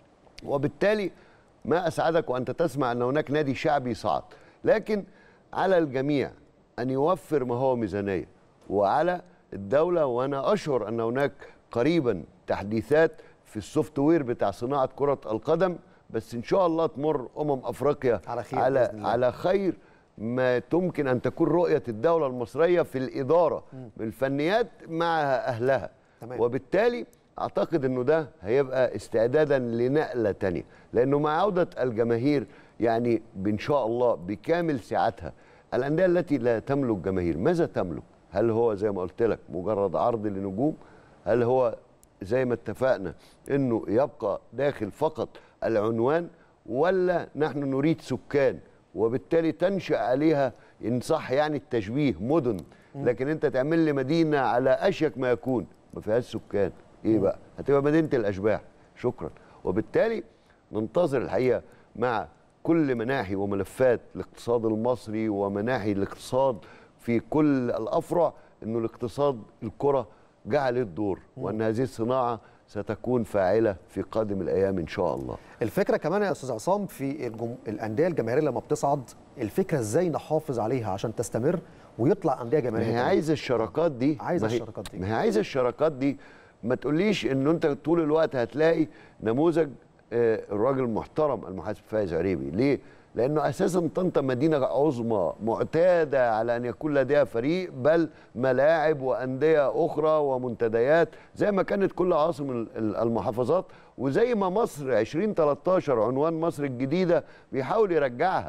وبالتالي ما اسعدك وانت تسمع ان هناك نادي شعبي صعد لكن على الجميع ان يوفر ما هو ميزانيه وعلى الدوله وانا اشعر ان هناك قريبا تحديثات في السوفت وير بتاع صناعه كره القدم بس ان شاء الله تمر امم افريقيا على خير على بإذن الله. على خير ما تمكن ان تكون رؤيه الدوله المصريه في الاداره بالفنيات مع اهلها تمام. وبالتالي اعتقد انه ده هيبقى استعدادا لنقله تانية لانه مع عوده الجماهير يعني ان شاء الله بكامل سعتها الانديه التي لا تملك جماهير ماذا تملك هل هو زي ما قلت لك مجرد عرض لنجوم هل هو زي ما اتفقنا انه يبقى داخل فقط العنوان ولا نحن نريد سكان وبالتالي تنشا عليها ان صح يعني التشبيه مدن لكن انت تعمل لي مدينه على اشيك ما يكون ما فيهاش سكان ايه بقى هتبقى مدينه الاشباح شكرا وبالتالي ننتظر الحقيقه مع كل مناحي وملفات الاقتصاد المصري ومناحي الاقتصاد في كل الافرع انه الاقتصاد الكره جعل الدور وان هذه الصناعه ستكون فاعله في قادم الايام ان شاء الله الفكره كمان يا استاذ عصام في الجم... الانديه الجماهيريه لما بتصعد الفكره ازاي نحافظ عليها عشان تستمر ويطلع انديه ما جماهيريه هي تانية. عايزه الشراكات دي عايزة ما هي- الشراكات دي. ما هي عايزه الشراكات دي ما تقوليش انه انت طول الوقت هتلاقي نموذج آه، الراجل المحترم المحاسب فايز عريبي ليه لانه اساسا طنطا مدينه عظمى معتاده على ان يكون لديها فريق بل ملاعب وانديه اخرى ومنتديات زي ما كانت كل عاصم ال- ال- المحافظات وزي ما مصر 2013 عنوان مصر الجديده بيحاول يرجعها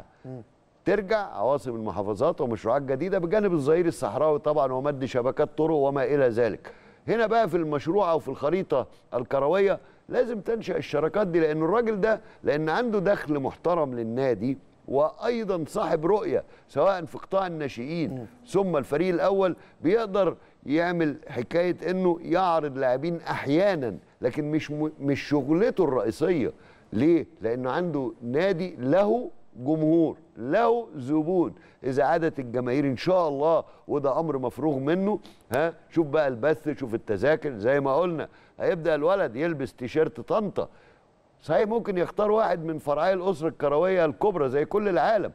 ترجع عواصم المحافظات ومشروعات جديده بجانب الظهير الصحراوي طبعا ومد شبكات طرق وما الى ذلك. هنا بقى في المشروع او في الخريطه الكرويه لازم تنشا الشراكات دي لان الراجل ده لان عنده دخل محترم للنادي وايضا صاحب رؤيه سواء في قطاع الناشئين ثم الفريق الاول بيقدر يعمل حكايه انه يعرض لاعبين احيانا لكن مش م- مش شغلته الرئيسيه ليه؟ لانه عنده نادي له جمهور له زبون اذا عادت الجماهير ان شاء الله وده امر مفروغ منه ها شوف بقى البث شوف التذاكر زي ما قلنا هيبدا الولد يلبس تيشيرت طنطا صحيح ممكن يختار واحد من فرعي الاسره الكرويه الكبرى زي كل العالم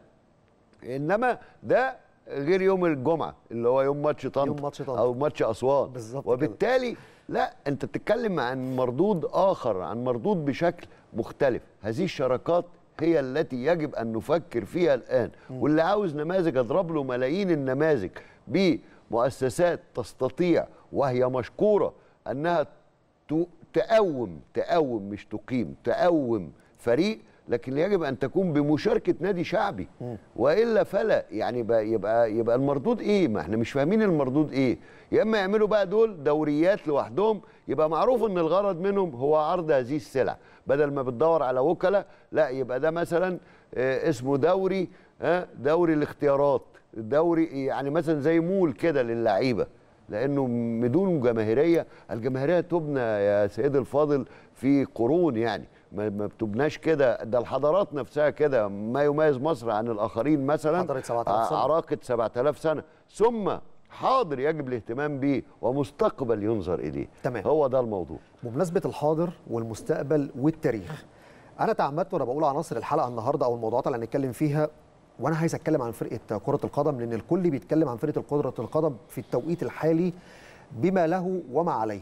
انما ده غير يوم الجمعه اللي هو يوم ماتش طنطا يوم ماتش طنطا. او ماتش اسوان بالظبط كده. وبالتالي لا انت بتتكلم عن مردود اخر عن مردود بشكل مختلف هذه الشراكات هي التي يجب ان نفكر فيها الان واللي عاوز نماذج اضرب له ملايين النماذج بمؤسسات تستطيع وهي مشكوره انها ت- تقوم تقوم مش تقيم تقوم فريق لكن يجب ان تكون بمشاركه نادي شعبي والا فلا يعني يبقى يبقى يبقى المردود ايه ما احنا مش فاهمين المردود ايه يا اما يعملوا بقى دول دوريات لوحدهم يبقى معروف ان الغرض منهم هو عرض هذه السلع بدل ما بتدور على وكلاء لا يبقى ده مثلا آه، اسمه دوري آه، دوري الاختيارات دوري يعني مثلا زي مول كده للعيبه لانه بدون جماهيريه الجماهيريه تبنى يا سيدي الفاضل في قرون يعني ما ما بتبناش كده ده الحضارات نفسها كده ما يميز مصر عن الاخرين مثلا حضارة 7000 سنة. عراقه 7000 سنه ثم حاضر يجب الاهتمام به ومستقبل ينظر اليه تمام. هو ده الموضوع بمناسبه الحاضر والمستقبل والتاريخ انا تعمدت وانا بقول عناصر الحلقه النهارده او الموضوعات اللي هنتكلم فيها وانا عايز اتكلم عن فرقه كره القدم لان الكل بيتكلم عن فرقه كره القدم في التوقيت الحالي بما له وما عليه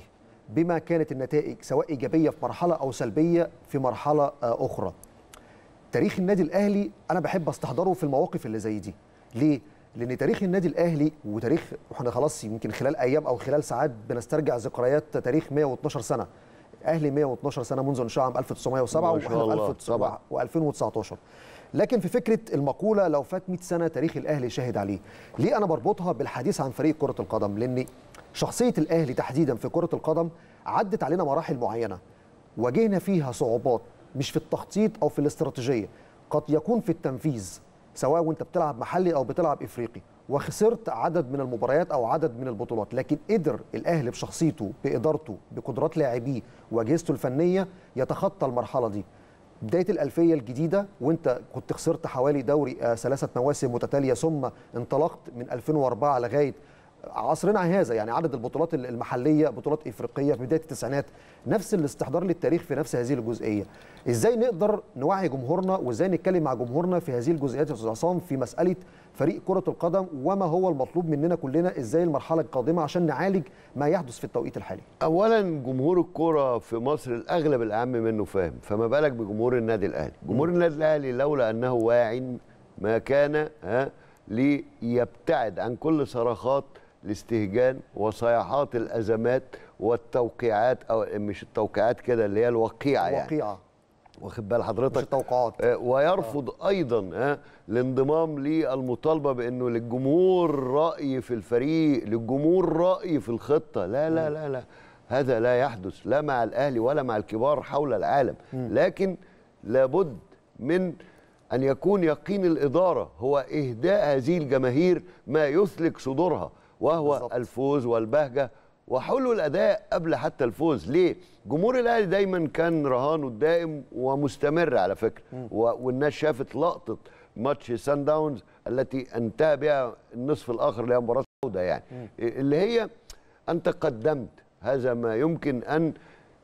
بما كانت النتائج سواء ايجابيه في مرحله او سلبيه في مرحله آه، اخرى تاريخ النادي الاهلي انا بحب استحضره في المواقف اللي زي دي ليه لان تاريخ النادي الاهلي وتاريخ واحنا خلاص يمكن خلال ايام او خلال ساعات بنسترجع ذكريات تاريخ 112 سنه اهلي 112 سنه منذ انشاء عام 1907 ما شاء واحنا الله، في طبعا. 2019 لكن في فكره المقوله لو فات 100 سنه تاريخ الاهلي شاهد عليه ليه انا بربطها بالحديث عن فريق كره القدم لان شخصيه الاهلي تحديدا في كره القدم عدت علينا مراحل معينه واجهنا فيها صعوبات مش في التخطيط او في الاستراتيجيه قد يكون في التنفيذ سواء وانت بتلعب محلي او بتلعب افريقي وخسرت عدد من المباريات او عدد من البطولات لكن قدر الاهلي بشخصيته بادارته بقدرات لاعبيه واجهزته الفنيه يتخطى المرحله دي بدايه الالفيه الجديده وانت كنت خسرت حوالي دوري آه، ثلاثه مواسم متتاليه ثم انطلقت من 2004 لغايه عصرنا هذا يعني عدد البطولات المحليه بطولات افريقيه في بدايه التسعينات نفس الاستحضار للتاريخ في نفس هذه الجزئيه ازاي نقدر نوعي جمهورنا وازاي نتكلم مع جمهورنا في هذه الجزئيات يا استاذ عصام في مساله فريق كره القدم وما هو المطلوب مننا كلنا ازاي المرحله القادمه عشان نعالج ما يحدث في التوقيت الحالي اولا جمهور الكره في مصر الاغلب الاعم منه فاهم فما بالك بجمهور النادي الاهلي جمهور النادي الاهلي لولا انه واع ما كان ها ليبتعد عن كل صرخات الاستهجان وصيحات الازمات والتوقيعات او مش التوقيعات كده اللي هي الوقيعه يعني واقعه واخد بال حضرتك مش التوقعات آه، ويرفض ايضا ها الانضمام للمطالبه بانه للجمهور راي في الفريق للجمهور راي في الخطه لا لا لا لا هذا لا يحدث لا مع الاهلي ولا مع الكبار حول العالم لكن لابد من ان يكون يقين الاداره هو اهداء هذه الجماهير ما يثلج صدورها وهو بالظبط. بالزبط. الفوز والبهجه وحلو الاداء قبل حتى الفوز ليه جمهور الاهلي دايما كان رهانه الدائم ومستمر على فكره و- والناس شافت لقطه ماتش سان داونز التي انتهى بها النصف الاخر اللي هي مباراه العوده يعني اللي هي انت قدمت هذا ما يمكن ان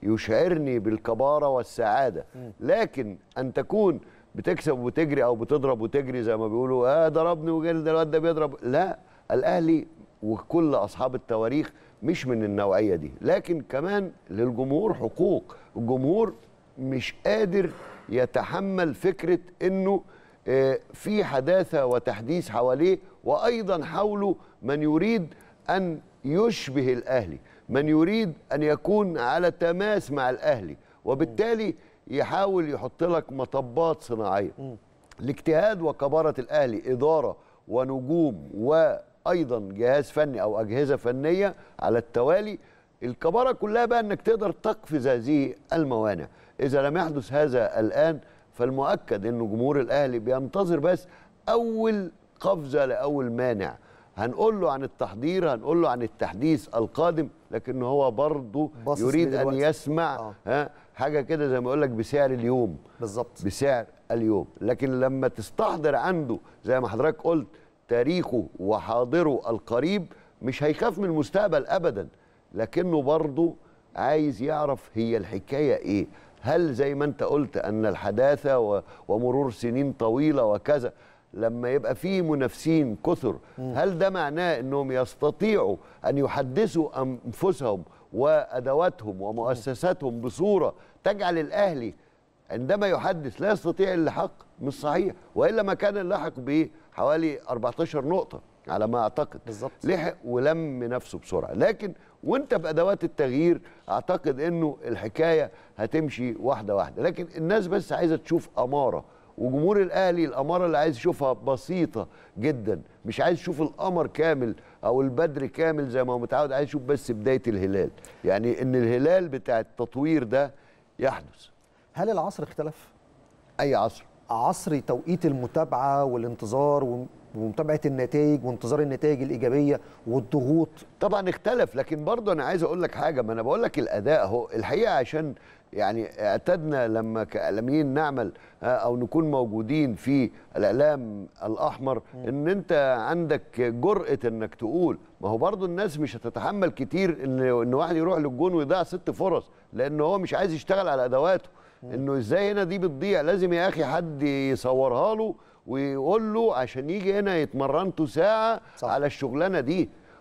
يشعرني بالكباره والسعاده لكن ان تكون بتكسب وتجري او بتضرب وتجري زي ما بيقولوا اه ضربني وجري ده الواد ده بيضرب لا الاهلي وكل اصحاب التواريخ مش من النوعيه دي لكن كمان للجمهور حقوق الجمهور مش قادر يتحمل فكره انه آه، في حداثه وتحديث حواليه وايضا حوله من يريد ان يشبه الاهلي من يريد ان يكون على تماس مع الاهلي وبالتالي يحاول يحط لك مطبات صناعيه الاجتهاد وكباره الاهلي اداره ونجوم وايضا جهاز فني او اجهزه فنيه على التوالي الكباره كلها بقى انك تقدر تقفز هذه الموانع اذا لم يحدث هذا الان فالمؤكد انه جمهور الاهلي بينتظر بس اول قفزه لاول مانع هنقول له عن التحضير هنقول له عن التحديث القادم لكن هو برضه باصص يريد ان لدلوقتي. يسمع آه. ها حاجه كده زي ما اقول لك بسعر اليوم بالظبط بسعر اليوم لكن لما تستحضر عنده زي ما حضرتك قلت تاريخه وحاضره القريب مش هيخاف من المستقبل ابدا لكنه برضه عايز يعرف هي الحكايه ايه هل زي ما انت قلت ان الحداثه و- ومرور سنين طويله وكذا لما يبقى في منافسين كثر هل ده معناه انهم يستطيعوا ان يحدثوا انفسهم وادواتهم ومؤسساتهم بصوره تجعل الاهلي عندما يحدث لا يستطيع اللحاق مش صحيح والا ما كان اللحق بايه حوالي 14 نقطه على ما اعتقد بالظبط. لحق ولم نفسه بسرعه لكن وانت بادوات التغيير اعتقد انه الحكايه هتمشي واحده واحده لكن الناس بس عايزه تشوف اماره وجمهور الاهلي الاماره اللي عايز يشوفها بسيطه جدا مش عايز يشوف القمر كامل او البدر كامل زي ما هو متعود عايز يشوف بس بدايه الهلال يعني ان الهلال بتاع التطوير ده يحدث هل العصر اختلف اي عصر عصر توقيت المتابعه والانتظار وم- ومتابعه النتائج وانتظار النتائج الايجابيه والضغوط طبعا اختلف لكن برضه انا عايز اقول لك حاجه ما انا بقول لك الاداء اهو الحقيقه عشان يعني اعتدنا لما كاعلاميين نعمل آه، او نكون موجودين في الاعلام الاحمر ان انت عندك جرأه انك تقول ما هو برضه الناس مش هتتحمل كتير ان ان واحد يروح للجون ويضيع ست فرص لان هو مش عايز يشتغل على ادواته انه ازاي هنا دي بتضيع لازم يا اخي حد يصورها له ويقول له عشان يجي هنا يتمرنتوا ساعه صح. على الشغلانه دي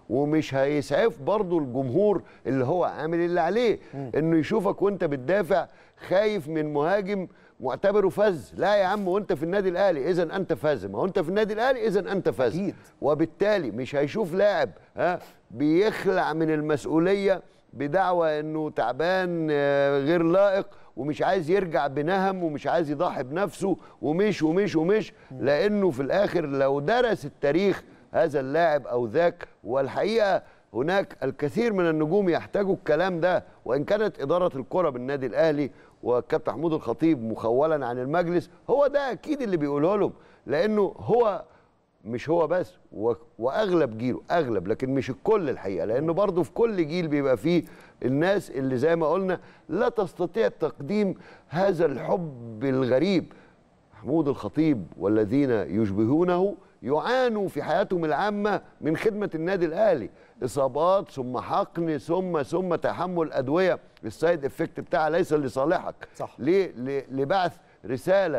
ومش هيسعف برضو الجمهور اللي هو عامل اللي عليه انه يشوفك وانت بتدافع خايف من مهاجم معتبره فز لا يا عم وانت في النادي الاهلي اذا انت فاز ما هو انت في النادي الاهلي اذا انت فاز أكيد. وبالتالي مش هيشوف لاعب ها بيخلع من المسؤوليه بدعوى انه تعبان آه، غير لائق ومش عايز يرجع بنهم ومش عايز يضحي بنفسه ومش ومش ومش لانه في الاخر لو درس التاريخ هذا اللاعب او ذاك والحقيقه هناك الكثير من النجوم يحتاجوا الكلام ده وان كانت اداره الكره بالنادي الاهلي والكابتن محمود الخطيب مخولا عن المجلس هو ده اكيد اللي بيقوله لهم لانه هو مش هو بس و- واغلب جيله اغلب لكن مش الكل الحقيقه لانه برضه في كل جيل بيبقى فيه الناس اللي زي ما قلنا لا تستطيع تقديم هذا الحب الغريب محمود الخطيب والذين يشبهونه يعانوا في حياتهم العامه من خدمه النادي الاهلي اصابات ثم حقن ثم ثم تحمل ادويه السايد افكت بتاعها ليس لصالحك صح. ليه ل- لبعث رساله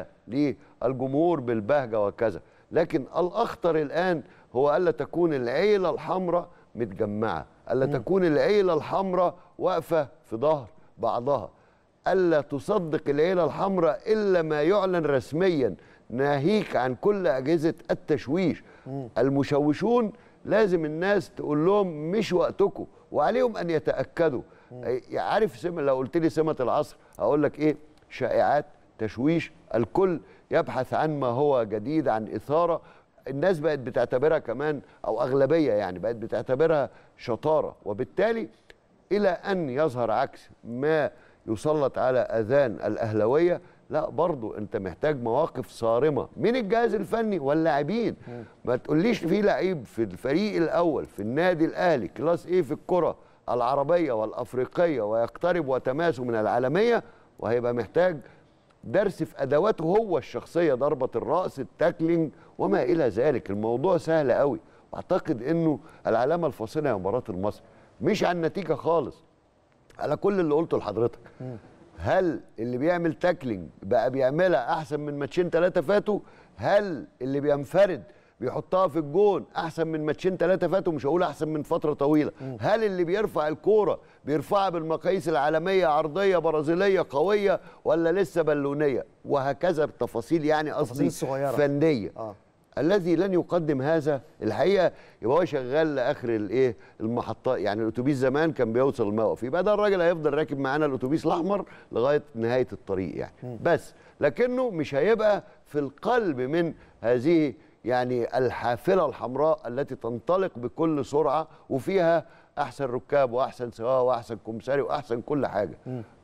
للجمهور بالبهجه وكذا لكن الاخطر الان هو الا تكون العيله الحمراء متجمعه الا تكون العيله الحمراء واقفه في ظهر بعضها الا تصدق العيله الحمراء الا ما يعلن رسميا ناهيك عن كل اجهزه التشويش المشوشون لازم الناس تقول لهم مش وقتكم وعليهم ان يتاكدوا أي- عارف سمة لو قلت لي سمه العصر هقول لك ايه شائعات تشويش الكل يبحث عن ما هو جديد عن اثاره الناس بقت بتعتبرها كمان او اغلبيه يعني بقت بتعتبرها شطاره وبالتالي الى ان يظهر عكس ما يسلط على اذان الاهلاويه لا برضو انت محتاج مواقف صارمه من الجهاز الفني واللاعبين ما تقوليش في لعيب في الفريق الاول في النادي الاهلي كلاس ايه في الكره العربيه والافريقيه ويقترب وتماسه من العالميه وهيبقى محتاج درس في ادواته هو الشخصيه ضربه الراس التاكلينج وما الى ذلك الموضوع سهل قوي واعتقد انه العلامه الفاصله هي مباراه المصري مش عن النتيجه خالص على كل اللي قلته لحضرتك هل اللي بيعمل تاكلينج بقى بيعملها احسن من ماتشين ثلاثه فاتوا هل اللي بينفرد بيحطها في الجون احسن من ماتشين ثلاثه فاتوا مش هقول احسن من فتره طويله هل اللي بيرفع الكوره بيرفعها بالمقاييس العالميه عرضيه برازيليه قويه ولا لسه بالونيه وهكذا بالتفاصيل يعني قصدي تفاصيل صغيرة. فنيه آه. الذي لن يقدم هذا الحقيقه يبقى هو شغال لاخر الايه المحطات يعني الاتوبيس زمان كان بيوصل الموقف يبقى ده الراجل هيفضل راكب معانا الاتوبيس الاحمر لغايه نهايه الطريق يعني بس لكنه مش هيبقى في القلب من هذه يعني الحافله الحمراء التي تنطلق بكل سرعه وفيها احسن ركاب واحسن سواق واحسن كمساري واحسن كل حاجه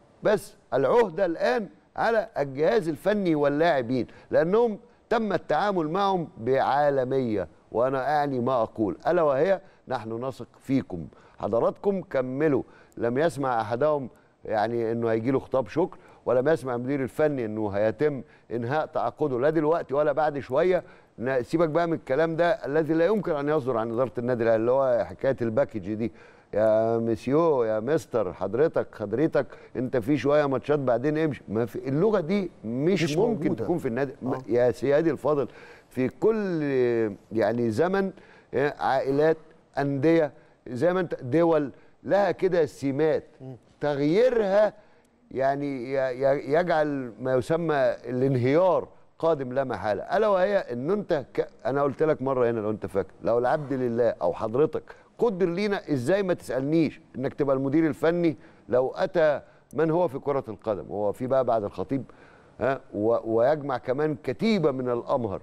بس العهده الان على الجهاز الفني واللاعبين لانهم تم التعامل معهم بعالميه وانا اعني ما اقول الا وهي نحن نثق فيكم حضراتكم كملوا لم يسمع احدهم يعني انه هيجي له خطاب شكر ولم يسمع المدير الفني انه هيتم انهاء تعاقده لا دلوقتي ولا بعد شويه ن- سيبك بقى من الكلام ده الذي لا يمكن ان يصدر عن اداره النادي الاهلي اللي هو حكايه الباكج دي يا مسيو يا مستر حضرتك حضرتك انت في شويه ماتشات بعدين امشي ما في اللغه دي مش, مش ممكن موجودة. تكون في النادي آه. يا سيادي الفاضل في كل يعني زمن عائلات انديه زي ما انت دول لها كده سمات تغييرها يعني ي- ي- يجعل ما يسمى الانهيار قادم لا محاله الا وهي ان انت ك... انا قلت لك مره هنا لو انت فاكر لو العبد لله او حضرتك قدر لينا ازاي ما تسالنيش انك تبقى المدير الفني لو اتى من هو في كره القدم هو في بقى بعد الخطيب ها و... ويجمع كمان كتيبه من الامهر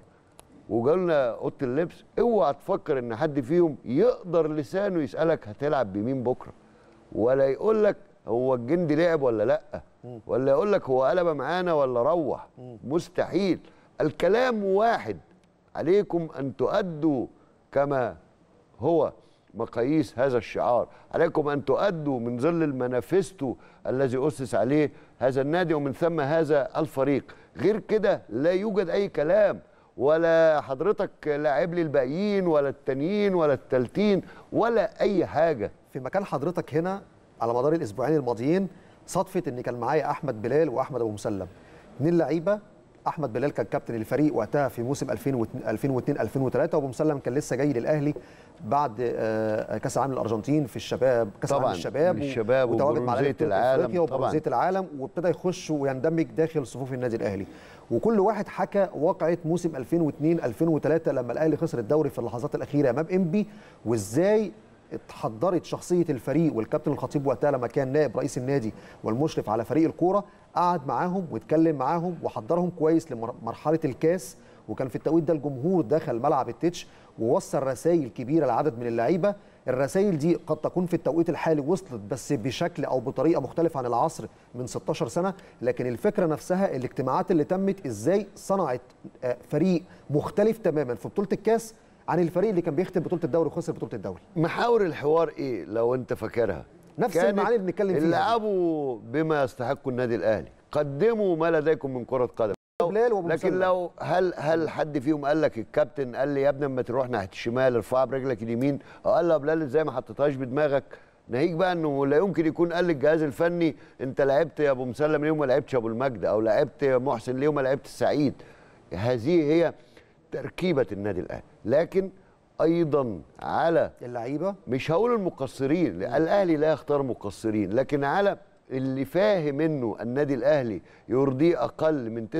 وجالنا اوضه اللبس اوعى تفكر ان حد فيهم يقدر لسانه يسالك هتلعب بمين بكره ولا يقول لك هو الجندي لعب ولا لا ولا يقول لك هو قلب معانا ولا روح مستحيل الكلام واحد عليكم ان تؤدوا كما هو مقاييس هذا الشعار عليكم ان تؤدوا من ظل المانيفستو الذي اسس عليه هذا النادي ومن ثم هذا الفريق غير كده لا يوجد اي كلام ولا حضرتك لاعب لي الباقيين ولا التانيين ولا التالتين ولا اي حاجه في مكان حضرتك هنا على مدار الاسبوعين الماضيين صدفه ان كان معايا احمد بلال واحمد ابو مسلم اثنين لعيبه احمد بلال كان كابتن الفريق وقتها في موسم 2002 2003 وابو مسلم كان لسه جاي للاهلي بعد آه، كاس العالم الارجنتين في الشباب كاس العالم طبعاً، للشباب للشباب وتواجد مع وبرونزية لعيبة العالم أفريقيا طبعاً. وبرونزية العالم وابتدى يخش ويندمج داخل صفوف النادي الاهلي وكل واحد حكى واقعه موسم 2002 2003 لما الاهلي خسر الدوري في اللحظات الاخيره امام انبي وازاي اتحضرت شخصيه الفريق والكابتن الخطيب وقتها لما كان نائب رئيس النادي والمشرف على فريق الكوره قعد معاهم واتكلم معاهم وحضرهم كويس لمرحله الكاس وكان في التوقيت ده الجمهور دخل ملعب التتش ووصل رسائل كبيره لعدد من اللعيبه الرسائل دي قد تكون في التوقيت الحالي وصلت بس بشكل او بطريقه مختلفه عن العصر من 16 سنه لكن الفكره نفسها الاجتماعات اللي تمت ازاي صنعت آه، فريق مختلف تماما في بطوله الكاس عن الفريق اللي كان بيختم بطوله الدوري وخسر بطوله الدوري محاور الحوار ايه لو انت فاكرها نفس كانت المعاني اللي بنتكلم فيها دي. العبوا بما يستحق النادي الاهلي قدموا ما لديكم من كره قدم بلال وأبو لكن مسلم. لو هل هل حد فيهم قال لك الكابتن قال لي يا ابني اما تروح ناحيه الشمال ارفعها برجلك اليمين او قال له يا بلال ازاي ما حطيتهاش بدماغك ناهيك بقى انه لا يمكن يكون قال للجهاز الفني انت لعبت يا ابو مسلم ليه وما لعبتش يا ابو المجد او لعبت يا محسن ليه وما لعبتش سعيد هذه هي تركيبه النادي الاهلي لكن ايضا على اللعيبه مش هقول المقصرين لأن الاهلي لا يختار مقصرين لكن على اللي فاهم انه النادي الاهلي يرضيه اقل من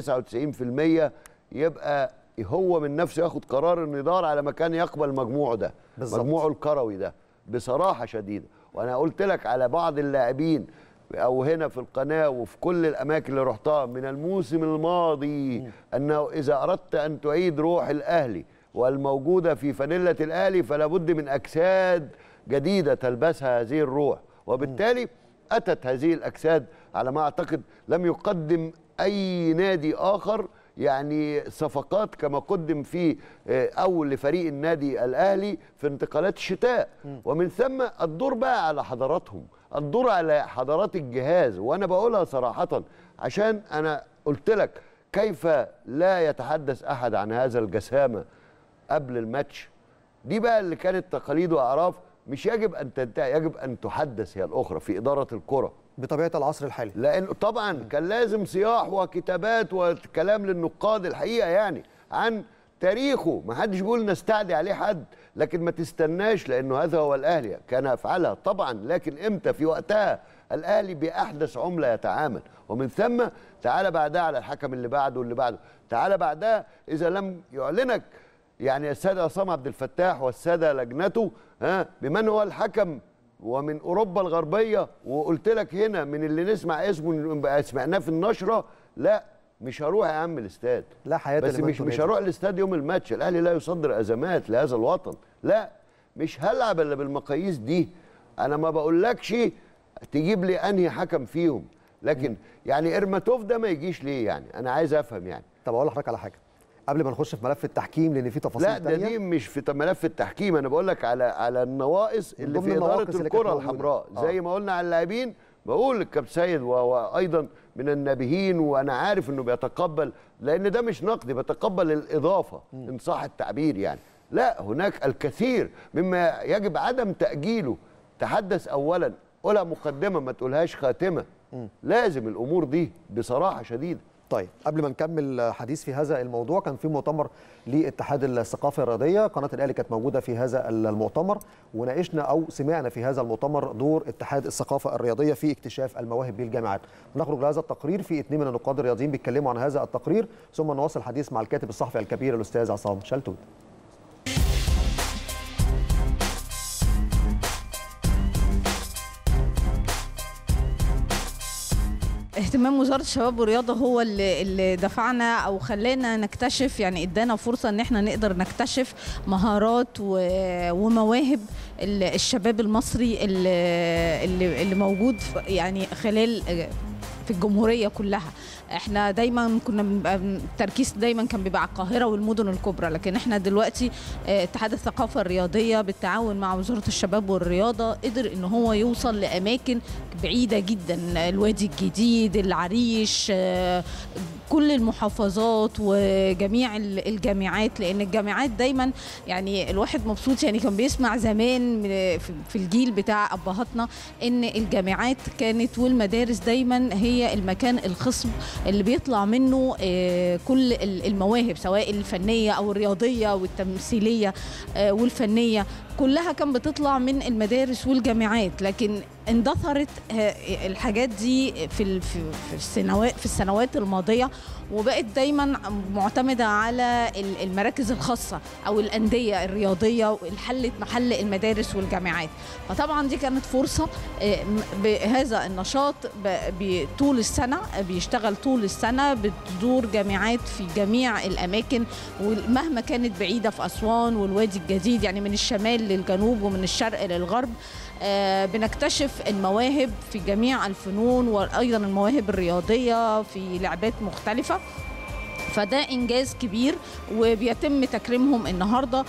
99% يبقى هو من نفسه ياخد قرار انه يدور على مكان يقبل مجموعه ده بالظبط. مجموعه الكروي ده بصراحه شديده وانا قلت لك على بعض اللاعبين او هنا في القناه وفي كل الاماكن اللي رحتها من الموسم الماضي انه اذا اردت ان تعيد روح الاهلي والموجوده في فانيله الاهلي فلا بد من اجساد جديده تلبسها هذه الروح وبالتالي اتت هذه الاجساد على ما اعتقد لم يقدم اي نادي اخر يعني صفقات كما قدم في آه، او لفريق النادي الاهلي في انتقالات الشتاء ومن ثم الدور بقى على حضراتهم الدور على حضرات الجهاز وانا بقولها صراحه عشان انا قلت لك كيف لا يتحدث احد عن هذا الجسامه قبل الماتش دي بقى اللي كانت تقاليد واعراف مش يجب ان تنتهي يجب ان تحدث هي الاخرى في اداره الكره بطبيعه العصر الحالي لان طبعا كان لازم صياح وكتابات وكلام للنقاد الحقيقه يعني عن تاريخه ما حدش بيقول نستعدي عليه حد لكن ما تستناش لانه هذا هو الاهلي كان يفعلها طبعا لكن امتى في وقتها الاهلي باحدث عمله يتعامل ومن ثم تعالى بعدها على الحكم اللي بعده واللي بعده تعالى بعدها اذا لم يعلنك يعني الساده عصام عبد الفتاح والساده لجنته ها بمن هو الحكم ومن اوروبا الغربيه وقلت لك هنا من اللي نسمع اسمه بقى سمعناه في النشره لا مش هروح يا عم الاستاد لا حياه بس لمن مش مش تنادي. هروح الاستاد يوم الماتش الاهلي لا يصدر ازمات لهذا الوطن لا مش هلعب الا بالمقاييس دي انا ما بقولكش تجيب لي انهي حكم فيهم لكن يعني ارماتوف ده ما يجيش ليه يعني انا عايز افهم يعني طب اقول لحضرتك على حاجه قبل ما نخش في ملف التحكيم لان في تفاصيل لا ده تانية. دي مش في ملف التحكيم انا بقول لك على على النواقص من اللي ضمن في النواقص اداره اللي كانت الكره موجودة. الحمراء آه. زي ما قلنا على اللاعبين بقول للكابتن سيد و- وايضا من النابهين وانا عارف انه بيتقبل لان ده مش نقد بيتقبل الاضافه ان صح التعبير يعني لا هناك الكثير مما يجب عدم تاجيله تحدث اولا قولها مقدمه ما تقولهاش خاتمه لازم الامور دي بصراحه شديده طيب قبل ما نكمل حديث في هذا الموضوع كان في مؤتمر لاتحاد الثقافه الرياضيه قناه الاهلي كانت موجوده في هذا المؤتمر وناقشنا او سمعنا في هذا المؤتمر دور اتحاد الثقافه الرياضيه في اكتشاف المواهب للجامعات نخرج لهذا التقرير في اثنين من النقاد الرياضيين بيتكلموا عن هذا التقرير ثم نواصل الحديث مع الكاتب الصحفي الكبير الاستاذ عصام شلتوت اهتمام وزاره الشباب والرياضه هو اللي, اللي دفعنا او خلانا نكتشف يعني ادانا فرصه ان احنا نقدر نكتشف مهارات و- ومواهب ال- الشباب المصري اللي, اللي, اللي موجود في- يعني خلال في الجمهوريه كلها احنا دايما كنا بنبقى التركيز دايما كان بيبقى على القاهره والمدن الكبرى لكن احنا دلوقتي اه، اتحاد الثقافه الرياضيه بالتعاون مع وزاره الشباب والرياضه قدر ان هو يوصل لاماكن بعيده جدا الوادي الجديد العريش اه، كل المحافظات وجميع ال- الجامعات لان الجامعات دايما يعني الواحد مبسوط يعني كان بيسمع زمان من- في- في الجيل بتاع ابهاتنا ان الجامعات كانت والمدارس دايما هي المكان الخصب اللي بيطلع منه آه، كل ال- المواهب سواء الفنيه او الرياضيه والتمثيليه آه، والفنيه كلها كان بتطلع من المدارس والجامعات لكن اندثرت آه، الحاجات دي في ال- في في السنوات في السنوات الماضيه وبقت دايما معتمده على ال- المراكز الخاصه او الانديه الرياضيه اللي حلت محل المدارس والجامعات فطبعا دي كانت فرصه آه، م- بهذا النشاط ب- ب- طول السنه بيشتغل طول السنه بتدور جامعات في جميع الاماكن ومهما كانت بعيده في اسوان والوادي الجديد يعني من الشمال للجنوب ومن الشرق للغرب آه، بنكتشف المواهب في جميع الفنون وايضا المواهب الرياضيه في لعبات مختلفه فده انجاز كبير وبيتم تكريمهم النهارده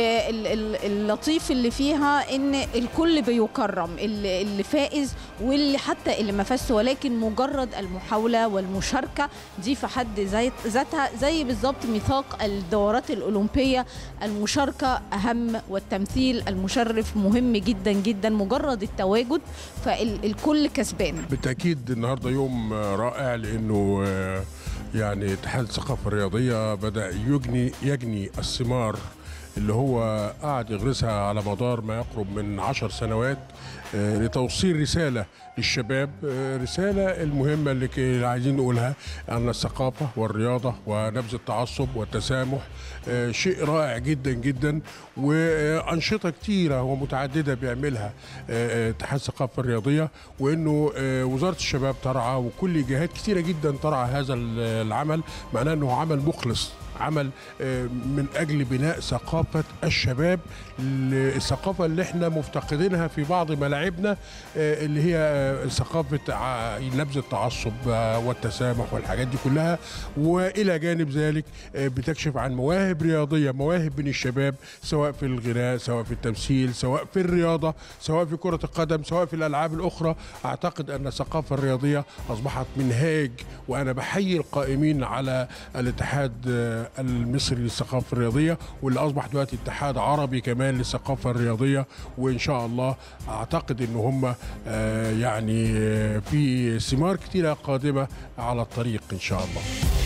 واللطيف اللي فيها ان الكل بيكرم اللي اللي فائز واللي حتى اللي ما فازش ولكن مجرد المحاوله والمشاركه دي في حد ذات- ذاتها زي بالظبط ميثاق الدورات الاولمبيه المشاركه اهم والتمثيل المشرف مهم جدا جدا مجرد التواجد فالكل كسبان بالتاكيد النهارده يوم آه، رائع لانه آه، يعني اتحاد الثقافه الرياضيه بدا يجني يجني الثمار اللي هو قعد يغرسها على مدار ما يقرب من عشر سنوات آه، لتوصيل رسالة للشباب آه، رسالة المهمة اللي ك- اللي عايزين نقولها أن الثقافة والرياضة ونبذ التعصب والتسامح آه، شيء رائع جدا جدا وأنشطة كتيرة ومتعددة بيعملها آه، آه، اتحاد الثقافة الرياضية وأنه آه، وزارة الشباب ترعى وكل جهات كتيرة جدا ترعى هذا العمل معناه أنه عمل مخلص عمل آه، من اجل بناء ثقافه الشباب ال- الثقافه اللي احنا مفتقدينها في بعض ملاعبنا آه، اللي هي آه، ثقافه ع- نبذ التعصب آه، والتسامح والحاجات دي كلها والى جانب ذلك آه، بتكشف عن مواهب رياضيه مواهب من الشباب سواء في الغناء سواء في التمثيل سواء في الرياضه سواء في كره القدم سواء في الالعاب الاخرى اعتقد ان الثقافه الرياضيه اصبحت منهاج وانا بحيي القائمين على الاتحاد آه، المصري للثقافه الرياضيه واللي اصبح دلوقتي اتحاد عربي كمان للثقافه الرياضيه وان شاء الله اعتقد ان هم آه، يعني آه، في ثمار كتيره قادمه على الطريق ان شاء الله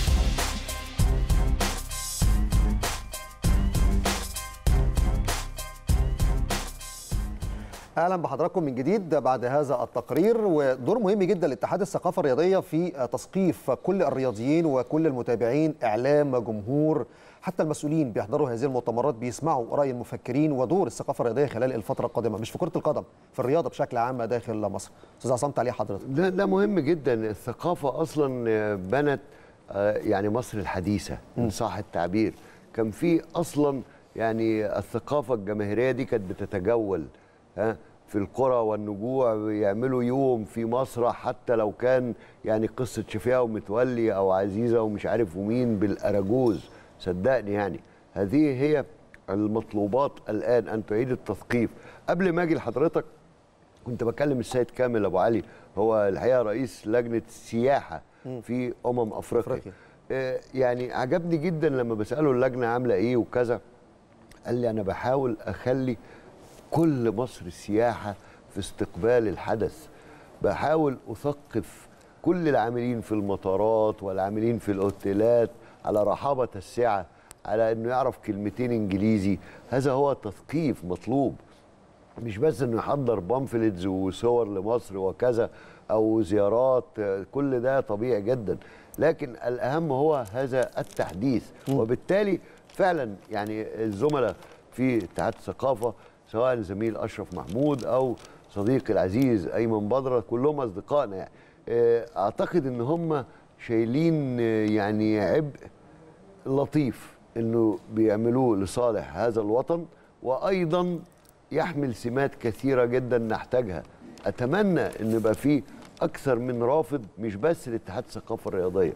اهلا بحضراتكم من جديد بعد هذا التقرير ودور مهم جدا لاتحاد الثقافه الرياضيه في تثقيف كل الرياضيين وكل المتابعين اعلام جمهور حتى المسؤولين بيحضروا هذه المؤتمرات بيسمعوا راي المفكرين ودور الثقافه الرياضيه خلال الفتره القادمه مش في كره القدم في الرياضه بشكل عام داخل مصر استاذ عصام تعليق حضرتك ده ده مهم جدا الثقافه اصلا آه، بنت آه، يعني مصر الحديثه ان صح التعبير كان في اصلا يعني الثقافه الجماهيريه دي كانت بتتجول ها في القرى والنجوع يعملوا يوم في مسرح حتى لو كان يعني قصه شفيقه ومتولي او عزيزه ومش عارف ومين بالاراجوز صدقني يعني هذه هي المطلوبات الان ان تعيد التثقيف قبل ما اجي لحضرتك كنت بكلم السيد كامل ابو علي هو الحقيقه رئيس لجنه السياحه في امم افريقيا, أفريقيا. آه يعني عجبني جدا لما بساله اللجنه عامله ايه وكذا قال لي انا بحاول اخلي كل مصر السياحه في استقبال الحدث بحاول اثقف كل العاملين في المطارات والعاملين في الاوتيلات على رحابه السعه على انه يعرف كلمتين انجليزي هذا هو تثقيف مطلوب مش بس انه يحضر بامفلتس وصور لمصر وكذا او زيارات آه، كل ده طبيعي جدا لكن الاهم هو هذا التحديث وبالتالي فعلا يعني الزملاء في اتحاد الثقافه سواء الزميل اشرف محمود او صديقي العزيز ايمن بدره كلهم اصدقائنا يعني آه، اعتقد ان هم شايلين آه، يعني عبء لطيف انه بيعملوه لصالح هذا الوطن وايضا يحمل سمات كثيره جدا نحتاجها اتمنى ان يبقى فيه اكثر من رافض مش بس لاتحاد الثقافه الرياضيه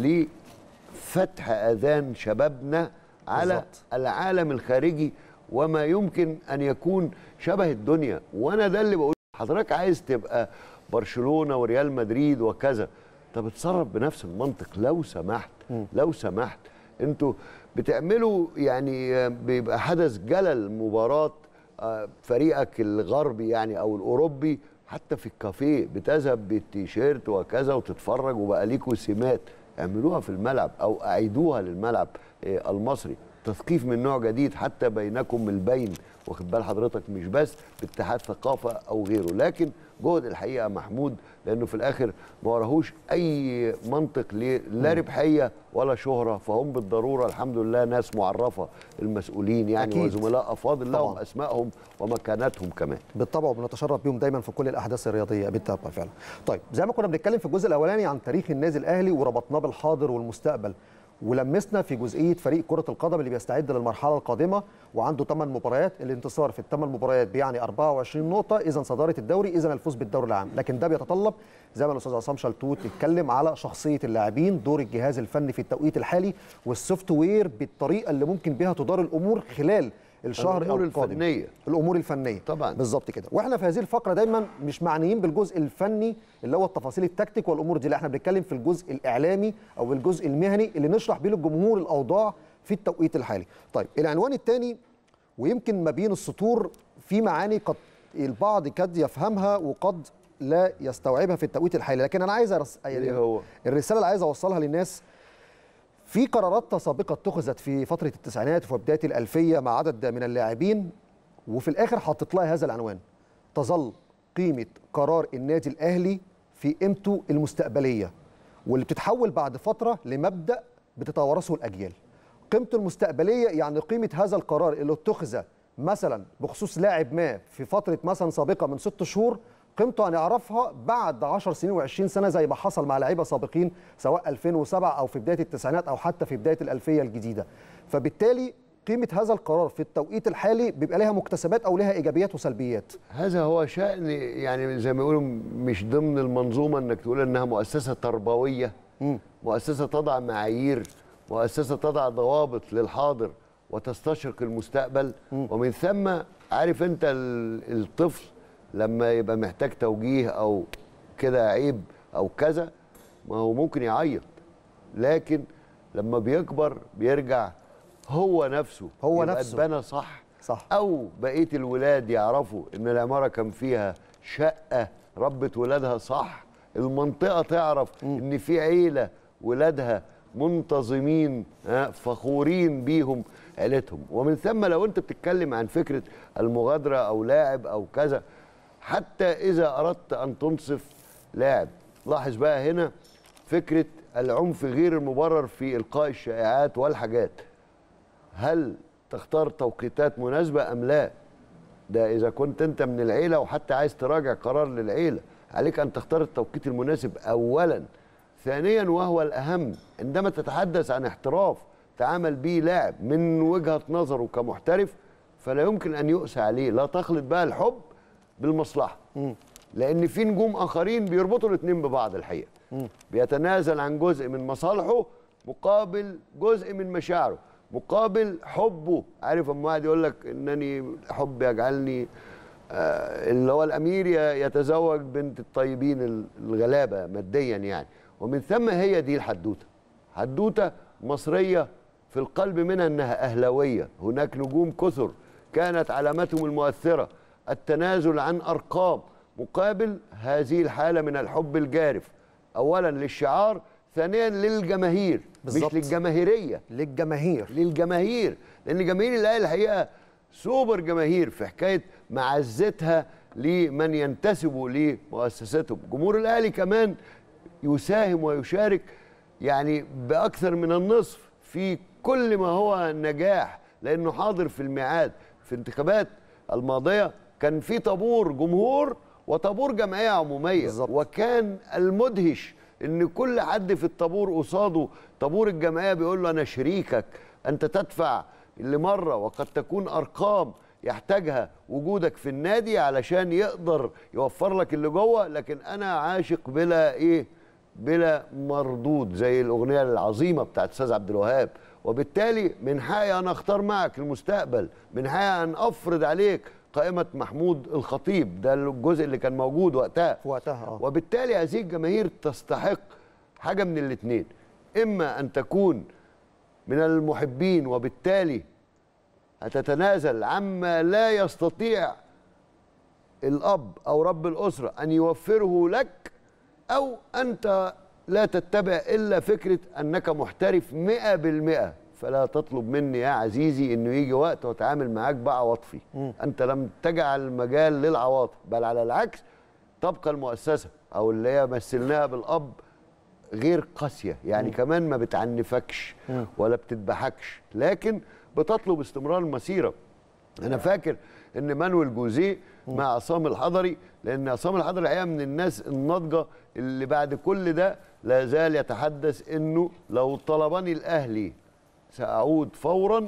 لفتح اذان شبابنا على بالظبط. العالم الخارجي وما يمكن ان يكون شبه الدنيا وانا ده اللي بقول حضرتك عايز تبقى برشلونه وريال مدريد وكذا طب اتصرف بنفس المنطق لو سمحت لو سمحت انتوا بتعملوا يعني آه، بيبقى حدث جلل مباراه آه، فريقك الغربي يعني او الاوروبي حتى في الكافيه بتذهب بالتيشيرت وكذا وتتفرج وبقى ليكوا سمات اعملوها في الملعب او اعيدوها للملعب آه، المصري تثقيف من نوع جديد حتى بينكم البين واخد بال حضرتك مش بس باتحاد ثقافه او غيره لكن جهد الحقيقه محمود لانه في الاخر ما وراهوش اي منطق ليه لا ربحيه ولا شهره فهم بالضروره الحمد لله ناس معرفه المسؤولين يعني أكيد. وزملاء افاضل لهم طبعاً. اسمائهم ومكانتهم كمان بالطبع وبنتشرف بيهم دايما في كل الاحداث الرياضيه بالطبع فعلا. طيب زي ما كنا بنتكلم في الجزء الاولاني عن تاريخ النادي الاهلي وربطناه بالحاضر والمستقبل ولمسنا في جزئيه فريق كره القدم اللي بيستعد للمرحله القادمه وعنده 8 مباريات الانتصار في الثمان مباريات بيعني 24 نقطه اذا صداره الدوري اذا الفوز بالدوري العام لكن ده بيتطلب زي ما الاستاذ عصام شلتوت اتكلم على شخصيه اللاعبين دور الجهاز الفني في التوقيت الحالي والسوفت وير بالطريقه اللي ممكن بها تدار الامور خلال الشهر الأمور القادم الفنية. الامور الفنيه طبعا بالظبط كده واحنا في هذه الفقره دايما مش معنيين بالجزء الفني اللي هو التفاصيل التكتيك والامور دي لا احنا بنتكلم في الجزء الاعلامي او الجزء المهني اللي نشرح بيه للجمهور الاوضاع في التوقيت الحالي طيب العنوان الثاني ويمكن ما بين السطور في معاني قد البعض قد يفهمها وقد لا يستوعبها في التوقيت الحالي لكن انا عايز أرس... ايه هو الرساله اللي عايز اوصلها للناس في قرارات سابقه اتخذت في فتره التسعينات وبدايه الالفيه مع عدد من اللاعبين وفي الاخر حطت لها هذا العنوان تظل قيمه قرار النادي الاهلي في قيمته المستقبليه واللي بتتحول بعد فتره لمبدا بتتوارثه الاجيال قيمته المستقبليه يعني قيمه هذا القرار اللي اتخذ مثلا بخصوص لاعب ما في فتره مثلا سابقه من ست شهور قيمته هنعرفها بعد 10 سنين و20 سنه زي ما حصل مع لعيبه سابقين سواء 2007 او في بدايه التسعينات او حتى في بدايه الالفيه الجديده فبالتالي قيمه هذا القرار في التوقيت الحالي بيبقى لها مكتسبات او لها ايجابيات وسلبيات هذا هو شأن يعني زي ما يقولوا مش ضمن المنظومة انك تقول انها مؤسسة تربوية مؤسسة تضع معايير مؤسسة تضع ضوابط للحاضر وتستشرق المستقبل ومن ثم عارف انت ال- الطفل لما يبقى محتاج توجيه او كده عيب او كذا ما هو ممكن يعيط لكن لما بيكبر بيرجع هو نفسه هو يبقى نفسه. اتبنى صح صح او بقيه الولاد يعرفوا ان العماره كان فيها شقه ربت ولادها صح المنطقه تعرف ان في عيله ولادها منتظمين ها، فخورين بيهم عيلتهم ومن ثم لو انت بتتكلم عن فكره المغادره او لاعب او كذا حتى اذا اردت ان تنصف لاعب لاحظ بقى هنا فكره العنف غير المبرر في القاء الشائعات والحاجات هل تختار توقيتات مناسبة أم لا ده إذا كنت أنت من العيلة وحتى عايز تراجع قرار للعيلة عليك أن تختار التوقيت المناسب أولا ثانيا وهو الأهم عندما تتحدث عن احتراف تعامل به لاعب من وجهة نظره كمحترف فلا يمكن أن يؤسى عليه لا تخلط بقى الحب بالمصلحة لأن في نجوم آخرين بيربطوا الاثنين ببعض الحقيقة بيتنازل عن جزء من مصالحه مقابل جزء من مشاعره مقابل حبه عارف اما واحد يقول لك انني حب يجعلني آه اللي هو الامير ي- يتزوج بنت الطيبين ال- الغلابه ماديا يعني ومن ثم هي دي الحدوته حدوته مصريه في القلب منها انها اهلاويه هناك نجوم كثر كانت علامتهم المؤثره التنازل عن ارقام مقابل هذه الحاله من الحب الجارف اولا للشعار ثانيا للجماهير بالظبط. مش للجماهيريه للجماهير للجماهير لان جماهير الاهلي الحقيقه سوبر جماهير في حكايه معزتها لمن ينتسبوا لمؤسستهم جمهور الاهلي كمان يساهم ويشارك يعني باكثر من النصف في كل ما هو نجاح لانه حاضر في الميعاد في الانتخابات الماضيه كان في طابور جمهور وطابور جمعيه عموميه بالظبط. وكان المدهش ان كل حد في الطابور قصاده طابور الجمعيه بيقول له انا شريكك انت تدفع لمره وقد تكون ارقام يحتاجها وجودك في النادي علشان يقدر يوفر لك اللي جوه لكن انا عاشق بلا ايه بلا مردود زي الاغنيه العظيمه بتاعت استاذ عبد الوهاب وبالتالي من حقي ان اختار معك المستقبل من حقي ان افرض عليك قائمه محمود الخطيب ده الجزء اللي كان موجود وقتها في وقتها اه وبالتالي هذه الجماهير تستحق حاجه من الاثنين اما ان تكون من المحبين وبالتالي هتتنازل عما لا يستطيع الاب او رب الاسره ان يوفره لك او انت لا تتبع الا فكره انك محترف مئة بالمئة فلا تطلب مني يا عزيزي انه يجي وقت واتعامل معاك بعواطفي انت لم تجعل مجال للعواطف بل على العكس تبقى المؤسسه او اللي هي مثلناها بالاب غير قاسيه يعني مم. كمان ما بتعنفكش مم. ولا بتذبحكش لكن بتطلب استمرار المسيره انا فاكر ان مانويل جوزيه مع عصام الحضري لان عصام الحضري الحقيقه من الناس الناضجه اللي بعد كل ده لا زال يتحدث انه لو طلبني الاهلي ساعود فورا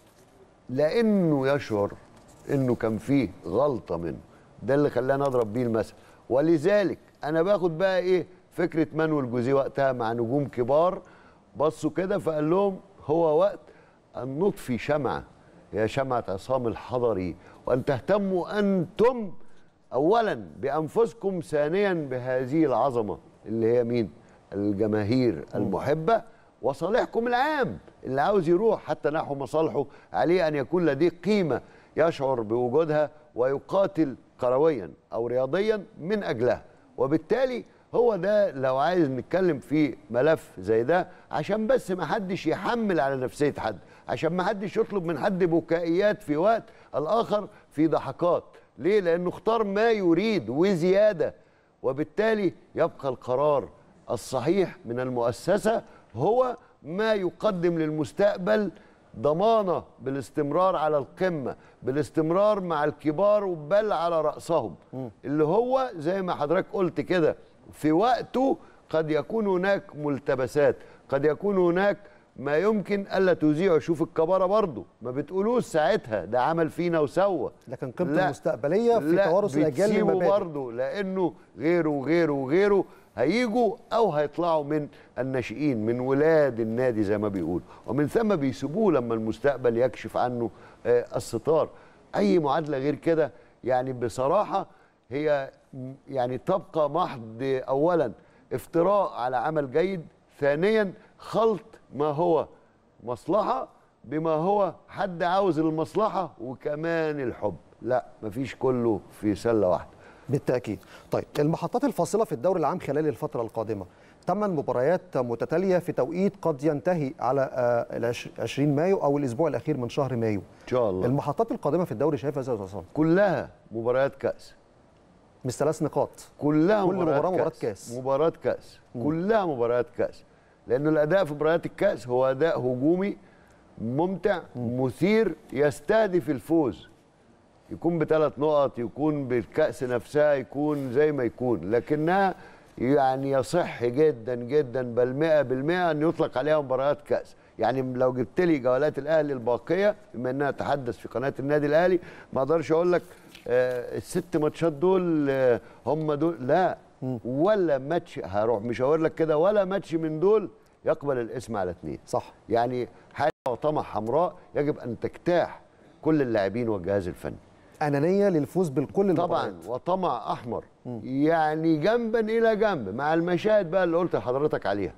لانه يشعر انه كان فيه غلطه منه ده اللي خلاني اضرب بيه المثل ولذلك انا باخد بقى ايه فكره مانويل جوزيه وقتها مع نجوم كبار بصوا كده فقال لهم هو وقت ان نطفي شمعه يا شمعه عصام الحضري وان تهتموا انتم اولا بانفسكم ثانيا بهذه العظمه اللي هي مين الجماهير المحبه وصالحكم العام اللي عاوز يروح حتى نحو مصالحه عليه ان يكون لديه قيمه يشعر بوجودها ويقاتل كرويا او رياضيا من اجلها وبالتالي هو ده لو عايز نتكلم في ملف زي ده عشان بس ما حدش يحمل على نفسيه حد عشان ما حدش يطلب من حد بكائيات في وقت الاخر في ضحكات ليه لانه اختار ما يريد وزياده وبالتالي يبقى القرار الصحيح من المؤسسه هو ما يقدم للمستقبل ضمانه بالاستمرار على القمه بالاستمرار مع الكبار بل على راسهم اللي هو زي ما حضرتك قلت كده في وقته قد يكون هناك ملتبسات قد يكون هناك ما يمكن الا تذيعه شوف الكباره برضه ما بتقولوش ساعتها ده عمل فينا وسوى لكن قيمته المستقبليه في توارث الاجيال بتسيبه للمبادئ برضه لانه غيره وغيره وغيره هيجوا او هيطلعوا من الناشئين من ولاد النادي زي ما بيقول ومن ثم بيسيبوه لما المستقبل يكشف عنه آه، الستار اي معادله غير كده يعني بصراحه هي م- يعني تبقى محض اولا افتراء على عمل جيد ثانيا خلط ما هو مصلحه بما هو حد عاوز المصلحه وكمان الحب لا مفيش كله في سله واحده بالتاكيد طيب المحطات الفاصله في الدوري العام خلال الفتره القادمه ثمان مباريات متتاليه في توقيت قد ينتهي على آه، العش- 20 مايو او الاسبوع الاخير من شهر مايو ان شاء الله المحطات القادمه في الدوري شايفها ازاي يا أستاذ عصام كلها مباريات كاس مش ثلاث نقاط كلها كل مباريات مباراة مباراة كاس. مباراة كاس كلها مباريات كاس لأنه الأداء في مباريات الكاس هو أداء هجومي ممتع مثير يستهدف الفوز يكون بثلاث نقط يكون بالكأس نفسها يكون زي ما يكون لكنها يعني يصح جدا جدا بل 100% أن يطلق عليها مباريات كأس يعني لو جبت لي جولات الأهلي الباقية بما أنها تحدث في قناة النادي الأهلي ما أقدرش أقول لك آه الست ماتشات دول آه هم دول لا ولا ماتش هروح مشاور لك كده ولا ماتش من دول يقبل الاسم على اثنين صح يعني حاجه وطمع حمراء يجب ان تجتاح كل اللاعبين والجهاز الفني انانيه للفوز بالكل طبعا المباريات. وطمع احمر يعني جنبا الى جنب مع المشاهد بقى اللي قلت لحضرتك عليها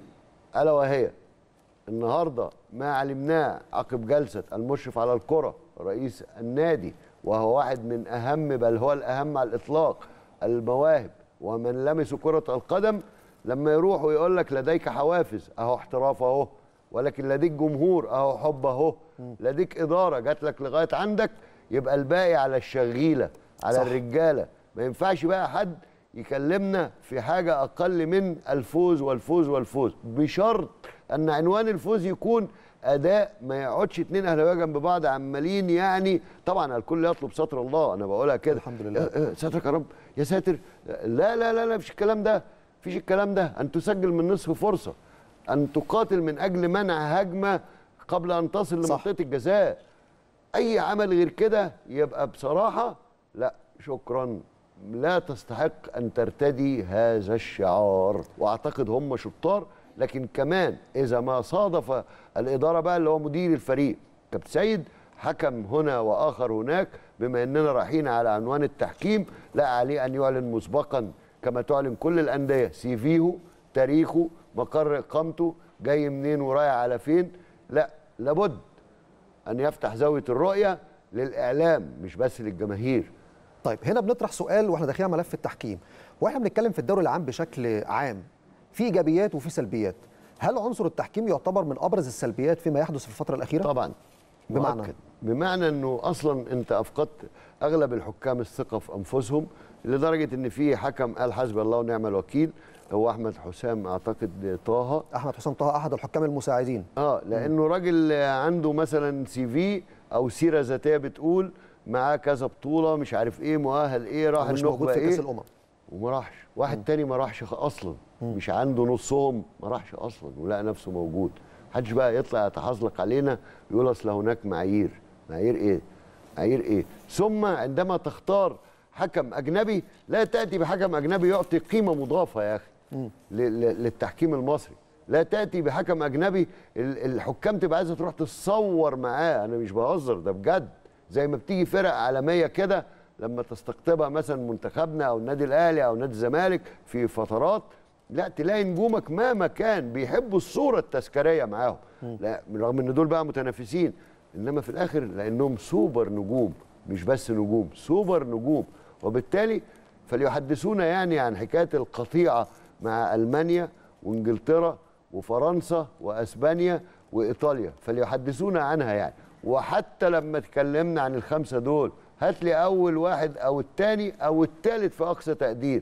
الا وهي النهارده ما علمناه عقب جلسه المشرف على الكره رئيس النادي وهو واحد من اهم بل هو الاهم على الاطلاق المواهب ومن لمسوا كره القدم لما يروح ويقول لك لديك حوافز اهو احتراف اهو ولكن لديك جمهور اهو حب اهو لديك اداره جات لك لغايه عندك يبقى الباقي على الشغيله على صح. الرجاله ما ينفعش بقى حد يكلمنا في حاجه اقل من الفوز والفوز والفوز بشرط ان عنوان الفوز يكون اداء ما يقعدش اتنين اهلاويه جنب بعض عمالين يعني طبعا الكل يطلب ستر الله انا بقولها كده الحمد لله. آه، آه، سترك يا رب يا ساتر لا لا لا لا مفيش الكلام ده مفيش الكلام ده ان تسجل من نصف فرصه ان تقاتل من اجل منع هجمه قبل ان تصل صح. لمنطقه الجزاء اي عمل غير كده يبقى بصراحه لا شكرا لا تستحق ان ترتدي هذا الشعار واعتقد هم شطار لكن كمان اذا ما صادف الاداره بقى اللي هو مدير الفريق كابتن سيد حكم هنا واخر هناك بما اننا رايحين على عنوان التحكيم لا عليه ان يعلن مسبقا كما تعلن كل الانديه سي فيه تاريخه مقر اقامته جاي منين ورايح على فين لا لابد ان يفتح زاويه الرؤيه للاعلام مش بس للجماهير طيب هنا بنطرح سؤال واحنا داخلين على ملف التحكيم واحنا بنتكلم في الدوري العام بشكل عام في ايجابيات وفي سلبيات هل عنصر التحكيم يعتبر من ابرز السلبيات فيما يحدث في الفتره الاخيره طبعا بمعنى مؤكد. بمعنى انه اصلا انت افقدت اغلب الحكام الثقه في انفسهم لدرجه ان في حكم قال حسبي الله ونعم الوكيل هو احمد حسام اعتقد طه احمد حسام طه احد الحكام المساعدين اه لانه راجل عنده مثلا سي في او سيره ذاتيه بتقول معاه كذا بطوله مش عارف ايه مؤهل ايه راح مش موجود النخبه في ايه كاس الامم وما راحش واحد تاني ما راحش خ- اصلا مش عنده نصهم ما راحش اصلا ولقى نفسه موجود محدش بقى يطلع يتحزلق علينا ويقول اصل هناك معايير معايير ايه معايير ايه ثم عندما تختار حكم اجنبي لا تاتي بحكم اجنبي يعطي قيمه مضافه يا اخي ل- ل- للتحكيم المصري لا تاتي بحكم اجنبي ال- الحكام تبقى عايزه تروح تتصور معاه انا مش بهزر ده بجد زي ما بتيجي فرق عالميه كده لما تستقطبها مثلا منتخبنا او النادي الاهلي او نادي الزمالك في فترات لا تلاقي نجومك مهما كان بيحبوا الصوره التذكاريه معاهم لا رغم ان دول بقى متنافسين انما في الاخر لانهم سوبر نجوم مش بس نجوم سوبر نجوم وبالتالي فليحدثونا يعني عن حكايه القطيعه مع المانيا وانجلترا وفرنسا واسبانيا وايطاليا فليحدثونا عنها يعني وحتى لما اتكلمنا عن الخمسه دول هات لي اول واحد او الثاني او الثالث في اقصى تقدير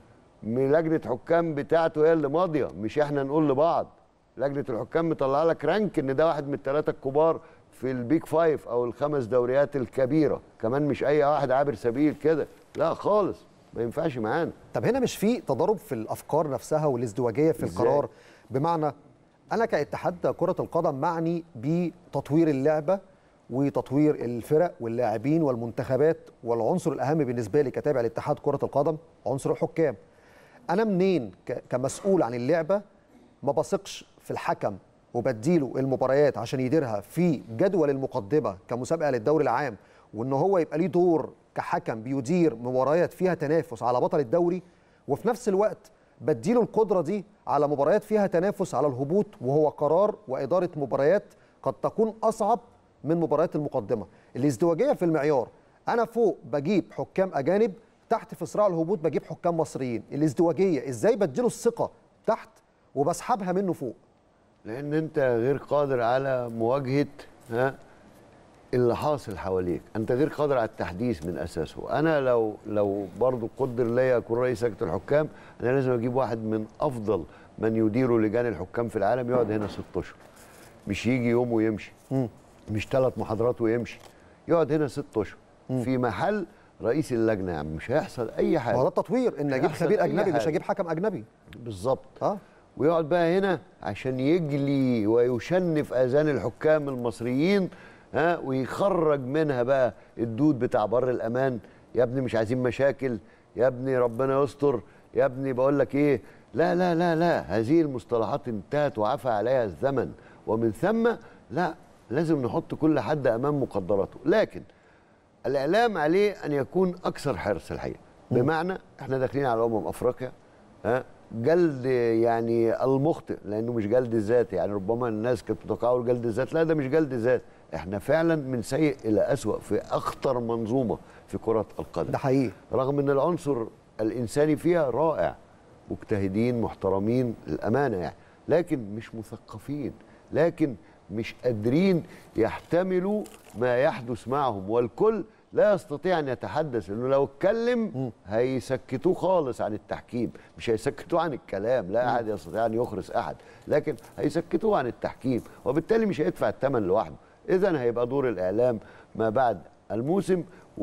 من لجنه حكام بتاعته هي اللي ماضيه مش احنا نقول لبعض لجنه الحكام مطلعه لك رانك ان ده واحد من الثلاثه الكبار في البيك فايف او الخمس دوريات الكبيره كمان مش اي واحد عابر سبيل كده لا خالص ما ينفعش معانا طب هنا مش في تضارب في الافكار نفسها والازدواجيه في إزاي؟ القرار بمعنى انا كاتحاد كره القدم معني بتطوير اللعبه وتطوير الفرق واللاعبين والمنتخبات والعنصر الاهم بالنسبه لي كتابع لاتحاد كره القدم عنصر الحكام انا منين ك- كمسؤول عن اللعبه ما بثقش في الحكم وبديله المباريات عشان يديرها في جدول المقدمه كمسابقه للدوري العام وان هو يبقى ليه دور كحكم بيدير مباريات فيها تنافس على بطل الدوري وفي نفس الوقت بديله القدره دي على مباريات فيها تنافس على الهبوط وهو قرار واداره مباريات قد تكون اصعب من مباريات المقدمه الازدواجيه في المعيار انا فوق بجيب حكام اجانب تحت في صراع الهبوط بجيب حكام مصريين الازدواجيه ازاي بديله الثقه تحت وبسحبها منه فوق لان انت غير قادر على مواجهه ها اللي حاصل حواليك انت غير قادر على التحديث من اساسه انا لو لو برضو قدر ليا اكون رئيس لجنه الحكام انا لازم اجيب واحد من افضل من يدير لجان الحكام في العالم يقعد هنا ست اشهر مش يجي يوم ويمشي مش ثلاث محاضرات ويمشي يقعد هنا ست اشهر في محل رئيس اللجنه يا عم مش هيحصل اي حاجه ما هو ده التطوير ان مش اجيب هيحصل خبير أي اجنبي مش حاجة. هجيب حكم اجنبي بالظبط اه ويقعد بقى هنا عشان يجلي ويشنف اذان الحكام المصريين ها ويخرج منها بقى الدود بتاع بر الامان يا ابني مش عايزين مشاكل يا ابني ربنا يستر يا ابني بقول لك ايه لا لا لا لا هذه المصطلحات انتهت وعفى عليها الزمن ومن ثم لا لازم نحط كل حد امام مقدراته لكن الاعلام عليه ان يكون اكثر حرص الحقيقه بمعنى احنا داخلين على امم افريقيا ها جلد يعني المخطئ لانه مش جلد الذات يعني ربما الناس كانت متوقعه جلد الذات لا ده مش جلد ذات احنا فعلا من سيء الى اسوا في اخطر منظومه في كره القدم ده حقيقي رغم ان العنصر الانساني فيها رائع مجتهدين محترمين للامانه يعني لكن مش مثقفين لكن مش قادرين يحتملوا ما يحدث معهم والكل لا يستطيع ان يتحدث لانه لو اتكلم هيسكتوه خالص عن التحكيم مش هيسكتوه عن الكلام لا احد يستطيع ان يخرس احد لكن هيسكتوه عن التحكيم وبالتالي مش هيدفع الثمن لوحده اذا هيبقى دور الاعلام ما بعد الموسم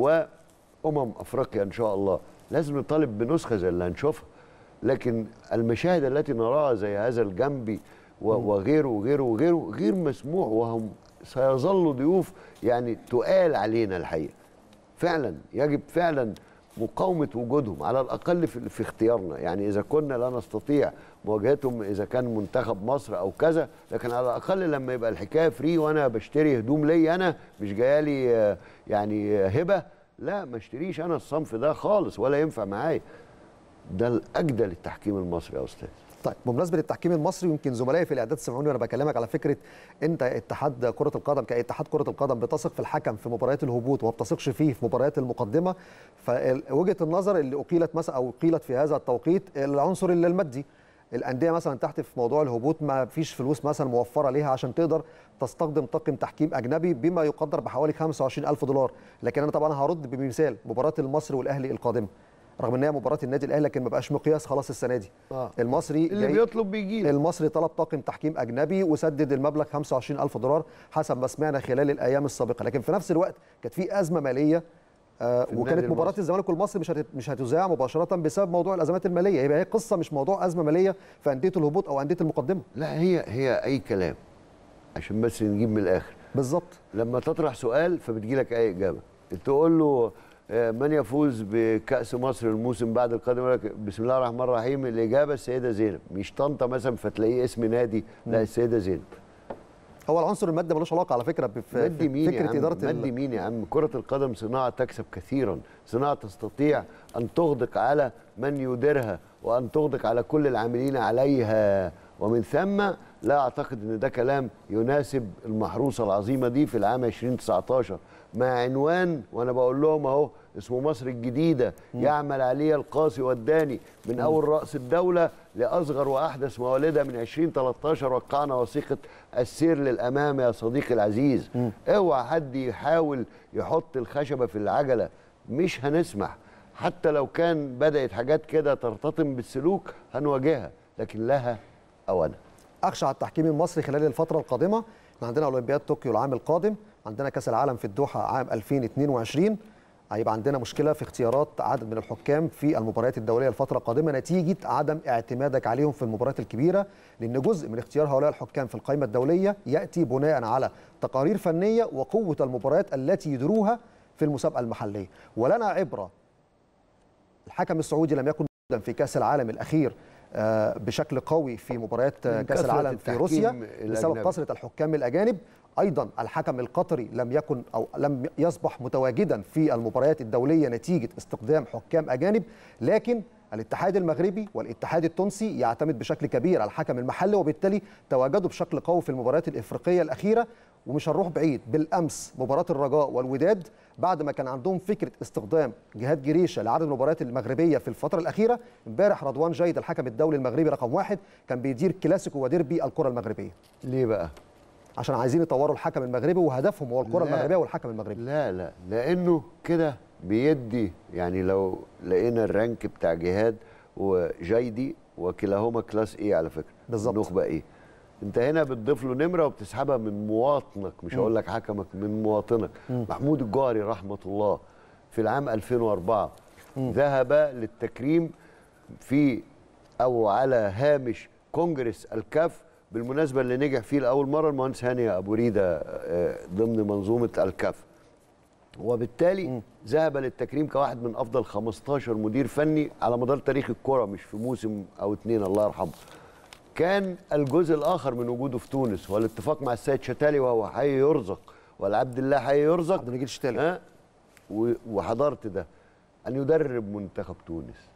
وامم افريقيا ان شاء الله لازم نطالب بنسخه زي اللي هنشوفها لكن المشاهد التي نراها زي هذا الجنبي و- وغيره وغيره وغيره غير مسموح وهم سيظلوا ضيوف يعني تقال علينا الحقيقه فعلا يجب فعلا مقاومه وجودهم على الاقل في, في اختيارنا يعني اذا كنا لا نستطيع مواجهتهم اذا كان منتخب مصر او كذا لكن على الاقل لما يبقى الحكايه فري وانا بشتري هدوم لي انا مش جايالي آه، يعني آه، هبه لا ما اشتريش انا الصنف ده خالص ولا ينفع معايا ده الاجدى للتحكيم المصري يا استاذ طيب بمناسبه التحكيم المصري يمكن زملائي في الاعداد سمعوني وانا بكلمك على فكره انت اتحاد كره القدم كاتحاد كره القدم بتثق في الحكم في مباريات الهبوط وما بتثقش فيه في مباريات المقدمه فوجهه النظر اللي اقيلت مثلا او قيلت في هذا التوقيت العنصر اللي المادي الانديه مثلا تحت في موضوع الهبوط ما فيش فلوس مثلا موفره ليها عشان تقدر تستخدم طاقم تحكيم اجنبي بما يقدر بحوالي 25000 دولار لكن انا طبعا هرد بمثال مباراه المصري والاهلي القادمه رغم ان هي مباراه النادي الاهلي لكن ما بقاش مقياس خلاص السنه دي آه. المصري اللي جاي- بيطلب بيجي المصري طلب طاقم تحكيم اجنبي وسدد المبلغ 25000 دولار حسب ما سمعنا خلال الايام السابقه لكن في نفس الوقت كانت في ازمه ماليه آه النادي وكانت مباراه المصري. الزمالك والمصري مش هت- مش هتذاع مباشره بسبب موضوع الازمات الماليه يبقى هي قصه مش موضوع ازمه ماليه في انديه الهبوط او انديه المقدمه لا هي هي اي كلام عشان بس نجيب من الاخر بالظبط لما تطرح سؤال فبتجي لك اي اجابه تقول له آه، من يفوز بكاس مصر الموسم بعد القادم يقول لك بسم الله الرحمن الرحيم الاجابه السيده زينب مش طنطا مثلا فتلاقيه اسم نادي لا السيده زينب هو العنصر المادي ملوش علاقه على فكره بف- مادي مين يا فكره عم اداره ال- مادي مين يا عم كرة القدم صناعة تكسب كثيرا صناعة تستطيع أن تغدق على من يديرها وأن تغدق على كل العاملين عليها ومن ثم لا أعتقد أن ده كلام يناسب المحروسة العظيمة دي في العام 2019 مع عنوان وأنا بقول لهم أهو اسمه مصر الجديدة يعمل عليه القاصي والداني من أول رأس الدولة لأصغر وأحدث موالدها من 2013 وقعنا وثيقة السير للأمام يا صديقي العزيز اوعى حد يحاول يحط الخشبة في العجلة مش هنسمح حتى لو كان بدأت حاجات كده ترتطم بالسلوك هنواجهها لكن لها أولا اخشى على التحكيم المصري خلال الفتره القادمه احنا عندنا اولمبياد طوكيو العام القادم عندنا كاس العالم في الدوحه عام 2022 هيبقى عندنا مشكله في اختيارات عدد من الحكام في المباريات الدوليه الفتره القادمه نتيجه عدم اعتمادك عليهم في المباريات الكبيره لان جزء من اختيار هؤلاء الحكام في القائمه الدوليه ياتي بناء على تقارير فنيه وقوه المباريات التي يدروها في المسابقه المحليه ولنا عبره الحكم السعودي لم يكن موجوداً في كاس العالم الاخير آه، بشكل قوي في مباريات آه، من كاس كثرة العالم في التحكيم روسيا الأجنبي. بسبب كثره الحكام الاجانب ايضا الحكم القطري لم يكن او لم يصبح متواجدا في المباريات الدوليه نتيجه استخدام حكام اجانب لكن الاتحاد المغربي والاتحاد التونسي يعتمد بشكل كبير على الحكم المحلي وبالتالي تواجدوا بشكل قوي في المباريات الافريقيه الاخيره ومش هنروح بعيد بالامس مباراه الرجاء والوداد بعد ما كان عندهم فكره استخدام جهاد جريشه لعدد المباريات المغربيه في الفتره الاخيره امبارح رضوان جيد الحكم الدولي المغربي رقم واحد كان بيدير كلاسيكو وديربي الكره المغربيه ليه بقى؟ عشان عايزين يطوروا الحكم المغربي وهدفهم هو الكره لا. المغربيه والحكم المغربي لا لا لانه كده بيدي يعني لو لقينا الرانك بتاع جهاد وجايدي وكلاهما كلاس ايه على فكره بالظبط. نخبه ايه انت هنا بتضيف له نمره وبتسحبها من مواطنك مش هقول لك حكمك من مواطنك محمود الجوهري رحمه الله في العام 2004 ذهب للتكريم في او على هامش كونجرس الكاف بالمناسبه اللي نجح فيه لاول مره المهندس هاني ابو ريده آه، ضمن منظومه الكاف وبالتالي ذهب للتكريم كواحد من افضل 15 مدير فني على مدار تاريخ الكره مش في موسم او اتنين الله يرحمه كان الجزء الاخر من وجوده في تونس والاتفاق مع السيد شتالي وهو حي يرزق والعبد الله حي يرزق عبد المجيد شتالي. ها و- وحضرت ده ان يدرب منتخب تونس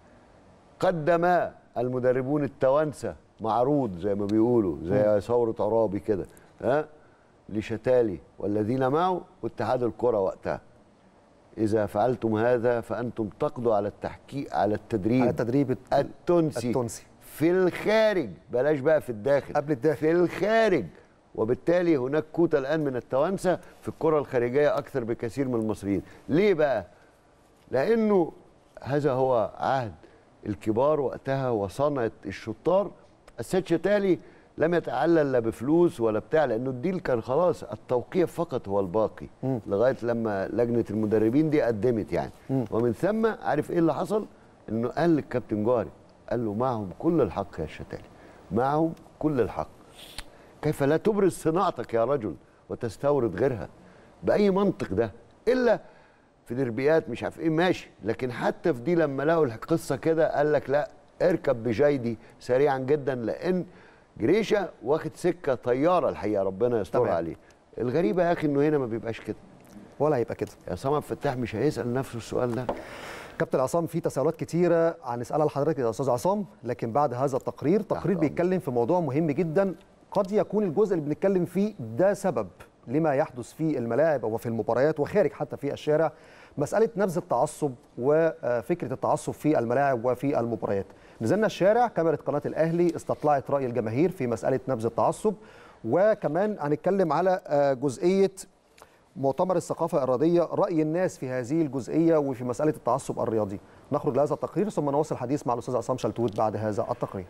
قدم المدربون التوانسه معروض زي ما بيقولوا زي ثوره عرابي كده ها لشتالي والذين معه واتحاد الكره وقتها اذا فعلتم هذا فانتم تقضوا على التحقيق على التدريب على التدريب الت- التونسي التونسي. في الخارج بلاش بقى في الداخل قبل الداخل. في الخارج وبالتالي هناك كوتا الان من التوانسه في الكره الخارجيه اكثر بكثير من المصريين ليه بقى لانه هذا هو عهد الكبار وقتها وصنعه الشطار السيد شتالي لم يتعلل لا بفلوس ولا بتاع لانه الديل كان خلاص التوقيع فقط هو الباقي لغايه لما لجنه المدربين دي قدمت يعني ومن ثم عارف ايه اللي حصل انه قال للكابتن جاري قال له معهم كل الحق يا شتالي معهم كل الحق كيف لا تبرز صناعتك يا رجل وتستورد غيرها باي منطق ده الا في دربيات مش عارف ايه ماشي لكن حتى في دي لما لقوا القصه كده قال لك لا اركب بجيدي سريعا جدا لان جريشه واخد سكه طياره الحقيقه ربنا يستر تمام. عليه الغريبه يا اخي انه هنا ما بيبقاش كده ولا هيبقى كده يا سامع فتاح مش هيسال نفسه السؤال ده كابتن عصام في تساؤلات كتيره هنسالها لحضرتك يا استاذ عصام لكن بعد هذا التقرير تقرير بيتكلم في موضوع مهم جدا قد يكون الجزء اللي بنتكلم فيه ده سبب لما يحدث في الملاعب او في المباريات وخارج حتى في الشارع مساله نبذ التعصب وفكره التعصب في الملاعب وفي المباريات نزلنا الشارع كاميرا قناه الاهلي استطلعت راي الجماهير في مساله نبذ التعصب وكمان هنتكلم على آه، جزئيه مؤتمر الثقافة الرياضية رأي الناس في هذه الجزئية وفي مسألة التعصب الرياضي نخرج لهذا التقرير ثم نواصل الحديث مع الأستاذ عصام شلتوت بعد هذا التقرير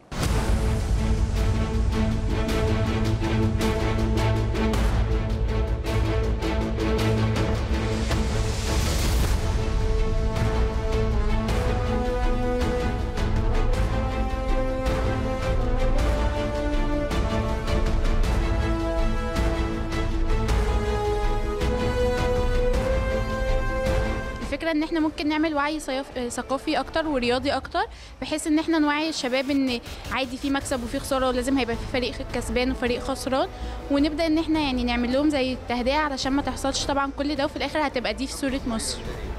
الفكره ان احنا ممكن نعمل وعي صياف- آه، ثقافي اكتر ورياضي اكتر بحيث ان احنا نوعي الشباب ان عادي في مكسب وفي خساره ولازم هيبقى في فريق كسبان وفريق خسران ونبدا ان احنا يعني نعمل لهم زي تهدئه علشان ما تحصلش طبعا كل ده وفي الاخر هتبقى دي في صوره مصر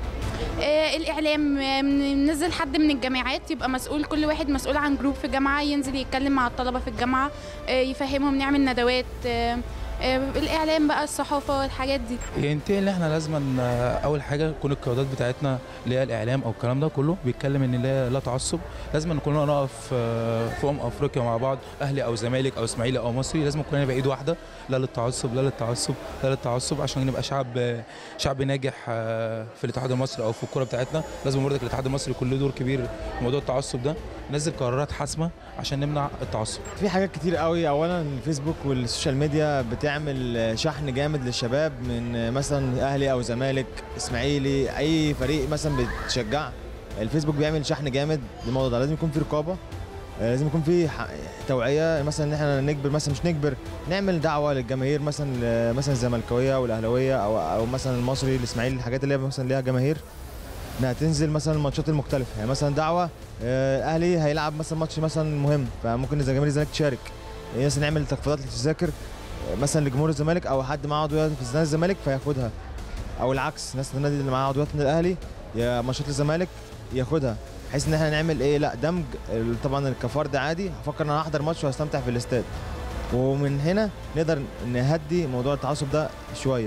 آه، الاعلام آه، ننزل حد من الجامعات يبقى مسؤول كل واحد مسؤول عن جروب في جامعه ينزل يتكلم مع الطلبه في الجامعه آه، يفهمهم نعمل ندوات آه، آه، الاعلام بقى الصحافه الحاجات دي ينتهي ان احنا لازم اول حاجه تكون القيادات بتاعتنا اللي هي الاعلام او الكلام ده كله بيتكلم ان لا لا تعصب لازم كلنا نقف آه، في امم افريقيا مع بعض اهلي او زمالك او اسماعيلي او مصري لازم كلنا نبقى ايد واحده لا للتعصب لا للتعصب لا للتعصب عشان نبقى شعب شعب ناجح آه، في الاتحاد المصري او في الكوره بتاعتنا لازم برضك الاتحاد المصري يكون له دور كبير في موضوع التعصب ده ننزل قرارات حاسمه عشان نمنع التعصب في حاجات كتير قوي اولا الفيسبوك والسوشيال ميديا بتعمل شحن جامد للشباب من مثلا اهلي او زمالك اسماعيلي اي فريق مثلا بتشجع الفيسبوك بيعمل شحن جامد للموضوع ده لازم يكون في رقابه آه، لازم يكون في ح- توعيه مثلا ان احنا نجبر مثلا مش نجبر نعمل دعوه للجماهير مثلا آه، مثلا الزملكاويه والاهلاويه او او مثلا المصري الاسماعيلي الحاجات اللي هي مثلا ليها جماهير انها تنزل مثلا الماتشات المختلفه يعني مثلا دعوه آه، اهلي هيلعب مثلا ماتش مثلا مهم فممكن اذا جماهير الزمالك تشارك يعني مثلا نعمل تخفيضات للتذاكر آه، مثلا لجمهور الزمالك او حد معاه عضويات في نادي الزمالك فياخدها او العكس ناس النادي اللي معاه عضويات من الاهلي يا ماتشات الزمالك ياخدها بحيث ان احنا نعمل ايه لا دمج ال- طبعا كفرد عادي هفكر ان انا احضر ماتش وهستمتع في الاستاد ومن هنا نقدر نهدي موضوع التعصب ده شويه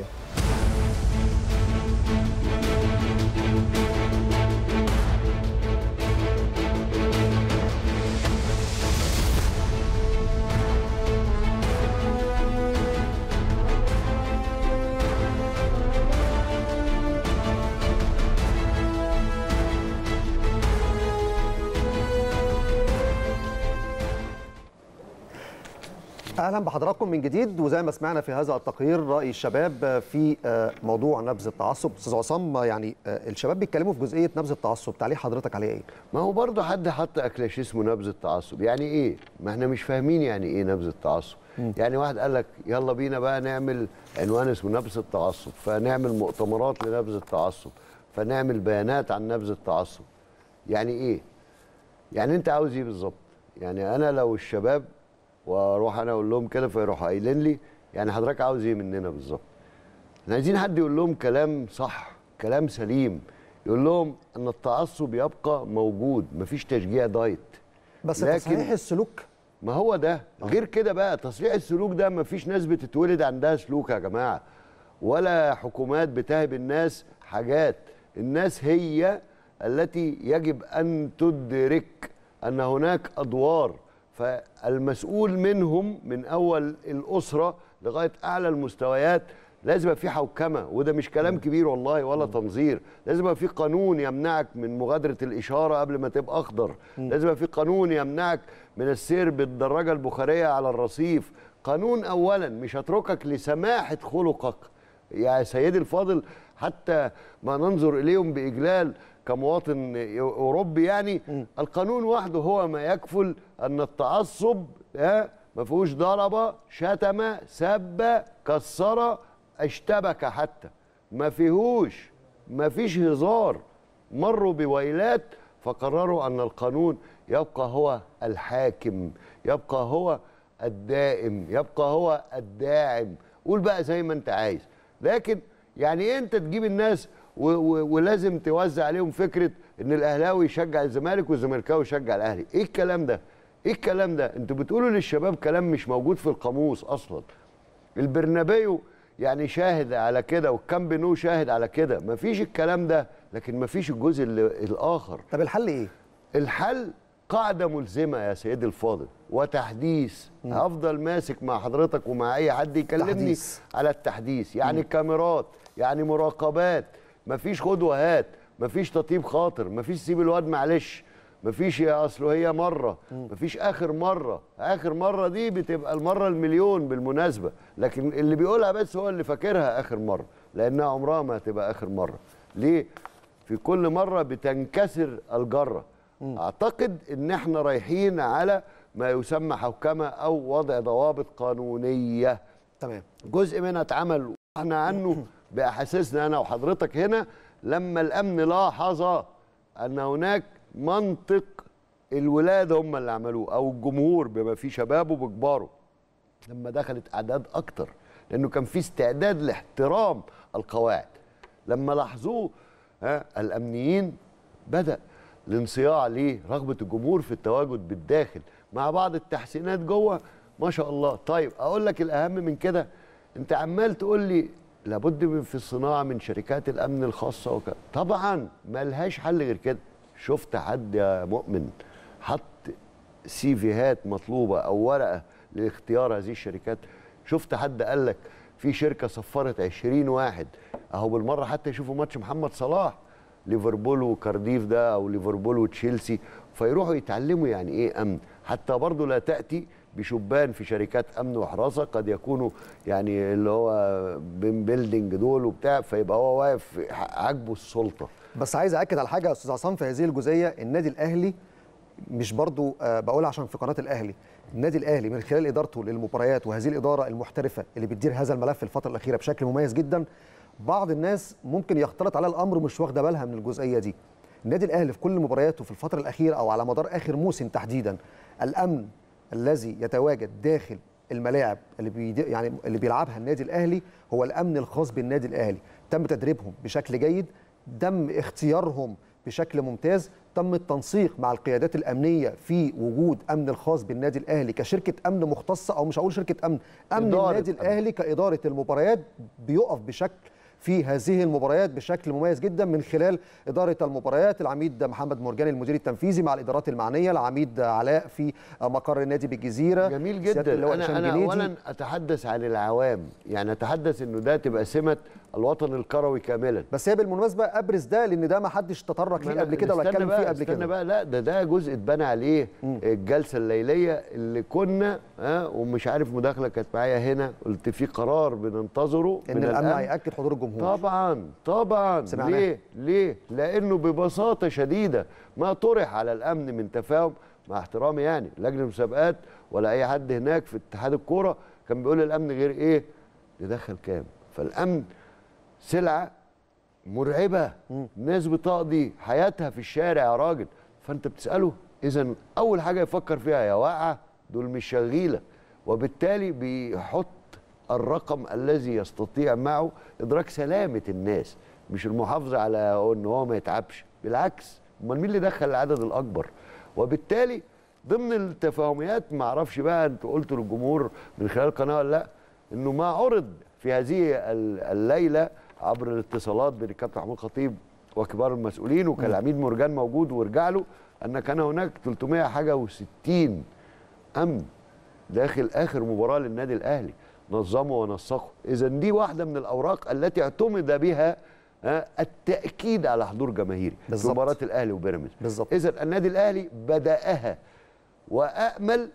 اهلا بحضراتكم من جديد وزي ما سمعنا في هذا التقرير راي الشباب في آه، موضوع نبذ التعصب استاذ عصام يعني آه، الشباب بيتكلموا في جزئيه نبذ التعصب تعليق حضرتك عليه ايه ما هو برضه حد حط اكلاش اسمه نبذ التعصب يعني ايه ما احنا مش فاهمين يعني ايه نبذ التعصب يعني واحد قال لك يلا بينا بقى نعمل عنوان اسمه نبذ التعصب فنعمل مؤتمرات لنبذ التعصب فنعمل بيانات عن نبذ التعصب يعني ايه يعني انت عاوز ايه بالظبط يعني انا لو الشباب واروح انا اقول لهم كده فيروحوا قايلين لي يعني حضرتك عاوز ايه مننا بالظبط احنا عايزين حد يقول لهم كلام صح كلام سليم يقول لهم ان التعصب يبقى موجود مفيش تشجيع دايت بس لكن- تصحيح السلوك ما هو ده غير كده بقى تصحيح السلوك ده مفيش ناس بتتولد عندها سلوك يا جماعه ولا حكومات بتهب الناس حاجات الناس هي التي يجب ان تدرك ان هناك ادوار فالمسؤول منهم من اول الاسره لغايه اعلى المستويات لازم يبقى في حوكمه وده مش كلام كبير والله ولا تنظير لازم يبقى في قانون يمنعك من مغادره الاشاره قبل ما تبقى اخضر لازم يبقى في قانون يمنعك من السير بالدراجه البخاريه على الرصيف قانون اولا مش هتركك لسماحه خلقك يا سيدي الفاضل حتى ما ننظر اليهم باجلال كمواطن اوروبي يعني القانون وحده هو ما يكفل ان التعصب ها ما فيهوش ضرب شتم سب كسر اشتبك حتى ما فيهوش ما فيش هزار مروا بويلات فقرروا ان القانون يبقى هو الحاكم يبقى هو الدائم يبقى هو الداعم قول بقى زي ما انت عايز لكن يعني إيه انت تجيب الناس و و ولازم توزع عليهم فكره ان الاهلاوي يشجع الزمالك والزملكاوي يشجع الاهلي ايه الكلام ده ايه الكلام ده انتوا بتقولوا للشباب كلام مش موجود في القاموس اصلا البرنابيو يعني شاهد على كده والكامب نو شاهد على كده مفيش الكلام ده لكن مفيش الجزء اللي الاخر طب الحل ايه الحل قاعده ملزمه يا سيدي الفاضل وتحديث هفضل ماسك مع حضرتك ومع اي حد يكلمني تحديث. على التحديث يعني مم. كاميرات يعني مراقبات مفيش خد وهات مفيش تطيب خاطر مفيش سيب الواد معلش مفيش يا اصله هي مره مفيش اخر مره اخر مره دي بتبقى المره المليون بالمناسبه لكن اللي بيقولها بس هو اللي فاكرها اخر مره لانها عمرها ما هتبقى اخر مره ليه في كل مره بتنكسر الجره اعتقد ان احنا رايحين على ما يسمى حوكمه او وضع ضوابط قانونيه تمام جزء منها اتعمل واحنا عنه باحاسيسنا انا وحضرتك هنا لما الامن لاحظ ان هناك منطق الولاد هم اللي عملوه او الجمهور بما فيه شبابه بكباره لما دخلت اعداد اكتر لانه كان في استعداد لاحترام القواعد لما لاحظوه ها الامنيين بدا الانصياع ليه رغبه الجمهور في التواجد بالداخل مع بعض التحسينات جوه ما شاء الله طيب اقول لك الاهم من كده انت عمال تقول لي لابد من في الصناعه من شركات الامن الخاصه وكذا طبعا ملهاش حل غير كده شفت حد يا مؤمن حط سيفيهات مطلوبه او ورقه لاختيار هذه الشركات شفت حد قال لك في شركه صفرت 20 واحد اهو بالمره حتى يشوفوا ماتش محمد صلاح ليفربول وكارديف ده او ليفربول وتشيلسي فيروحوا يتعلموا يعني ايه امن حتى برضه لا تاتي بشبان في شركات امن وحراسه قد يكونوا يعني اللي هو بين بيلدينج دول وبتاع فيبقى هو واقف عاجبه السلطه بس عايز اكد على حاجه يا استاذ عصام في هذه الجزئيه النادي الاهلي مش برضو آه، بقول عشان في قناه الاهلي النادي الاهلي من خلال ادارته للمباريات وهذه الاداره المحترفه اللي بتدير هذا الملف الفتره الاخيره بشكل مميز جدا بعض الناس ممكن يختلط على الامر ومش واخده بالها من الجزئيه دي النادي الاهلي في كل مبارياته في الفتره الاخيره او على مدار اخر موسم تحديدا الامن الذي يتواجد داخل الملاعب اللي بيد... يعني اللي بيلعبها النادي الاهلي هو الامن الخاص بالنادي الاهلي تم تدريبهم بشكل جيد تم اختيارهم بشكل ممتاز تم التنسيق مع القيادات الامنيه في وجود امن الخاص بالنادي الاهلي كشركه امن مختصه او مش هقول شركه امن امن إدارة النادي أمن. الاهلي كاداره المباريات بيقف بشكل في هذه المباريات بشكل مميز جدا من خلال اداره المباريات العميد محمد مرجاني المدير التنفيذي مع الادارات المعنيه العميد علاء في مقر النادي بالجزيره جميل سيادة جدا اللواء انا هشام انا جنيدي. اولا اتحدث عن العوام يعني اتحدث انه ده تبقى سمه الوطن الكروي كاملا بس هي بالمناسبه ابرز ده لان ده ما حدش تطرق ليه قبل كده ولا استنى اتكلم فيه بقى قبل استنى كده بقى لا ده ده جزء اتبنى عليه الجلسه الليليه اللي كنا ها ومش عارف مداخله كانت معايا هنا قلت في قرار بننتظره ان من الامن هياكد حضور الجمهور طبعا طبعا سمعناه. ليه ليه لانه ببساطه شديده ما طرح على الامن من تفاهم مع احترامي يعني لجنه المسابقات ولا اي حد هناك في اتحاد الكوره كان بيقول الامن غير ايه ندخل كام فالامن سلعه مرعبه الناس بتقضي حياتها في الشارع يا راجل فانت بتساله اذا اول حاجه يفكر فيها يا واقعه دول مش شغيله وبالتالي بيحط الرقم الذي يستطيع معه ادراك سلامه الناس مش المحافظه على ان هو ما يتعبش بالعكس امال مين اللي دخل العدد الاكبر وبالتالي ضمن التفاهميات ما اعرفش بقى انت قلت للجمهور من خلال القناه ولا لا انه ما عرض في هذه ال- الليله عبر الاتصالات بين الكابتن محمود خطيب وكبار المسؤولين وكان العميد مرجان موجود ورجع له ان كان هناك 300 حاجه و60 امن داخل اخر مباراه للنادي الاهلي نظموا ونسقوا اذا دي واحده من الاوراق التي اعتمد بها ها، التاكيد على حضور جماهيري في بالظبط. مباراه الاهلي وبيراميدز بالظبط اذا النادي الاهلي بداها وامل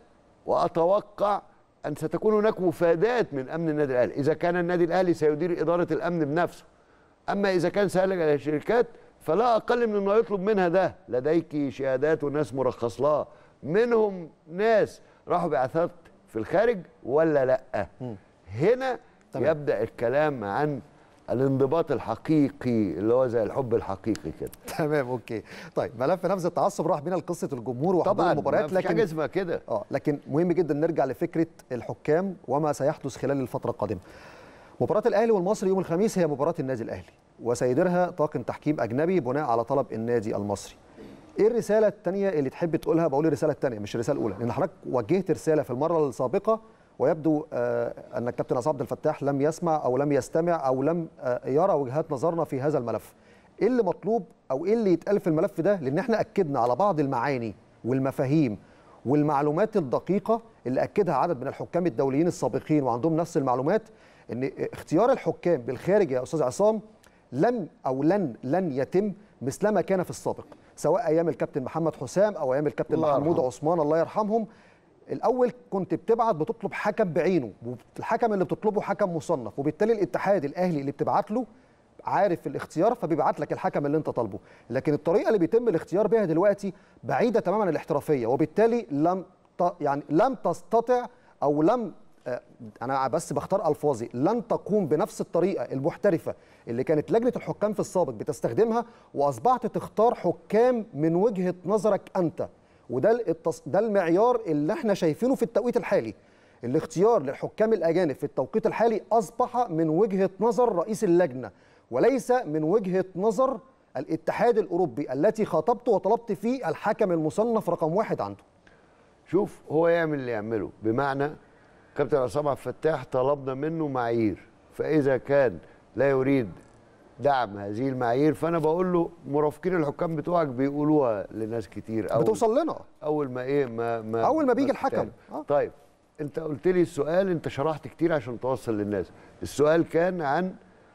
واتوقع ان ستكون هناك مفادات من امن النادي الاهلي اذا كان النادي الاهلي سيدير اداره الامن بنفسه اما اذا كان سهل على الشركات فلا اقل من انه يطلب منها ده لديك شهادات وناس مرخص لها منهم ناس راحوا بعثات في الخارج ولا لا هنا تمام. يبدا الكلام عن الانضباط الحقيقي اللي هو زي الحب الحقيقي كده تمام اوكي طيب ملف نبذ التعصب راح بينا لقصه الجمهور وحضور طبعا المباريات ما فيش حاجه اسمها كده اه لكن مهم جدا نرجع لفكره الحكام وما سيحدث خلال الفتره القادمه مباراه الاهلي والمصري يوم الخميس هي مباراه النادي الاهلي وسيديرها طاقم تحكيم اجنبي بناء على طلب النادي المصري ايه الرساله الثانيه اللي تحب تقولها بقول الرساله الثانيه مش الرساله الاولى لان حضرتك وجهت رساله في المره السابقه ويبدو آه ان الكابتن عصام عبد الفتاح لم يسمع او لم يستمع او لم آه يرى وجهات نظرنا في هذا الملف ايه اللي مطلوب او ايه اللي يتقال في الملف ده لان احنا اكدنا على بعض المعاني والمفاهيم والمعلومات الدقيقه اللي اكدها عدد من الحكام الدوليين السابقين وعندهم نفس المعلومات ان اختيار الحكام بالخارج يا استاذ عصام لم او لن لن يتم مثلما كان في السابق سواء ايام الكابتن محمد حسام او ايام الكابتن الله محمود يرحمه. عثمان الله يرحمهم الاول كنت بتبعت بتطلب حكم بعينه والحكم اللي بتطلبه حكم مصنف وبالتالي الاتحاد الاهلي اللي بتبعت له عارف الاختيار فبيبعت لك الحكم اللي انت طالبه لكن الطريقه اللي بيتم الاختيار بها دلوقتي بعيده تماما عن الاحترافيه وبالتالي لم ت... يعني لم تستطع او لم آه، انا بس بختار الفاظي لن تقوم بنفس الطريقه المحترفه اللي كانت لجنه الحكام في السابق بتستخدمها واصبحت تختار حكام من وجهه نظرك انت وده التص... ده المعيار اللي احنا شايفينه في التوقيت الحالي الاختيار للحكام الاجانب في التوقيت الحالي اصبح من وجهه نظر رئيس اللجنه وليس من وجهه نظر الاتحاد الاوروبي التي خاطبت وطلبت فيه الحكم المصنف رقم واحد عنده شوف هو يعمل اللي يعمله بمعنى كابتن عصام عبد الفتاح طلبنا منه معايير فاذا كان لا يريد دعم هذه المعايير فانا بقول له مرافقين الحكام بتوعك بيقولوها لناس كتير أول بتوصل لنا اول ما ايه ما, ما أول ما بيجي تتعمل. الحكم. آه. طيب انت قلت لي السؤال انت شرحت كتير عشان توصل للناس السؤال كان عن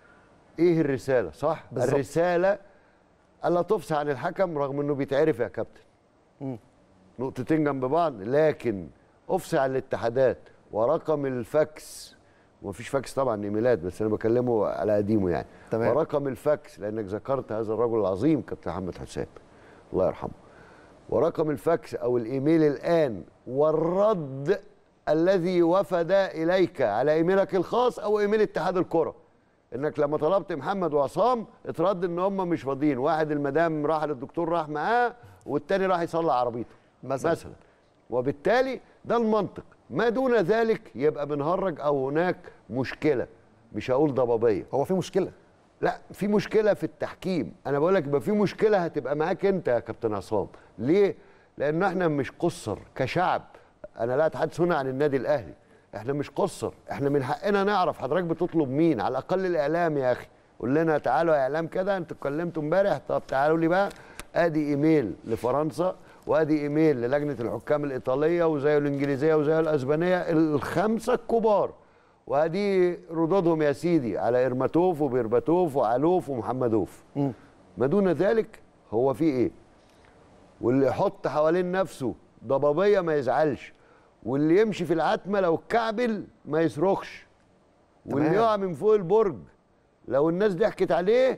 ايه الرساله صح بالظبط. الرساله الا تفصح عن الحكم رغم انه بيتعرف يا كابتن مم. نقطتين جنب بعض لكن افصح عن الاتحادات ورقم الفاكس ومفيش فاكس طبعا ايميلات بس انا بكلمه على قديمه يعني تمام. ورقم الفاكس لانك ذكرت هذا الرجل العظيم كابتن محمد حسام الله يرحمه ورقم الفاكس او الايميل الان والرد الذي وفد اليك على ايميلك الخاص او ايميل اتحاد الكره انك لما طلبت محمد وعصام اترد ان هم مش فاضيين واحد المدام راح للدكتور راح معاه والتاني راح يصلح عربيته مثلا. مثلا وبالتالي ده المنطق ما دون ذلك يبقى بنهرج او هناك مشكله مش هقول ضبابيه هو في مشكله لا في مشكله في التحكيم انا بقول لك يبقى في مشكله هتبقى معاك انت يا كابتن عصام ليه لان احنا مش قصر كشعب انا لا اتحدث هنا عن النادي الاهلي احنا مش قصر احنا من حقنا نعرف حضرتك بتطلب مين على الاقل الاعلام يا اخي قول لنا تعالوا يا اعلام كده انتوا اتكلمتوا امبارح طب تعالوا لي بقى ادي ايميل لفرنسا وادي ايميل للجنه الحكام الايطاليه وزي الانجليزيه وزي الاسبانيه الخمسه الكبار وادي ردودهم يا سيدي على ارماتوف وبيرباتوف وعلوف ومحمدوف ما دون ذلك هو في ايه واللي يحط حوالين نفسه ضبابيه ما يزعلش واللي يمشي في العتمه لو اتكعبل ما يصرخش واللي تمام. يقع من فوق البرج لو الناس ضحكت عليه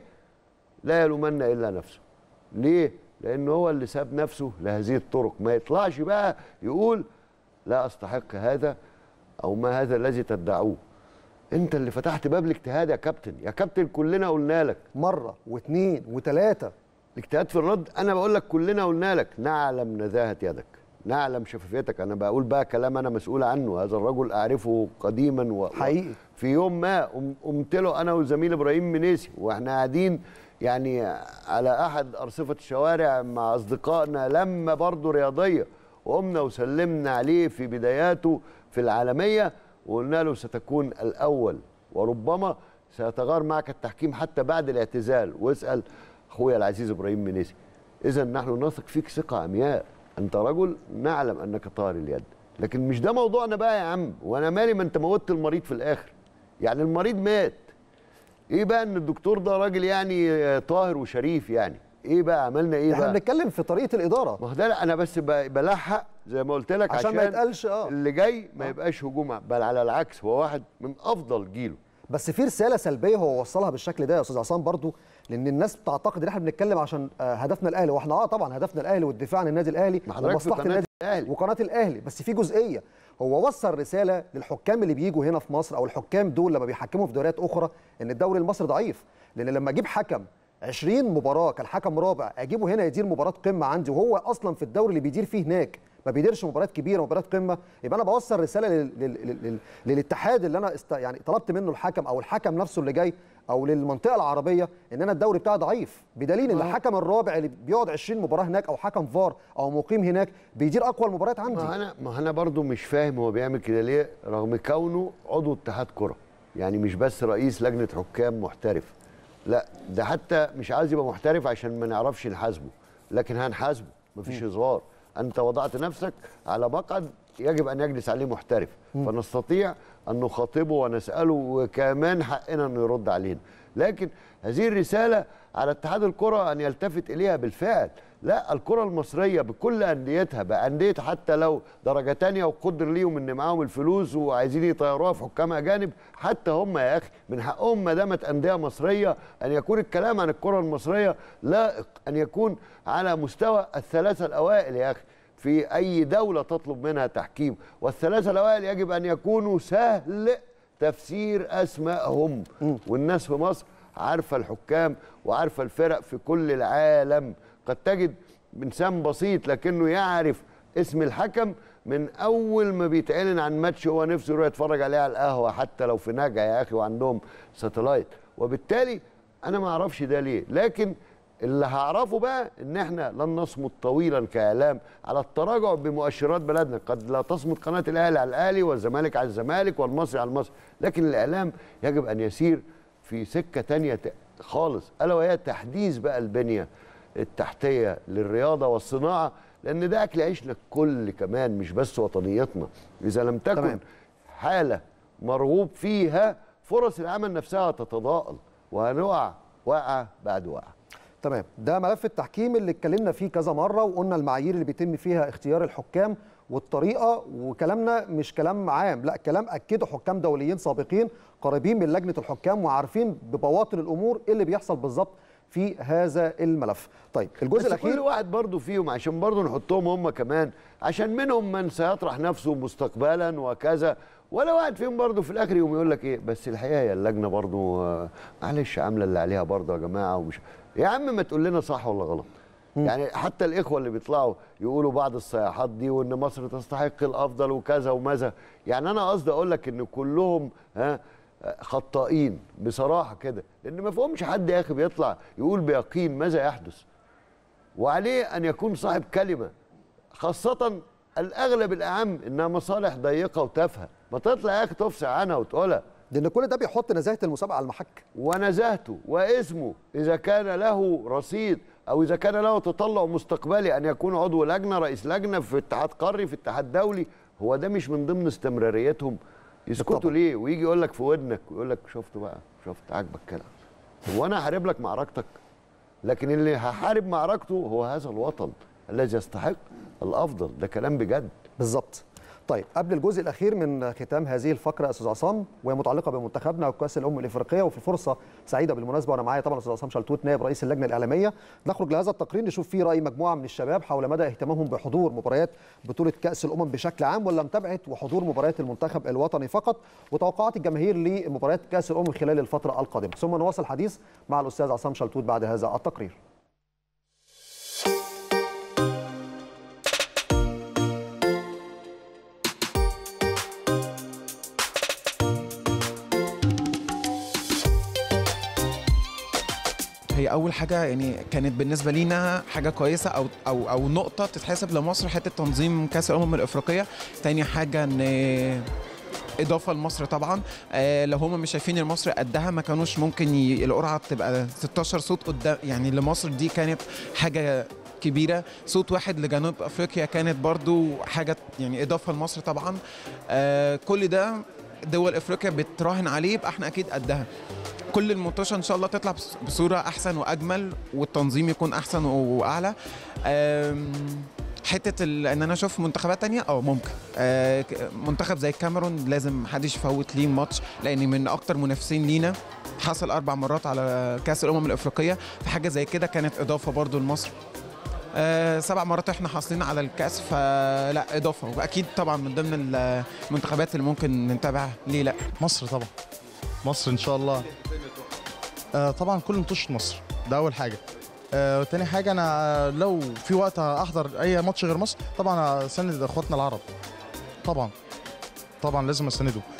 لا يلومن الا نفسه ليه لان هو اللي ساب نفسه لهذه الطرق ما يطلعش بقى يقول لا استحق هذا او ما هذا الذي تدعوه انت اللي فتحت باب الاجتهاد يا كابتن يا كابتن كلنا قلنا لك مره واثنين وثلاثه الاجتهاد في الرد انا بقول لك كلنا قلنا لك نعلم نزاهه يدك نعلم شفافيتك انا بقول بقى كلام انا مسؤول عنه هذا الرجل اعرفه قديما و... حقيقي. في يوم ما قم- قمت له انا والزميل ابراهيم منيسي واحنا قاعدين يعني على احد ارصفه الشوارع مع اصدقائنا لما برضه رياضيه وقمنا وسلمنا عليه في بداياته في العالميه وقلنا له ستكون الاول وربما سيتغير معك التحكيم حتى بعد الاعتزال واسال اخويا العزيز ابراهيم منيسي اذا نحن نثق فيك ثقه عمياء انت رجل نعلم انك طاهر اليد لكن مش ده موضوعنا بقى يا عم وانا مالي ما انت موتت المريض في الاخر يعني المريض مات ايه بقى ان الدكتور ده راجل يعني طاهر وشريف يعني ايه بقى عملنا ايه احنا بقى بنتكلم في طريقه الاداره ما هو ده انا بس ب- بلحق زي ما قلت لك عشان ما يتقالش اه اللي جاي ما يبقاش هجوم بل على العكس هو واحد من افضل جيله بس في رساله سلبيه هو وصلها بالشكل ده يا استاذ عصام برضو لان الناس بتعتقد ان احنا بنتكلم عشان آه، هدفنا الاهلي واحنا اه طبعا هدفنا الاهلي والدفاع عن النادي الاهلي ما حضرتك في ومصلحه قناة النادي الأهلي. وقناه الاهلي بس في جزئيه هو وصل رساله للحكام اللي بيجوا هنا في مصر او الحكام دول لما بيحكموا في دوريات اخرى ان الدوري المصري ضعيف لان لما اجيب حكم 20 مباراه كالحكم رابع اجيبه هنا يدير مباراه قمه عندي وهو اصلا في الدوري اللي بيدير فيه هناك ما بيديرش مباريات كبيره مباريات قمه يبقى انا بوصل رساله لل... لل... لل... للاتحاد اللي انا است... يعني طلبت منه الحكم او الحكم نفسه اللي جاي او للمنطقه العربيه ان انا الدوري بتاعي ضعيف بدليل ان آه. الحكم الرابع اللي بيقعد 20 مباراه هناك او حكم فار او مقيم هناك بيدير اقوى المباريات عندي ما انا ما انا برضو مش فاهم هو بيعمل كده ليه رغم كونه عضو اتحاد كره يعني مش بس رئيس لجنه حكام محترف لا ده حتى مش عايز يبقى محترف عشان ما نعرفش نحاسبه لكن هنحاسبه مفيش هزار انت وضعت نفسك على مقعد يجب ان يجلس عليه محترف فنستطيع ان نخاطبه ونساله وكمان حقنا انه يرد علينا لكن هذه الرساله على اتحاد الكره ان يلتفت اليها بالفعل لا الكره المصريه بكل انديتها بانديه حتى لو درجه تانية وقدر ليهم ان معاهم الفلوس وعايزين يطيروها في حكام اجانب حتى هم يا اخي من حقهم ما دامت انديه مصريه ان يكون الكلام عن الكره المصريه لائق ان يكون على مستوى الثلاثه الاوائل يا اخي في اي دوله تطلب منها تحكيم والثلاثه الاوائل يجب ان يكونوا سهل تفسير اسمائهم والناس في مصر عارفه الحكام وعارفه الفرق في كل العالم قد تجد انسان بسيط لكنه يعرف اسم الحكم من اول ما بيتعلن عن ماتش هو نفسه يروح يتفرج عليه على القهوه حتى لو في نجع يا اخي وعندهم ساتلايت وبالتالي انا ما اعرفش ده ليه لكن اللي هعرفه بقى ان احنا لن نصمت طويلا كاعلام على التراجع بمؤشرات بلدنا قد لا تصمت قناه الاهلي على الاهلي والزمالك على الزمالك والمصري على المصري لكن الاعلام يجب ان يسير في سكه تانية ت- خالص الا وهي تحديث بقى البنيه التحتيه للرياضه والصناعه لان ده اكل عيشنا الكل كمان مش بس وطنيتنا اذا لم تكن تمام. حاله مرغوب فيها فرص العمل نفسها تتضاءل وهنقع وقعه بعد وقعه تمام ده ملف التحكيم اللي اتكلمنا فيه كذا مره وقلنا المعايير اللي بيتم فيها اختيار الحكام والطريقه وكلامنا مش كلام عام لا كلام اكده حكام دوليين سابقين قريبين من لجنه الحكام وعارفين ببواطن الامور ايه اللي بيحصل بالظبط في هذا الملف طيب الجزء بس الاخير كل واحد برضو فيهم عشان برضو نحطهم هم كمان عشان منهم من سيطرح نفسه مستقبلا وكذا ولا واحد فيهم برضو في الاخر يقوم يقول لك ايه بس الحقيقه هي اللجنه برضو آه، معلش عامله اللي عليها برضو يا جماعه ومش يا عم ما تقول لنا صح ولا غلط يعني حتى الاخوه اللي بيطلعوا يقولوا بعض الصياحات دي وان مصر تستحق الافضل وكذا وماذا يعني انا قصدي اقول لك ان كلهم ها خطائين بصراحه كده لان ما فيهمش حد يا اخي بيطلع يقول بيقين ماذا يحدث وعليه ان يكون صاحب كلمه خاصه الاغلب الاعم انها مصالح ضيقه وتافهه ما تطلع يا اخي تفصح عنها وتقولها لان كل ده بيحط نزاهه المسابقه على المحك ونزاهته واسمه اذا كان له رصيد او اذا كان له تطلع مستقبلي ان يكون عضو لجنه رئيس لجنه في اتحاد قاري في اتحاد دولي هو ده مش من ضمن استمراريتهم يسكتوا بالطبع. ليه ويجي يقول لك في ودنك ويقول لك شفت بقى شفت عاجبك كده هو انا هحارب لك معركتك لكن اللي هحارب معركته هو هذا الوطن الذي يستحق الافضل ده كلام بجد بالظبط طيب قبل الجزء الاخير من ختام هذه الفقره يا استاذ عصام وهي متعلقه بمنتخبنا وكاس الامم الافريقيه وفي فرصه سعيده بالمناسبه وانا معايا طبعا استاذ عصام شلتوت نائب رئيس اللجنه الاعلاميه نخرج لهذا التقرير نشوف فيه راي مجموعه من الشباب حول مدى اهتمامهم بحضور مباريات بطوله كاس الامم بشكل عام ولا متابعه وحضور مباريات المنتخب الوطني فقط وتوقعات الجماهير لمباريات كاس الامم خلال الفتره القادمه ثم نواصل الحديث مع الاستاذ عصام شلتوت بعد هذا التقرير هي اول حاجه يعني كانت بالنسبه لينا حاجه كويسه او او او نقطه تتحسب لمصر حته تنظيم كاس الامم الافريقيه تاني حاجه ان اضافه لمصر طبعا آه لو هم مش شايفين ان مصر قدها ما كانوش ممكن ي... القرعه تبقى 16 صوت قدام يعني لمصر دي كانت حاجه كبيره صوت واحد لجنوب افريقيا كانت برضو حاجه يعني اضافه لمصر طبعا آه كل ده دول افريقيا بتراهن عليه يبقى احنا اكيد قدها كل المنتشر ان شاء الله تطلع بص- بصوره احسن واجمل والتنظيم يكون احسن واعلى آم، حته ال- ان انا اشوف منتخبات تانية اه ممكن آه، ك- منتخب زي الكاميرون لازم محدش يفوت ليه ماتش لان من اكتر منافسين لينا حصل اربع مرات على كاس الامم الافريقيه فحاجه زي كده كانت اضافه برضو لمصر آه، سبع مرات احنا حاصلين على الكاس فلا اضافه واكيد طبعا من ضمن المنتخبات اللي ممكن نتابعها ليه لا مصر طبعا مصر ان شاء الله آه طبعا كل ماتش مصر ده اول حاجه آه تاني حاجه انا لو في وقت احضر اي ماتش غير مصر طبعا اساند اخواتنا العرب طبعا طبعا لازم اسانده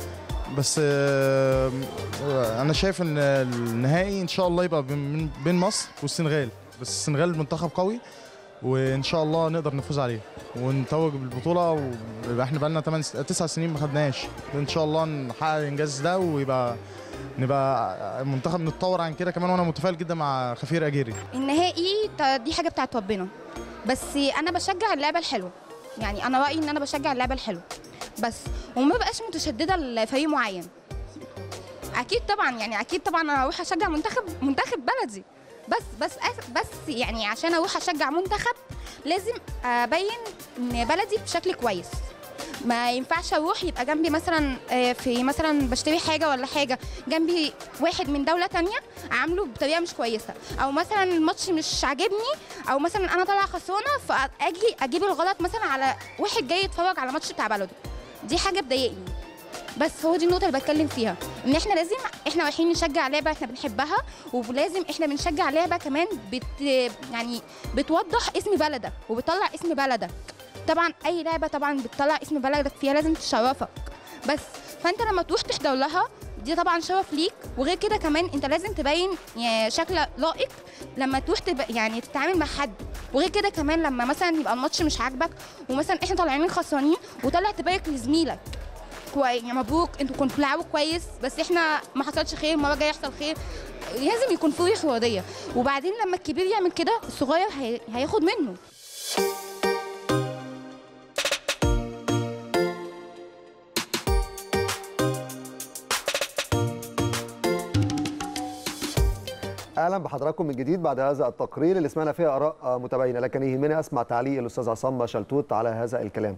بس آه، انا شايف ان النهائي ان شاء الله يبقى بين بين مصر والسنغال بس السنغال منتخب قوي وان شاء الله نقدر نفوز عليه ونتوج بالبطوله ويبقى احنا بقالنا 8 9 سنين ما خدناش ان شاء الله نحقق الانجاز ده ويبقى نبقى منتخب نتطور عن كده كمان وانا متفائل جدا مع خفير اجيري النهائي ت- دي حاجه بتاعت ربنا بس انا بشجع اللعبه الحلوه يعني انا رايي ان انا بشجع اللعبه الحلوه بس وما بقاش متشدده لفريق معين اكيد طبعا يعني اكيد طبعا انا هروح اشجع منتخب منتخب بلدي بس بس أس- بس يعني عشان اروح اشجع منتخب لازم ابين ان بلدي بشكل كويس ما ينفعش اروح يبقى جنبي مثلا آه، في مثلا بشتري حاجه ولا حاجه جنبي واحد من دوله تانية عامله بطريقه مش كويسه او مثلا الماتش مش عاجبني او مثلا انا طالعه خسرانه فاجي اجيب الغلط مثلا على واحد جاي يتفرج على ماتش بتاع بلده دي حاجه بتضايقني بس هو دي النقطه اللي بتكلم فيها ان احنا لازم احنا رايحين نشجع لعبه احنا بنحبها ولازم احنا بنشجع لعبه كمان بت يعني بتوضح اسم بلدك وبتطلع اسم بلدك طبعا اي لعبه طبعا بتطلع اسم بلدك فيها لازم تشرفك بس فانت لما تروح تحضر لها دي طبعا شرف ليك وغير كده كمان انت لازم تبين يعني شكل لائق لما تروح تب... يعني تتعامل مع حد وغير كده كمان لما مثلا يبقى الماتش مش عاجبك ومثلا احنا طالعين خسرانين وطلع تبارك لزميلك كوي... يعني مبروك انتوا كنتوا بتلعبوا كويس بس احنا ما حصلش خير المره الجايه يحصل خير لازم يكون في روح رياضيه وبعدين لما الكبير يعمل كده الصغير هي... هياخد منه اهلا بحضراتكم من جديد بعد هذا التقرير اللي سمعنا فيه اراء آه، متباينه لكن يهمني اسمع تعليق الاستاذ عصام شلتوت على هذا الكلام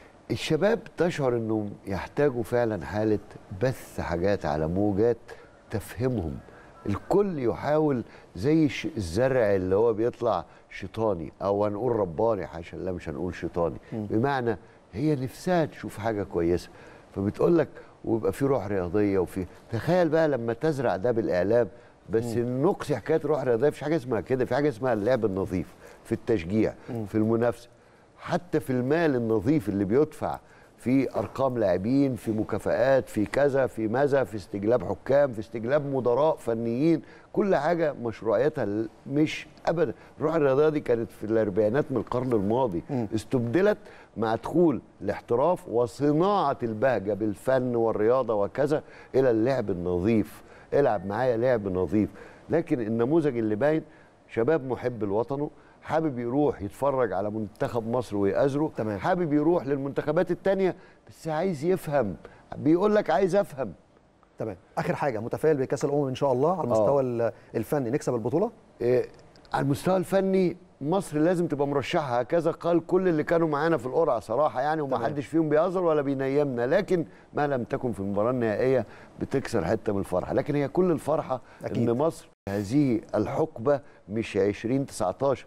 الشباب تشعر انهم يحتاجوا فعلا حاله بث حاجات على موجات تفهمهم الكل يحاول زي الش- الزرع اللي هو بيطلع شيطاني او هنقول رباني حاشا لا مش هنقول شيطاني بمعنى هي نفسها تشوف حاجه كويسه فبتقول لك ويبقى في روح رياضيه وفي تخيل بقى لما تزرع ده بالاعلام بس النقص حكايه روح رياضيه مفيش حاجه اسمها كده في حاجه اسمها اللعب النظيف في التشجيع في المنافسه حتى في المال النظيف اللي بيدفع في ارقام لاعبين في مكافآت في كذا في ماذا في استجلاب حكام في استجلاب مدراء فنيين كل حاجه مشروعيتها ال- مش ابدا الروح الرياضيه دي كانت في الاربعينات من القرن الماضي استبدلت مع دخول الاحتراف وصناعه البهجه بالفن والرياضه وكذا الى اللعب النظيف العب معايا لعب نظيف لكن النموذج اللي باين شباب محب لوطنه حابب يروح يتفرج على منتخب مصر ويأزره تمام. حابب يروح للمنتخبات التانية بس عايز يفهم بيقول لك عايز افهم تمام اخر حاجه متفائل بكاس الامم ان شاء الله على المستوى ال- الفني نكسب البطوله إيه على المستوى الفني مصر لازم تبقى مرشحه هكذا قال كل اللي كانوا معانا في القرعه صراحه يعني وما حدش فيهم بيهزر ولا بينيمنا لكن ما لم تكن في المباراه النهائيه بتكسر حته من الفرحه لكن هي كل الفرحه أكيد. ان مصر هذه الحقبه مش 2019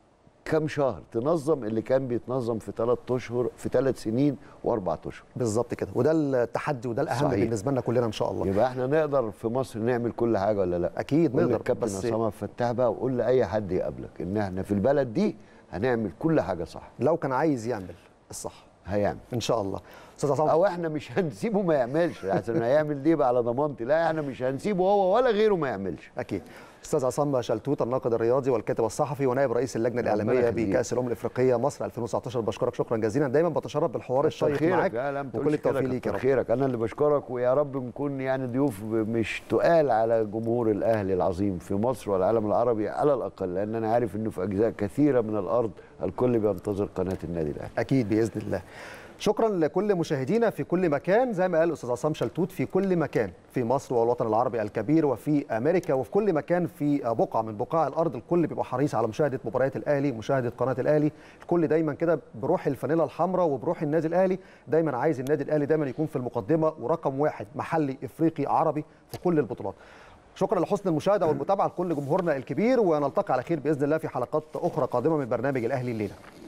كم شهر تنظم اللي كان بيتنظم في ثلاث اشهر في ثلاث سنين واربع اشهر بالظبط كده وده التحدي وده الاهم صحيح. بالنسبه لنا كلنا ان شاء الله يبقى احنا نقدر في مصر نعمل كل حاجه ولا لا اكيد قول نقدر للكابتن بس عصام عبد الفتاح بقى وقول لاي حد يقابلك ان احنا في البلد دي هنعمل كل حاجه صح لو كان عايز يعمل الصح هيعمل ان شاء الله استاذ عصام او احنا مش هنسيبه ما يعملش عشان هيعمل دي يبقى على ضمانتي لا احنا مش هنسيبه هو ولا غيره ما يعملش اكيد استاذ عصام شلتوت الناقد الرياضي والكاتب الصحفي ونائب رئيس اللجنه ربنا الاعلاميه يخليك. بكاس الامم الافريقيه مصر 2019 بشكرك شكرا جزيلا دايما بتشرف بالحوار كتر الشيق خيرك معاك لا لا ما وكل تقولش كده التوفيق ليك يا كتر رب خيرك انا اللي بشكرك ويا رب نكون يعني ضيوف مش تقال على جمهور الاهلي العظيم في مصر والعالم العربي على الاقل لان انا عارف انه في اجزاء كثيره من الارض الكل بينتظر قناه النادي الاهلي اكيد باذن الله شكرا لكل مشاهدينا في كل مكان زي ما قال الاستاذ عصام شلتوت في كل مكان في مصر والوطن العربي الكبير وفي امريكا وفي كل مكان في بقعه من بقاع الارض الكل بيبقى حريص على مشاهده مباريات الاهلي مشاهده قناه الاهلي الكل دايما كده بروح الفانيلا الحمراء وبروح النادي الاهلي دايما عايز النادي الاهلي دايما يكون في المقدمه ورقم واحد محلي افريقي عربي في كل البطولات شكرا لحسن المشاهده والمتابعه لكل جمهورنا الكبير ونلتقي على خير باذن الله في حلقات اخرى قادمه من برنامج الاهلي الليله